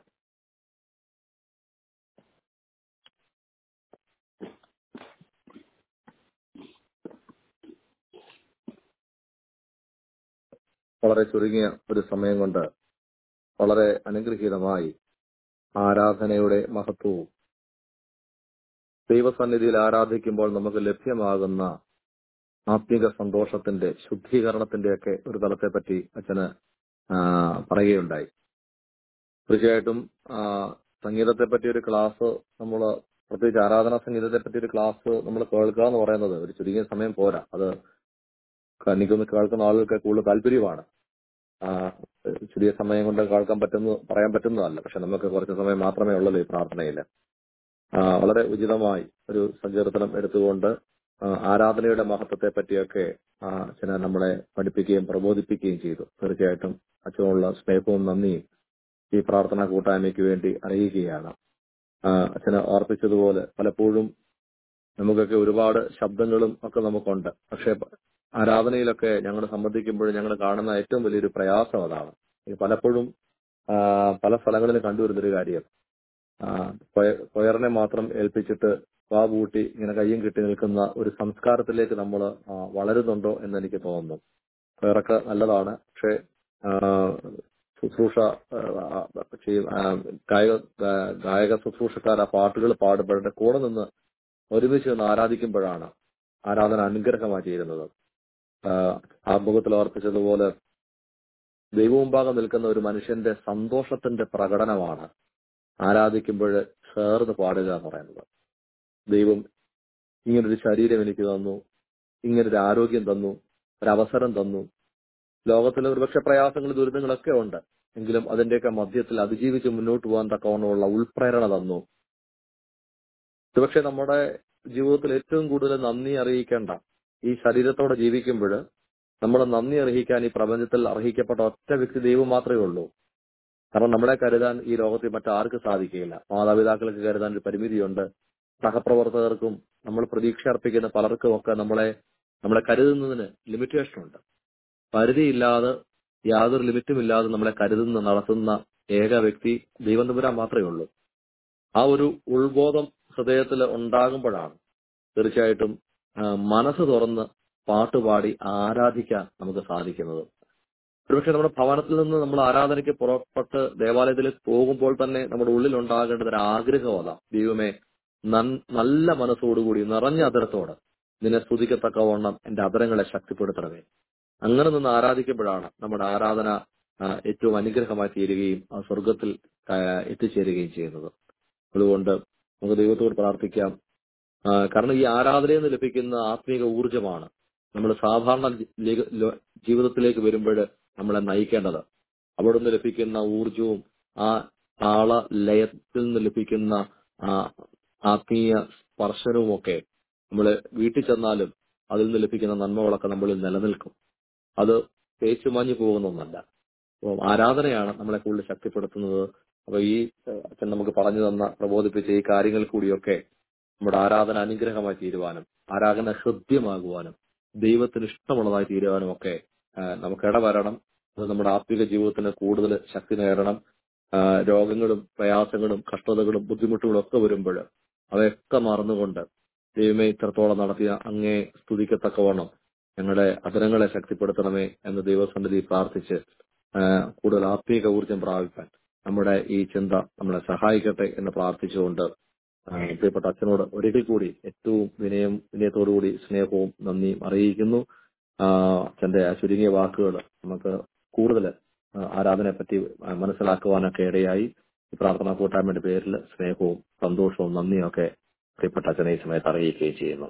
വളരെ ചുരുങ്ങിയ ഒരു സമയം കൊണ്ട് വളരെ അനുഗ്രഹീതമായി ആരാധനയുടെ മഹത്വവും ദൈവസന്നിധിയിൽ ആരാധിക്കുമ്പോൾ നമുക്ക് ലഭ്യമാകുന്ന ആത്മിക സന്തോഷത്തിന്റെ ശുദ്ധീകരണത്തിന്റെയൊക്കെ ഒരു തലത്തെ പറ്റി അച്ഛന് ആ, പറയുകയുണ്ടായി തീർച്ചയായിട്ടും ആ, സംഗീതത്തെ പറ്റി ഒരു ക്ലാസ് നമ്മൾ പ്രത്യേകിച്ച് ആരാധനാ സംഗീതത്തെ പറ്റി ഒരു ക്ലാസ് നമ്മൾ കേൾക്കുക എന്ന് പറയുന്നത് ഒരു ചുരുങ്ങിയ സമയം പോരാ അത് എനിക്കൊന്ന് കേൾക്കുന്ന ആളുകൾക്ക് കൂടുതൽ താല്പര്യമാണ് ആ, ചെറിയ സമയം കൊണ്ട് കേൾക്കാൻ പറ്റുന്ന പറയാൻ പറ്റുന്നതല്ല പക്ഷെ നമുക്ക് കുറച്ച് സമയം മാത്രമേ ഉള്ളൂ ഈ പ്രാർത്ഥനയിൽ ആ, വളരെ ഉചിതമായി ഒരു സങ്കീർത്തനം എടുത്തുകൊണ്ട് ആ, ആരാധനയുടെ മഹത്വത്തെ പറ്റിയൊക്കെ ആ, അച്ഛനെ നമ്മളെ പഠിപ്പിക്കുകയും പ്രബോധിപ്പിക്കുകയും ചെയ്തു തീർച്ചയായിട്ടും അച്ഛനുള്ള സ്നേഹവും നന്ദിയും ഈ പ്രാർത്ഥനാ കൂട്ടായ്മയ്ക്ക് വേണ്ടി അറിയിക്കുകയാണ് ആ, അച്ഛനെ ഓർപ്പിച്ചതുപോലെ പലപ്പോഴും നമുക്കൊക്കെ ഒരുപാട് ശബ്ദങ്ങളും ഒക്കെ നമുക്കുണ്ട് പക്ഷെ ആരാധനയിലൊക്കെ ഞങ്ങൾ സംബന്ധിക്കുമ്പോൾ ഞങ്ങൾ കാണുന്ന ഏറ്റവും വലിയൊരു പ്രയാസം അതാണ് ഈ പലപ്പോഴും ആ, പല സ്ഥലങ്ങളിൽ കണ്ടുവരുന്നൊരു കാര്യം ആ, കൊയ- കൊയറിനെ മാത്രം ഏൽപ്പിച്ചിട്ട് വാ പൂട്ടി ഇങ്ങനെ കയ്യും കെട്ടി നിൽക്കുന്ന ഒരു സംസ്കാരത്തിലേക്ക് നമ്മൾ വളരുന്നുണ്ടോ എന്ന് എനിക്ക് തോന്നുന്നു കൊയറൊക്കെ നല്ലതാണ് പക്ഷെ ആ, ശുശ്രൂഷ ആ, ചെയ്യ- ആ, ഗായക ഗാ- ഗായക ശുശ്രൂഷക്കാർ ആ പാട്ടുകൾ പാടുമ്പോഴേ കൂടെ നിന്ന് ഒരുമിച്ച് നിന്ന് ആരാധിക്കുമ്പോഴാണ് ആരാധന അനുഗ്രഹമായി തീരുന്നത് ആ മുഖത്തിൽ ഓർപ്പിച്ചതുപോലെ ദൈവമുമ്പാകെ നിൽക്കുന്ന ഒരു മനുഷ്യന്റെ സന്തോഷത്തിന്റെ പ്രകടനമാണ് ആരാധിക്കുമ്പോൾ ചേർന്ന് പാടുക എന്ന് പറയുന്നത് ദൈവം ഇങ്ങനൊരു ശരീരം എനിക്ക് തന്നു ഇങ്ങനൊരു ആരോഗ്യം തന്നു ഒരവസരം തന്നു ലോകത്തിലെ ഒരുപക്ഷെ പ്രയാസങ്ങൾ ദുരിതങ്ങളൊക്കെ ഉണ്ട് എങ്കിലും അതിന്റെയൊക്കെ മധ്യത്തിൽ അതിജീവിച്ച് മുന്നോട്ട് പോകാൻ തക്കവണ്ണമുള്ള ഉൾപ്രേരണ തന്നു ഒരുപക്ഷെ നമ്മുടെ ജീവിതത്തിൽ ഏറ്റവും കൂടുതൽ നന്ദി അറിയിക്കേണ്ട ഈ ശരീരത്തോടെ ജീവിക്കുമ്പോൾ നമ്മൾ നന്ദി അർഹിക്കാൻ ഈ പ്രപഞ്ചത്തിൽ അർഹിക്കപ്പെട്ട ഒറ്റ വ്യക്തി ദൈവം മാത്രമേ ഉള്ളൂ കാരണം നമ്മളെ കരുതാൻ ഈ ലോകത്തിൽ മറ്റാർക്കും സാധിക്കുകയില്ല മാതാപിതാക്കൾക്ക് കരുതാൻ ഒരു പരിമിതിയുണ്ട് സഹപ്രവർത്തകർക്കും നമ്മൾ പ്രതീക്ഷ അർപ്പിക്കുന്ന പലർക്കും ഒക്കെ നമ്മളെ നമ്മളെ കരുതുന്നതിന് ലിമിറ്റേഷൻ ഉണ്ട് പരിധിയില്ലാതെ യാതൊരു ലിമിറ്റും ഇല്ലാതെ നമ്മളെ കരുതുന്ന നടത്തുന്ന ഏക വ്യക്തി ദൈവം തമ്പുരാൻ മാത്രമേ ഉള്ളൂ ആ ഒരു ഉൾബോധം ഹൃദയത്തിൽ ഉണ്ടാകുമ്പോഴാണ് തീർച്ചയായിട്ടും ആ, മനസ്സ് തുറന്ന് പാട്ടുപാടി ആരാധിക്കാൻ നമുക്ക് സാധിക്കുന്നത് ഒരുപക്ഷെ നമ്മുടെ ഭവനത്തിൽ നിന്ന് നമ്മൾ ആരാധനയ്ക്ക് പുറപ്പെട്ട് ദേവാലയത്തിലേക്ക് പോകുമ്പോൾ തന്നെ നമ്മുടെ ഉള്ളിൽ ഉണ്ടാകേണ്ടത് ഒരു ആഗ്രഹം അതാ ദൈവമേ നൻ- നല്ല മനസ്സോടുകൂടി നിറഞ്ഞ അതരത്തോടെ നിന്നെ സ്തുതിക്കത്തക്കവണ്ണം എന്റെ അതരങ്ങളെ ശക്തിപ്പെടുത്തണമേ അങ്ങനെ നിന്ന് ആരാധിക്കുമ്പോഴാണ് നമ്മുടെ ആരാധന ആ, ഏറ്റവും അനുഗ്രഹമായി തീരുകയും ആ സ്വർഗത്തിൽ ആ, എത്തിച്ചേരുകയും ചെയ്യുന്നത് അതുകൊണ്ട് നമുക്ക് ദൈവത്തോട് പ്രാർത്ഥിക്കാം ആ, കാരണം ഈ ആരാധനയിൽ നിന്ന് ലഭിക്കുന്ന ആത്മീക ഊർജമാണ് നമ്മൾ സാധാരണ ജി- ലീഗ- ലോ- ജീവിതത്തിലേക്ക് വരുമ്പോൾ നമ്മളെ നയിക്കേണ്ടത് അവിടെ നിന്ന് ലഭിക്കുന്ന ഊർജവും ആ താള ലയത്തിൽ നിന്ന് ലഭിക്കുന്ന ആ ആത്മീയ സ്പർശനവും ഒക്കെ നമ്മൾ വീട്ടിൽ ചെന്നാലും അതിൽ നിന്ന് ലഭിക്കുന്ന നന്മകളൊക്കെ നമ്മളിൽ നിലനിൽക്കും അത് തേച്ചു മാഞ്ഞു പോകുന്ന ഒന്നല്ല അപ്പോൾ ആരാധനയാണ് നമ്മളെ കൂടുതൽ ശക്തിപ്പെടുത്തുന്നത് അപ്പൊ ഈ ഏഹ്, അച്ഛൻ നമുക്ക് പറഞ്ഞു തന്ന പ്രബോധിപ്പിച്ച ഈ കാര്യങ്ങൾ കൂടിയൊക്കെ നമ്മുടെ ആരാധന അനുഗ്രഹമായി തീരുവാനും ആരാധന ഹൃദ്യമാകുവാനും ദൈവത്തിന് ഇഷ്ടമുള്ളതായി തീരുവാനും ഒക്കെ ഏഹ്, നമുക്ക് ഇടവരണം അത് നമ്മുടെ ആത്മിക ജീവിതത്തിന് കൂടുതൽ ശക്തി നേടണം ആഹ്, രോഗങ്ങളും പ്രയാസങ്ങളും കഷ്ടതകളും ബുദ്ധിമുട്ടുകളും ഒക്കെ വരുമ്പോൾ അവയൊക്കെ മറന്നുകൊണ്ട് ദൈവമേ ഇത്രത്തോളം നടത്തിയ അങ്ങേ സ്തുതിക്കത്തക്കവണ്ണം ഞങ്ങളുടെ അതരങ്ങളെ ശക്തിപ്പെടുത്തണമേ എന്ന് ദൈവസന്നിധി പ്രാർത്ഥിച്ച് ആഹ്, കൂടുതൽ ആത്മീക ഊർജം പ്രാപിക്കാൻ നമ്മുടെ ഈ ചിന്ത നമ്മളെ സഹായിക്കട്ടെ എന്ന് പ്രാർത്ഥിച്ചുകൊണ്ട് ആഹ്, പ്രിയപ്പെട്ട അച്ഛനോട് ഒരിക്കൽ കൂടി ഏറ്റവും വിനയം വിനയത്തോടുകൂടി സ്നേഹവും നന്ദിയും അറിയിക്കുന്നു ആഹ്, അച്ഛന്റെ ആ ചുരുങ്ങിയ വാക്കുകൾ നമുക്ക് കൂടുതൽ ആരാധനയെ പറ്റി ആഹ്, മനസ്സിലാക്കുവാനൊക്കെ ഇടയായി ഈ പ്രാർത്ഥനാ കൂട്ടായ്മയുടെ പേരിൽ സ്നേഹവും സന്തോഷവും നന്ദിയും ഒക്കെ പ്രിയപ്പെട്ട അച്ഛനെ ഈ സമയത്ത് അറിയിക്കുകയും ചെയ്യുന്നു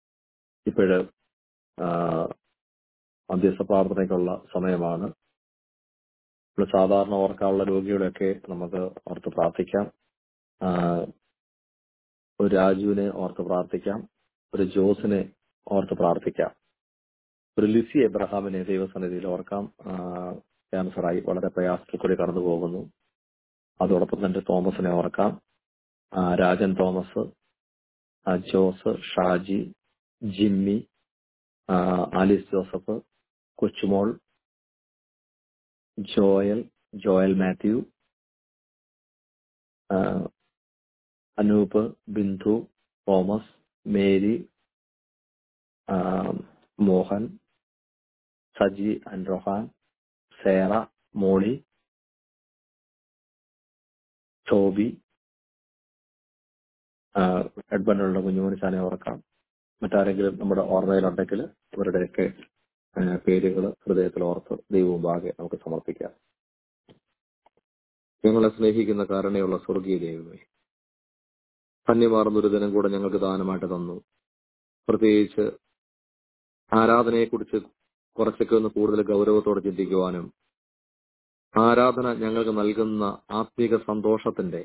ഇപ്പോഴ് മധ്യസ്ഥ പ്രാർത്ഥനയ്ക്കുള്ള സമയമാണ് നമ്മൾ സാധാരണ ഓർക്കാനുള്ള രോഗികളെയൊക്കെ നമുക്ക് ഓർത്ത് പ്രാർത്ഥിക്കാം ആ, ഒരു രാജുവിനെ ഓർത്ത് പ്രാർത്ഥിക്കാം ഒരു ജോസിനെ ഓർത്ത് പ്രാർത്ഥിക്കാം ഒരു ലിസി എബ്രഹാമിനെ ദൈവസന്നിധിയിൽ ഓർക്കാം ആ, ക്യാൻസറായി വളരെ പ്രയാസത്തിൽ കൂടി കടന്നു പോകുന്നു അതോടൊപ്പം തന്നെ തോമസിനെ ഓർക്കാം ആ, രാജൻ തോമസ് ആ, ജോസ് ഷാജി ജിമ്മി ആ, Alice Joseph Kochumol Joel Joel Mathew ആ, അനൂപ് ബിന്ദു തോമസ് മേരി ആ, മോഹൻ സജി അൻറോഹാൻ സേറ മോളി ടോബി ആ, എഡ്മണ്ടിലുള്ള കുഞ്ഞുമണിച്ചാനെ ഓർക്കാം മറ്റാരെങ്കിലും നമ്മുടെ ഓർമ്മയിലുണ്ടെങ്കിൽ അവരുടെയൊക്കെ പേരുകൾ ഹൃദയത്തിൽ ഓർത്ത് ദൈവമുമ്പാകെ നമുക്ക് സമർപ്പിക്കാം ഞങ്ങളെ സ്നേഹിക്കുന്ന കാരണയുള്ള സ്വർഗീയ ദൈവമേ ധന്യമാർന്നൊരു ദിനം കൂടെ ഞങ്ങൾക്ക് ദാനമായിട്ട് തന്നു പ്രത്യേകിച്ച് ആരാധനയെക്കുറിച്ച് കുറച്ചൊക്കെ ഒന്ന് കൂടുതൽ ഗൗരവത്തോടെ ചിന്തിക്കുവാനും ആരാധന ഞങ്ങൾക്ക് നൽകുന്ന ആത്മീക സന്തോഷത്തിന്റെ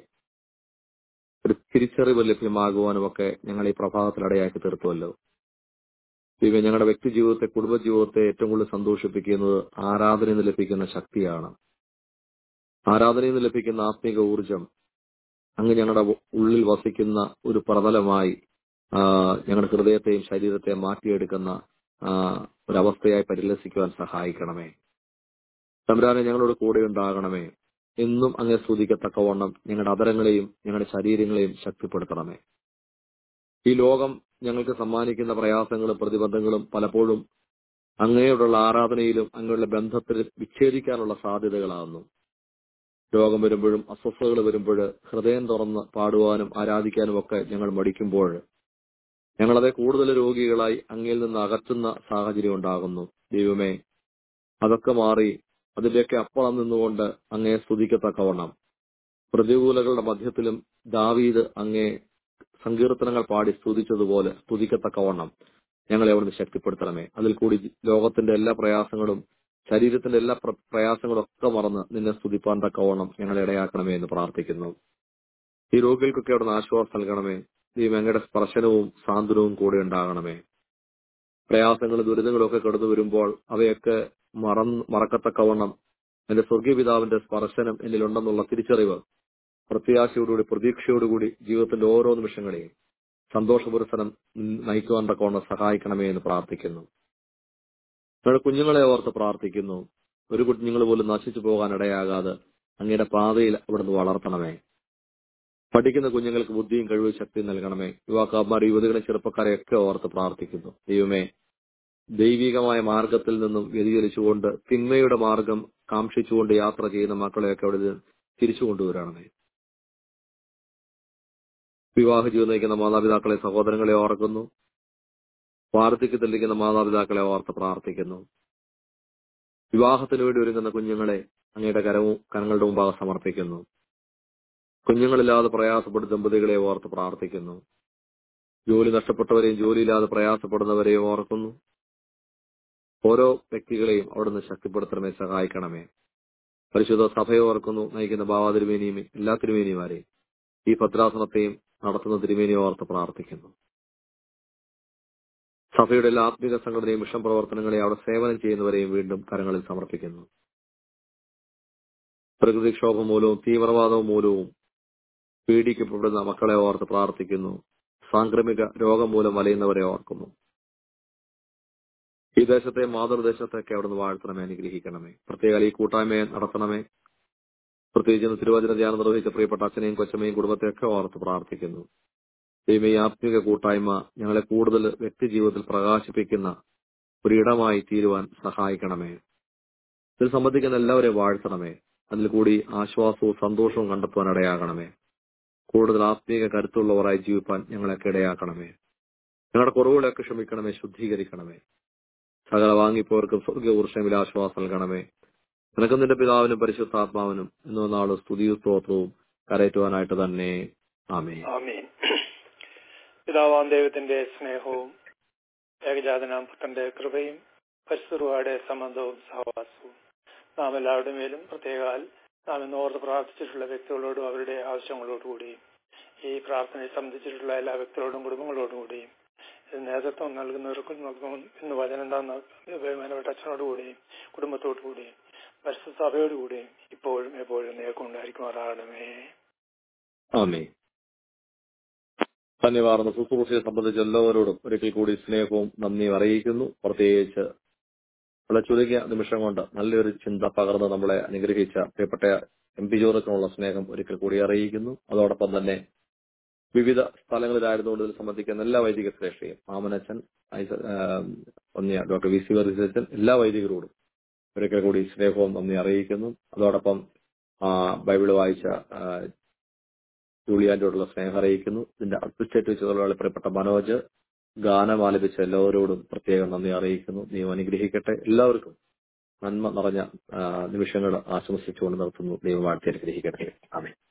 ഒരു തിരിച്ചറിവ് ലഭ്യമാകുവാനും ഒക്കെ ഞങ്ങൾ ഈ പ്രഭാതത്തിൽ ഇടയാക്കി തീർത്തുവല്ലോ ദൈവം ഞങ്ങളുടെ വ്യക്തി ജീവിതത്തെ കുടുംബജീവിതത്തെ ഏറ്റവും കൂടുതൽ സന്തോഷിപ്പിക്കുന്നത് ആരാധനയിൽ നിന്ന് ലഭിക്കുന്ന ശക്തിയാണ് ആരാധനയിൽ നിന്ന് ലഭിക്കുന്ന ആത്മീക ഊർജം അങ്ങ് ഞങ്ങളുടെ ഉള്ളിൽ വസിക്കുന്ന ഒരു പ്രതലമായി ആ, ഞങ്ങളുടെ ഹൃദയത്തെയും ശരീരത്തെയും മാറ്റിയെടുക്കുന്ന ആ, ഒരവസ്ഥയായി പരിലസിക്കുവാൻ സഹായിക്കണമേ തമ്പുരാനെ ഞങ്ങളോട് കൂടെ ഉണ്ടാകണമേ എന്നും അങ്ങേ സ്തുതിക്കത്തക്കവണ്ണം ഞങ്ങളുടെ അതരങ്ങളെയും ഞങ്ങളുടെ ശരീരങ്ങളെയും ശക്തിപ്പെടുത്തണമേ ഈ ലോകം ഞങ്ങൾക്ക് സമ്മാനിക്കുന്ന പ്രയാസങ്ങളും പ്രതിബന്ധങ്ങളും പലപ്പോഴും അങ്ങയോടുള്ള ആരാധനയിലും അങ്ങയുടെ ബന്ധത്തിൽ വിച്ഛേദിക്കാനുള്ള സാധ്യതകളാകുന്നു രോഗം വരുമ്പോഴും അസ്വസ്ഥതകൾ വരുമ്പോൾ ഹൃദയം തുറന്ന് പാടുവാനും ആരാധിക്കാനും ഒക്കെ ഞങ്ങൾ മടിക്കുമ്പോൾ ഞങ്ങളതെ കൂടുതൽ രോഗികളായി അങ്ങയിൽ നിന്ന് അകറ്റുന്ന സാഹചര്യം ഉണ്ടാകുന്നു ദൈവമേ അതൊക്കെ മാറി അതിന്റെയൊക്കെ അപ്പുറം നിന്നുകൊണ്ട് അങ്ങയെ സ്തുതിക്കത്തക്കവണ്ണം പ്രതികൂലങ്ങളുടെ മധ്യത്തിലും ദാവീദ് അങ്ങേ സങ്കീർത്തനങ്ങൾ പാടി സ്തുതിച്ചതുപോലെ സ്തുതിക്കത്തക്കവണ്ണം ഞങ്ങളെ അവിടുന്ന് ശക്തിപ്പെടുത്തണമേ അതിൽ കൂടി ലോകത്തിന്റെ എല്ലാ പ്രയാസങ്ങളും ശരീരത്തിന്റെ എല്ലാ പ്ര- പ്രയാസങ്ങളും ഒക്കെ മറന്ന് നിന്നെ സ്തുതിപ്പാൻ തക്കവണ്ണം ഞങ്ങളെ ഇടയാക്കണമേ എന്ന് പ്രാർത്ഥിക്കുന്നു ഈ രോഗികൾക്കൊക്കെ അവിടുന്ന് ആശ്വാസം നൽകണമേ ദൈവം അങ്ങയുടെ സ്പർശനവും സാന്ത്വനവും കൂടെ ഉണ്ടാകണമേ പ്രയാസങ്ങളും ദുരിതങ്ങളും ഒക്കെ കടന്നു വരുമ്പോൾ അവയൊക്കെ മറന്ന് മറക്കത്തക്കവണ്ണം എന്റെ സ്വർഗീയ പിതാവിന്റെ സ്പർശനം എന്നിലുണ്ടെന്നുള്ള തിരിച്ചറിവ് പ്രത്യാശയോടുകൂടി പ്രതീക്ഷയോടുകൂടി ജീവിതത്തിന്റെ ഓരോ നിമിഷങ്ങളെയും സന്തോഷപുരസനം നയിക്കുവാൻ തക്കവണ്ണം സഹായിക്കണമേ എന്ന് പ്രാർത്ഥിക്കുന്നു ഞങ്ങളുടെ കുഞ്ഞുങ്ങളെ ഓർത്ത് പ്രാർത്ഥിക്കുന്നു ഒരു കുഞ്ഞുങ്ങൾ പോലും നശിച്ചു പോകാൻ ഇടയാകാതെ അങ്ങയുടെ പാതയിൽ അവിടുന്ന് വളർത്തണമേ പഠിക്കുന്ന കുഞ്ഞുങ്ങൾക്ക് ബുദ്ധിയും കഴിവും ശക്തിയും നൽകണമേ യുവാക്കന്മാർ യുവതികളെ ചെറുപ്പക്കാരെയൊക്കെ ഓർത്ത് പ്രാർത്ഥിക്കുന്നു ദൈവമേ ദൈവികമായ മാർഗത്തിൽ നിന്നും വ്യതിചലിച്ചുകൊണ്ട് തിന്മയുടെ മാർഗം കാക്ഷിച്ചുകൊണ്ട് യാത്ര ചെയ്യുന്ന മക്കളെയൊക്കെ അവിടെ തിരിച്ചു കൊണ്ടുവരണമേ വിവാഹ ജീവിതം നയിക്കുന്ന മാതാപിതാക്കളെ സഹോദരങ്ങളെ ഓർക്കുന്നു വാർദ്ധക്യത്തിലിരിക്കുന്ന മാതാപിതാക്കളെ ഓർത്ത് പ്രാർത്ഥിക്കുന്നു വിവാഹത്തിന് വേണ്ടി ഒരുങ്ങുന്ന കുഞ്ഞുങ്ങളെ അങ്ങയുടെ കരവും കരങ്ങളുടെ മുമ്പാകെ സമർപ്പിക്കുന്നു കുഞ്ഞുങ്ങളില്ലാതെ പ്രയാസപ്പെടുന്ന ദമ്പതികളെ ഓർത്ത് പ്രാർത്ഥിക്കുന്നു ജോലി നഷ്ടപ്പെട്ടവരെയും ജോലിയില്ലാതെ പ്രയാസപ്പെടുന്നവരെയും ഓർക്കുന്നു ഓരോ വ്യക്തികളെയും അവിടുന്ന് ശക്തിപ്പെടുത്തണമേ സഹായിക്കണമേ പരിശുദ്ധ സഭയെ ഓർക്കുന്നു നയിക്കുന്ന ബാബാ തിരുമേനിയും എല്ലാ തിരുമേനിമാരെയും ഈ ഭദ്രാസനത്തെയും നടത്തുന്ന തിരുമേനിയെ ഓർത്ത് പ്രാർത്ഥിക്കുന്നു സഭയുടെ എല്ലാ ആത്മീക സംഘടനയും മിഷൻ പ്രവർത്തനങ്ങളെയും അവിടെ സേവനം ചെയ്യുന്നവരെയും വീണ്ടും കരങ്ങളിൽ സമർപ്പിക്കുന്നു പ്രകൃതിക്ഷോഭം മൂലവും തീവ്രവാദവും മൂലവും പീഡിക്കപ്പെടുന്ന മക്കളെ ഓർത്ത് പ്രാർത്ഥിക്കുന്നു സാംക്രമിക രോഗം മൂലം വലയുന്നവരെ ഓർക്കുന്നു ഈ ദേശത്തെ മാതൃദേശത്തൊക്കെ അവിടുന്ന് വാഴ്ത്തണമേ അനുഗ്രഹിക്കണമേ പ്രത്യേക ഈ കൂട്ടായ്മയെ നടത്തണമേ പ്രത്യേകിച്ച് ഇന്ന് തിരുവചന ധ്യാനം നിർവഹിച്ച പ്രിയപ്പെട്ട അച്ഛനെയും കൊച്ചമ്മയും കുടുംബത്തെയൊക്കെ ഓർത്ത് പ്രാർത്ഥിക്കുന്നു ദൈവം ഈ ആത്മീക കൂട്ടായ്മ ഞങ്ങളെ കൂടുതൽ വ്യക്തി ജീവിതത്തിൽ പ്രകാശിപ്പിക്കുന്ന ഒരിടമായി തീരുവാൻ സഹായിക്കണമേ ഇതിൽ സംബന്ധിക്കുന്ന എല്ലാവരെയും വാഴ്ത്തണമേ അതിൽ കൂടി ആശ്വാസവും സന്തോഷവും കണ്ടെത്തുവാൻ ഇടയാകണമേ കൂടുതൽ ആത്മീക കരുത്തുള്ളവരായി ജീവിപ്പാൻ ഞങ്ങളൊക്കെ ഇടയാക്കണമേ ഞങ്ങളുടെ കുറവുകളെയൊക്കെ ക്ഷമിക്കണമേ ശുദ്ധീകരിക്കണമേ സകല വാങ്ങിപ്പോർക്കും സ്വർഗീയ ഊർഷമിൽ ആശ്വാസം നൽകണമേ നിനക്കും നിന്റെ പിതാവിനും പരിശുദ്ധാത്മാവിനും ഇന്നോ നാളും സ്തുതിയും സ്തോത്രവും കരയറ്റുവാനായിട്ട് തന്നെ ആമേ ആമീൻ പിതാവാം ദൈവത്തിന്റെ സ്നേഹവും ഏകജാതനാം പുത്രന്റെ കൃപയും പരിസ്ഥിതിയുടെ സംബന്ധവും സഹവാസവും നാം എല്ലാവരുടെ മേലും പ്രത്യേകാൽ നാം ഇന്ന് ഓർത്ത് പ്രാർത്ഥിച്ചിട്ടുള്ള വ്യക്തികളോടും അവരുടെ ആവശ്യങ്ങളോടുകൂടിയും ഈ പ്രാർത്ഥനയെ സംബന്ധിച്ചിട്ടുള്ള എല്ലാ വ്യക്തികളോടും കുടുംബങ്ങളോടും കൂടിയും ഇത് നേതൃത്വം നൽകുന്നവർക്കും നൽകും ഇന്ന് വചനം തന്ന ബഹുമാനപ്പെട്ട അച്ഛനോടുകൂടിയും കുടുംബത്തോടുകൂടിയും പരിശുദ്ധ സഭയോടുകൂടിയും ഇപ്പോഴും എപ്പോഴും നേക്കുണ്ടായിരിക്കുമാറാകണമേ ആമേ ധന്യവാർന്ന ശുശ്രൂഷയെ സംബന്ധിച്ച് എല്ലാവരോടും ഒരിക്കൽ കൂടി സ്നേഹവും നന്ദിയും അറിയിക്കുന്നു പ്രത്യേകിച്ച് വളരെ ചുരുങ്ങിയ നിമിഷം കൊണ്ട് നല്ലൊരു ചിന്ത പകർന്ന് നമ്മളെ അനുഗ്രഹിച്ച പ്രിയപ്പെട്ട എം പി ജോർജിനുള്ള സ്നേഹം ഒരിക്കൽ കൂടി അറിയിക്കുന്നു അതോടൊപ്പം തന്നെ വിവിധ സ്ഥലങ്ങളിലായിരുന്നുകൊണ്ട് ഇതിൽ സംബന്ധിക്കുന്ന എല്ലാ വൈദിക ശ്രേഷ്ഠയും മാമനച്ചൻ ഐസ- ആം, ഒന്നിയ ഡോക്ടർ വി സി വർഗീസച്ചൻ എല്ലാ വൈദികരോടും ഒരിക്കൽ കൂടി സ്നേഹവും നന്ദി അറിയിക്കുന്നു അതോടൊപ്പം ആ, ബൈബിള് വായിച്ച ആ, ജൂലിയാന്റോടുള്ള സ്നേഹം അറിയിക്കുന്നു ഇതിന്റെ അഡ്മിനിസ്ട്രേറ്റീവ് ചുമതലയുള്ള പ്രിയപ്പെട്ട മനോജ് ഗാനം ആലപിച്ച എല്ലാവരോടും പ്രത്യേകം നന്ദി അറിയിക്കുന്നു ദൈവം അനുഗ്രഹിക്കട്ടെ എല്ലാവർക്കും നന്മ നിറഞ്ഞ ആ, നിമിഷങ്ങൾ ആശംസിച്ചുകൊണ്ട് നിർത്തുന്നു ദൈവം വാഴ്ത്തി അനുഗ്രഹിക്കട്ടെ ആമേ